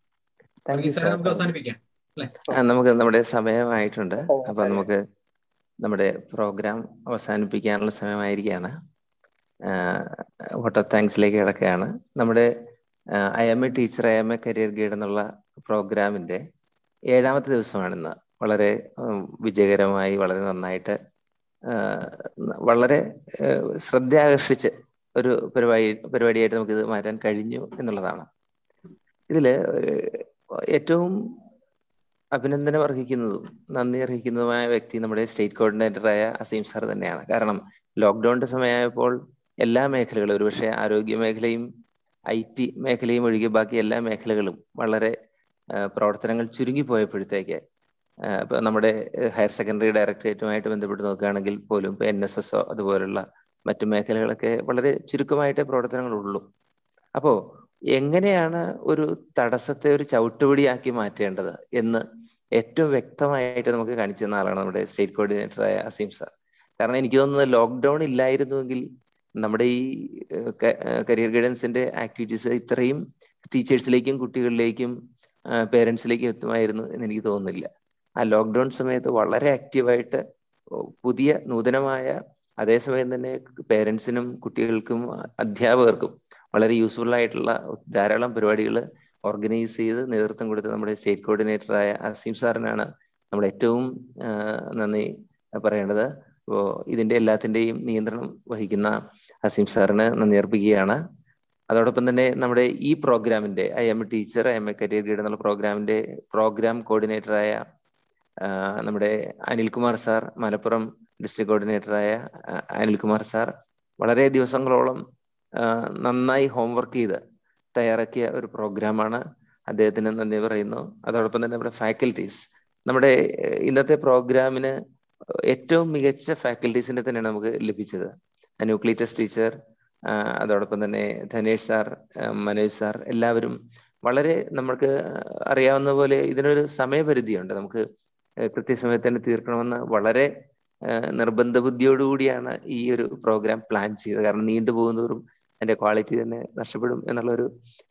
നമുക്ക് നമ്മുടെ സമയമായിട്ടുണ്ട് അപ്പൊ നമുക്ക് നമ്മുടെ പ്രോഗ്രാം അവസാനിപ്പിക്കാനുള്ള സമയമായിരിക്കുകയാണ് വോട്ട് ഓഫ് താങ്ക്സിലേക്ക് കിടക്കുകയാണ് നമ്മുടെ I M A teacher I M A career guide എന്നുള്ള പ്രോഗ്രാമിന്റെ ഏഴാമത്തെ ദിവസമാണിന്ന് വളരെ വിജയകരമായി വളരെ നന്നായിട്ട് വളരെ ശ്രദ്ധ ആകർഷിച്ച് ഒരു പരിപാടി പരിപാടിയായിട്ട് നമുക്കിത് മാറ്റാൻ കഴിഞ്ഞു എന്നുള്ളതാണ് ഇതില് ഏറ്റവും അഭിനന്ദനം അർഹിക്കുന്നതും നന്ദി അർഹിക്കുന്നതുമായ വ്യക്തി നമ്മുടെ സ്റ്റേറ്റ് കോർഡിനേറ്ററായ അസീം സാർ തന്നെയാണ് കാരണം ലോക്ക്ഡൌണിന്റെ സമയമായപ്പോൾ എല്ലാ മേഖലകളും ഒരുപക്ഷെ ആരോഗ്യ മേഖലയും ഐ ടി മേഖലയും ഒഴികെ ബാക്കി എല്ലാ മേഖലകളും വളരെ പ്രവർത്തനങ്ങൾ ചുരുങ്ങിപ്പോയപ്പോഴത്തേക്ക് ഇപ്പൊ നമ്മുടെ ഹയർ സെക്കൻഡറി ഡയറക്ടറേറ്റുമായിട്ട് ബന്ധപ്പെട്ട് നോക്കുകയാണെങ്കിൽ പോലും ഇപ്പൊ എൻ എസ് എസ് അതുപോലുള്ള മറ്റു മേഖലകളൊക്കെ വളരെ ചുരുക്കമായിട്ടേ പ്രവർത്തനങ്ങളുള്ളൂ അപ്പോ എങ്ങനെയാണ് ഒരു തടസ്സത്തെ ഒരു ചവിട്ടുപടിയാക്കി മാറ്റേണ്ടത് എന്ന് ഏറ്റവും വ്യക്തമായിട്ട് നമുക്ക് കാണിച്ചു തന്ന ആളാണ് നമ്മുടെ സ്റ്റേറ്റ് കോർഡിനേറ്ററായ അസീം സാർ കാരണം എനിക്ക് തോന്നുന്നത് ലോക്ക്ഡൌൺ ഇല്ലായിരുന്നുവെങ്കിൽ നമ്മുടെ ഈ കരിയർ ഗൈഡൻസിന്റെ ആക്ടിവിറ്റീസ് ഇത്രയും ടീച്ചേഴ്സിലേക്കും കുട്ടികളിലേക്കും പേരൻസിലേക്കും എത്തുമായിരുന്നു എന്ന് എനിക്ക് തോന്നുന്നില്ല ആ ലോക്ക്ഡൌൺ സമയത്ത് വളരെ ആക്റ്റീവായിട്ട് പുതിയ നൂതനമായ അതേസമയം തന്നെ പേരൻസിനും കുട്ടികൾക്കും അധ്യാപകർക്കും വളരെ യൂസ്ഫുൾ ആയിട്ടുള്ള ധാരാളം പരിപാടികൾ ഓർഗനൈസ് ചെയ്ത് നേതൃത്വം കൊടുത്ത നമ്മുടെ സ്റ്റേറ്റ് കോർഡിനേറ്ററായ അസീം സാറിനാണ് നമ്മൾ ഏറ്റവും നന്ദി പറയേണ്ടത് അപ്പോൾ ഇതിന്റെ എല്ലാത്തിന്റെയും നിയന്ത്രണം വഹിക്കുന്ന അസീം സാറിന് നന്ദി അർപ്പിക്കുകയാണ് അതോടൊപ്പം തന്നെ നമ്മുടെ ഈ പ്രോഗ്രാമിന്റെ I M A teacher I M A career guide എന്നുള്ള പ്രോഗ്രാമിന്റെ പ്രോഗ്രാം കോർഡിനേറ്ററായ നമ്മുടെ അനിൽകുമാർ സാർ മലപ്പുറം ഡിസ്ട്രിക്ട് കോർഡിനേറ്ററായ അനിൽകുമാർ സാർ വളരെ ദിവസങ്ങളോളം നന്നായി ഹോംവർക്ക് ചെയ്ത് തയ്യാറാക്കിയ ഒരു പ്രോഗ്രാമാണ് അദ്ദേഹത്തിന് നന്ദി പറയുന്നു അതോടൊപ്പം തന്നെ നമ്മുടെ ഫാക്കൽറ്റീസ് നമ്മുടെ ഇന്നത്തെ പ്രോഗ്രാമിന് ഏറ്റവും മികച്ച ഫാക്കൽറ്റീസിനെ തന്നെയാണ് നമുക്ക് ലഭിച്ചത് ന്യൂക്ലീറ്റസ് ടീച്ചർ അതോടൊപ്പം തന്നെ ധനേഷ് സാർ മനോജ് സാർ എല്ലാവരും വളരെ നമുക്ക് അറിയാവുന്ന പോലെ ഇതിനൊരു സമയപരിധിയുണ്ട് നമുക്ക് കൃത്യസമയത്ത് തന്നെ തീർക്കണമെന്ന് വളരെ നിർബന്ധ ബുദ്ധിയോടുകൂടിയാണ് ഈ ഒരു പ്രോഗ്രാം പ്ലാൻ ചെയ്തത് കാരണം നീണ്ടു പോകുന്നതോറും അതിന്റെ ക്വാളിറ്റി തന്നെ നഷ്ടപ്പെടും എന്നുള്ളൊരു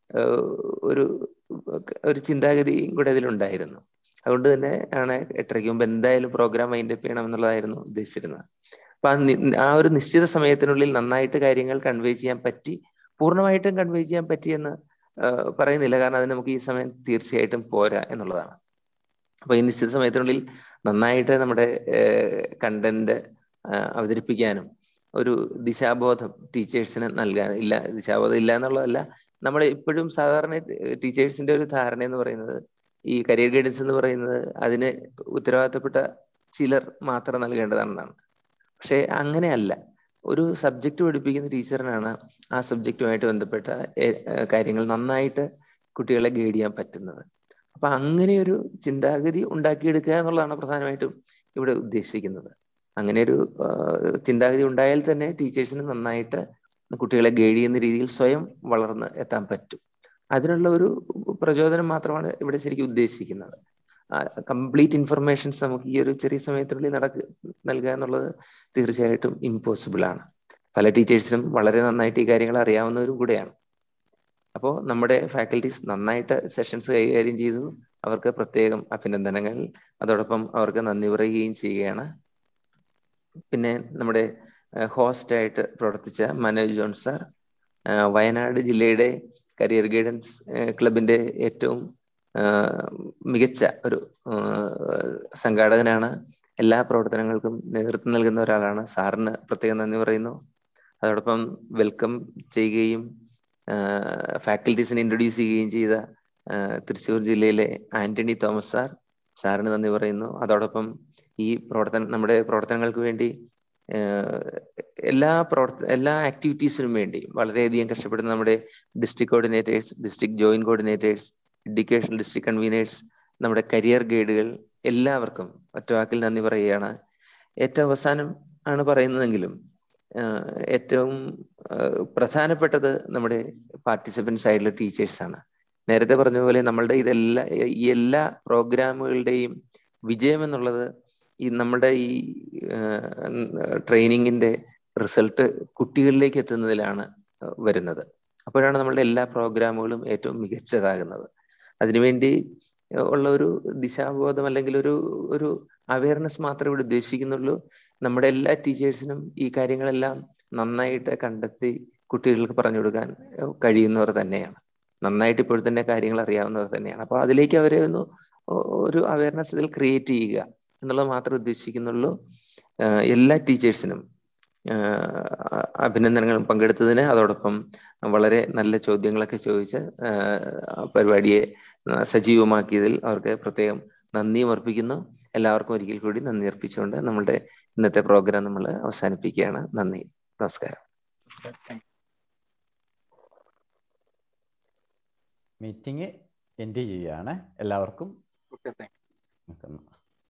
ഒരു ഒരു ചിന്താഗതിയും കൂടെ ഇതിലുണ്ടായിരുന്നു അതുകൊണ്ട് തന്നെ ആണ് എട്ടരയ്ക്ക് മുമ്പ് എന്തായാലും പ്രോഗ്രാം മൈൻഡ് അപ്പ് ചെയ്യണം എന്നുള്ളതായിരുന്നു ഉദ്ദേശിച്ചിരുന്നത് അപ്പൊ ആ ഒരു നിശ്ചിത സമയത്തിനുള്ളിൽ നന്നായിട്ട് കാര്യങ്ങൾ കൺവേ ചെയ്യാൻ പറ്റി പൂർണ്ണമായിട്ടും കൺവേ ചെയ്യാൻ പറ്റിയെന്ന് പറയുന്നില്ല കാരണം അതിന് നമുക്ക് ഈ സമയം തീർച്ചയായിട്ടും പോരാ എന്നുള്ളതാണ് അപ്പൊ ഈ നിശ്ചിത സമയത്തിനുള്ളിൽ നന്നായിട്ട് നമ്മുടെ കണ്ടന്റ് അവതരിപ്പിക്കാനും ഒരു ദിശാബോധം ടീച്ചേഴ്സിന് നൽകാൻ ഇല്ല ദിശാബോധം ഇല്ല എന്നുള്ളതല്ല നമ്മൾ ഇപ്പോഴും സാധാരണ ടീച്ചേഴ്സിന്റെ ഒരു ധാരണ എന്ന് പറയുന്നത് ഈ കരിയർ ഗൈഡൻസ് എന്ന് പറയുന്നത് അതിന് ഉത്തരവാദിത്തപ്പെട്ട ചിലർ മാത്രം നൽകേണ്ടതാണെന്നാണ് പക്ഷെ അങ്ങനെയല്ല ഒരു സബ്ജക്റ്റ് പഠിപ്പിക്കുന്ന ടീച്ചറിനാണ് ആ സബ്ജക്റ്റുമായിട്ട് ബന്ധപ്പെട്ട കാര്യങ്ങൾ നന്നായിട്ട് കുട്ടികളെ ഗൈഡ് ചെയ്യാൻ പറ്റുന്നത് അപ്പൊ അങ്ങനെ ഒരു ചിന്താഗതി ഉണ്ടാക്കിയെടുക്കുക എന്നുള്ളതാണ് പ്രധാനമായിട്ടും ഇവിടെ ഉദ്ദേശിക്കുന്നത് അങ്ങനെ ഒരു ചിന്താഗതി ഉണ്ടായാൽ തന്നെ ടീച്ചേഴ്സിന് നന്നായിട്ട് കുട്ടികളെ ഗൈഡ് ചെയ്യുന്ന രീതിയിൽ സ്വയം വളർന്ന് എത്താൻ പറ്റും അതിനുള്ള ഒരു പ്രചോദനം മാത്രമാണ് ഇവിടെ ശരിക്കും ഉദ്ദേശിക്കുന്നത് കംപ്ലീറ്റ് ഇൻഫർമേഷൻസ് നമുക്ക് ഈ ഒരു ചെറിയ സമയത്തിനുള്ളിൽ നടക്ക നൽകുക എന്നുള്ളത് തീർച്ചയായിട്ടും ഇമ്പോസിബിൾ ആണ് പല ടീച്ചേഴ്സിനും വളരെ നന്നായിട്ട് ഈ കാര്യങ്ങൾ അറിയാവുന്നവരും കൂടെയാണ് അപ്പോൾ നമ്മുടെ ഫാക്കൽറ്റീസ് നന്നായിട്ട് സെഷൻസ് കൈകാര്യം ചെയ്തു അവർക്ക് പ്രത്യേകം അഭിനന്ദനങ്ങൾ അതോടൊപ്പം അവർക്ക് നന്ദി പറയുകയും ചെയ്യുകയാണ് പിന്നെ നമ്മുടെ ഹോസ്റ്റായിട്ട് പ്രവർത്തിച്ച മനോജ് ജോൺ സാർ വയനാട് ജില്ലയുടെ കരിയർ ഗൈഡൻസ് ക്ലബിന്റെ ഏറ്റവും മികച്ച ഒരു സംഘാടകനാണ് എല്ലാ പ്രവർത്തനങ്ങൾക്കും നേതൃത്വം നൽകുന്ന ഒരാളാണ് സാറിന് പ്രത്യേകം നന്ദി പറയുന്നു അതോടൊപ്പം വെൽക്കം ചെയ്യുകയും ഫാക്കൽറ്റീസിനെ ഇൻട്രൊഡ്യൂസ് ചെയ്യുകയും ചെയ്ത തൃശ്ശൂർ ജില്ലയിലെ ആന്റണി തോമസ് സാർ സാറിന് നന്ദി പറയുന്നു അതോടൊപ്പം ഈ പ്രവർത്തന നമ്മുടെ പ്രവർത്തനങ്ങൾക്ക് വേണ്ടി എല്ലാ പ്രവർത്ത എല്ലാ ആക്ടിവിറ്റീസിനും വേണ്ടി വളരെയധികം കഷ്ടപ്പെടുന്ന നമ്മുടെ district coordinators district joint coordinators education district conveners നമ്മുടെ കരിയർ ഗൈഡുകൾ എല്ലാവർക്കും ഒറ്റവാക്കിൽ നന്ദി പറയുകയാണ് ഏറ്റവും അവസാനം ആണ് പറയുന്നതെങ്കിലും ഏറ്റവും പ്രധാനപ്പെട്ടത് നമ്മുടെ പാർട്ടിസിപ്പൻസ് ആയിട്ടുള്ള ടീച്ചേഴ്സാണ് നേരത്തെ പറഞ്ഞ പോലെ നമ്മളുടെ ഇതെല്ലാ ഈ എല്ലാ പ്രോഗ്രാമുകളുടെയും വിജയം എന്നുള്ളത് ഈ നമ്മുടെ ഈ ട്രെയിനിങ്ങിന്റെ റിസൾട്ട് കുട്ടികളിലേക്ക് എത്തുന്നതിലാണ് വരുന്നത് അപ്പോഴാണ് നമ്മളുടെ എല്ലാ പ്രോഗ്രാമുകളും ഏറ്റവും മികച്ചതാകുന്നത് അതിനുവേണ്ടി ഉള്ള ഒരു ദിശാബോധം അല്ലെങ്കിൽ ഒരു ഒരു അവയർനെസ് മാത്രമേ ഇവിടെ ഉദ്ദേശിക്കുന്നുള്ളൂ നമ്മുടെ എല്ലാ ടീച്ചേഴ്സിനും ഈ കാര്യങ്ങളെല്ലാം നന്നായിട്ട് കണ്ടെത്തി കുട്ടികൾക്ക് പറഞ്ഞു കൊടുക്കാൻ കഴിയുന്നവർ തന്നെയാണ് നന്നായിട്ട് ഇപ്പോൾ തന്നെ കാര്യങ്ങൾ അറിയാവുന്നവർ തന്നെയാണ് അപ്പോൾ അതിലേക്ക് അവരെ ഒന്ന് ഒരു അവയർനെസ് ഇതിൽ ക്രിയേറ്റ് ചെയ്യുക എന്നുള്ളത് മാത്രമേ ഉദ്ദേശിക്കുന്നുള്ളൂ എല്ലാ ടീച്ചേഴ്സിനും അഭിനന്ദനങ്ങൾ പങ്കെടുത്തതിന് അതോടൊപ്പം വളരെ നല്ല ചോദ്യങ്ങളൊക്കെ ചോദിച്ച് പരിപാടിയെ സജീവമാക്കിയതിൽ അവർക്ക് പ്രത്യേകം നന്ദിയും അർപ്പിക്കുന്നു എല്ലാവർക്കും ഒരിക്കൽ കൂടി നന്ദി അർപ്പിച്ചുകൊണ്ട് നമ്മളുടെ ഇന്നത്തെ പ്രോഗ്രാം നമ്മൾ അവസാനിപ്പിക്കുകയാണ് നന്ദി നമസ്കാരം മീറ്റിംഗ് എൻഡ് ചെയ്യുകയാണ് എല്ലാവർക്കും ഓക്കെ താങ്ക് നിൽക്കുന്നു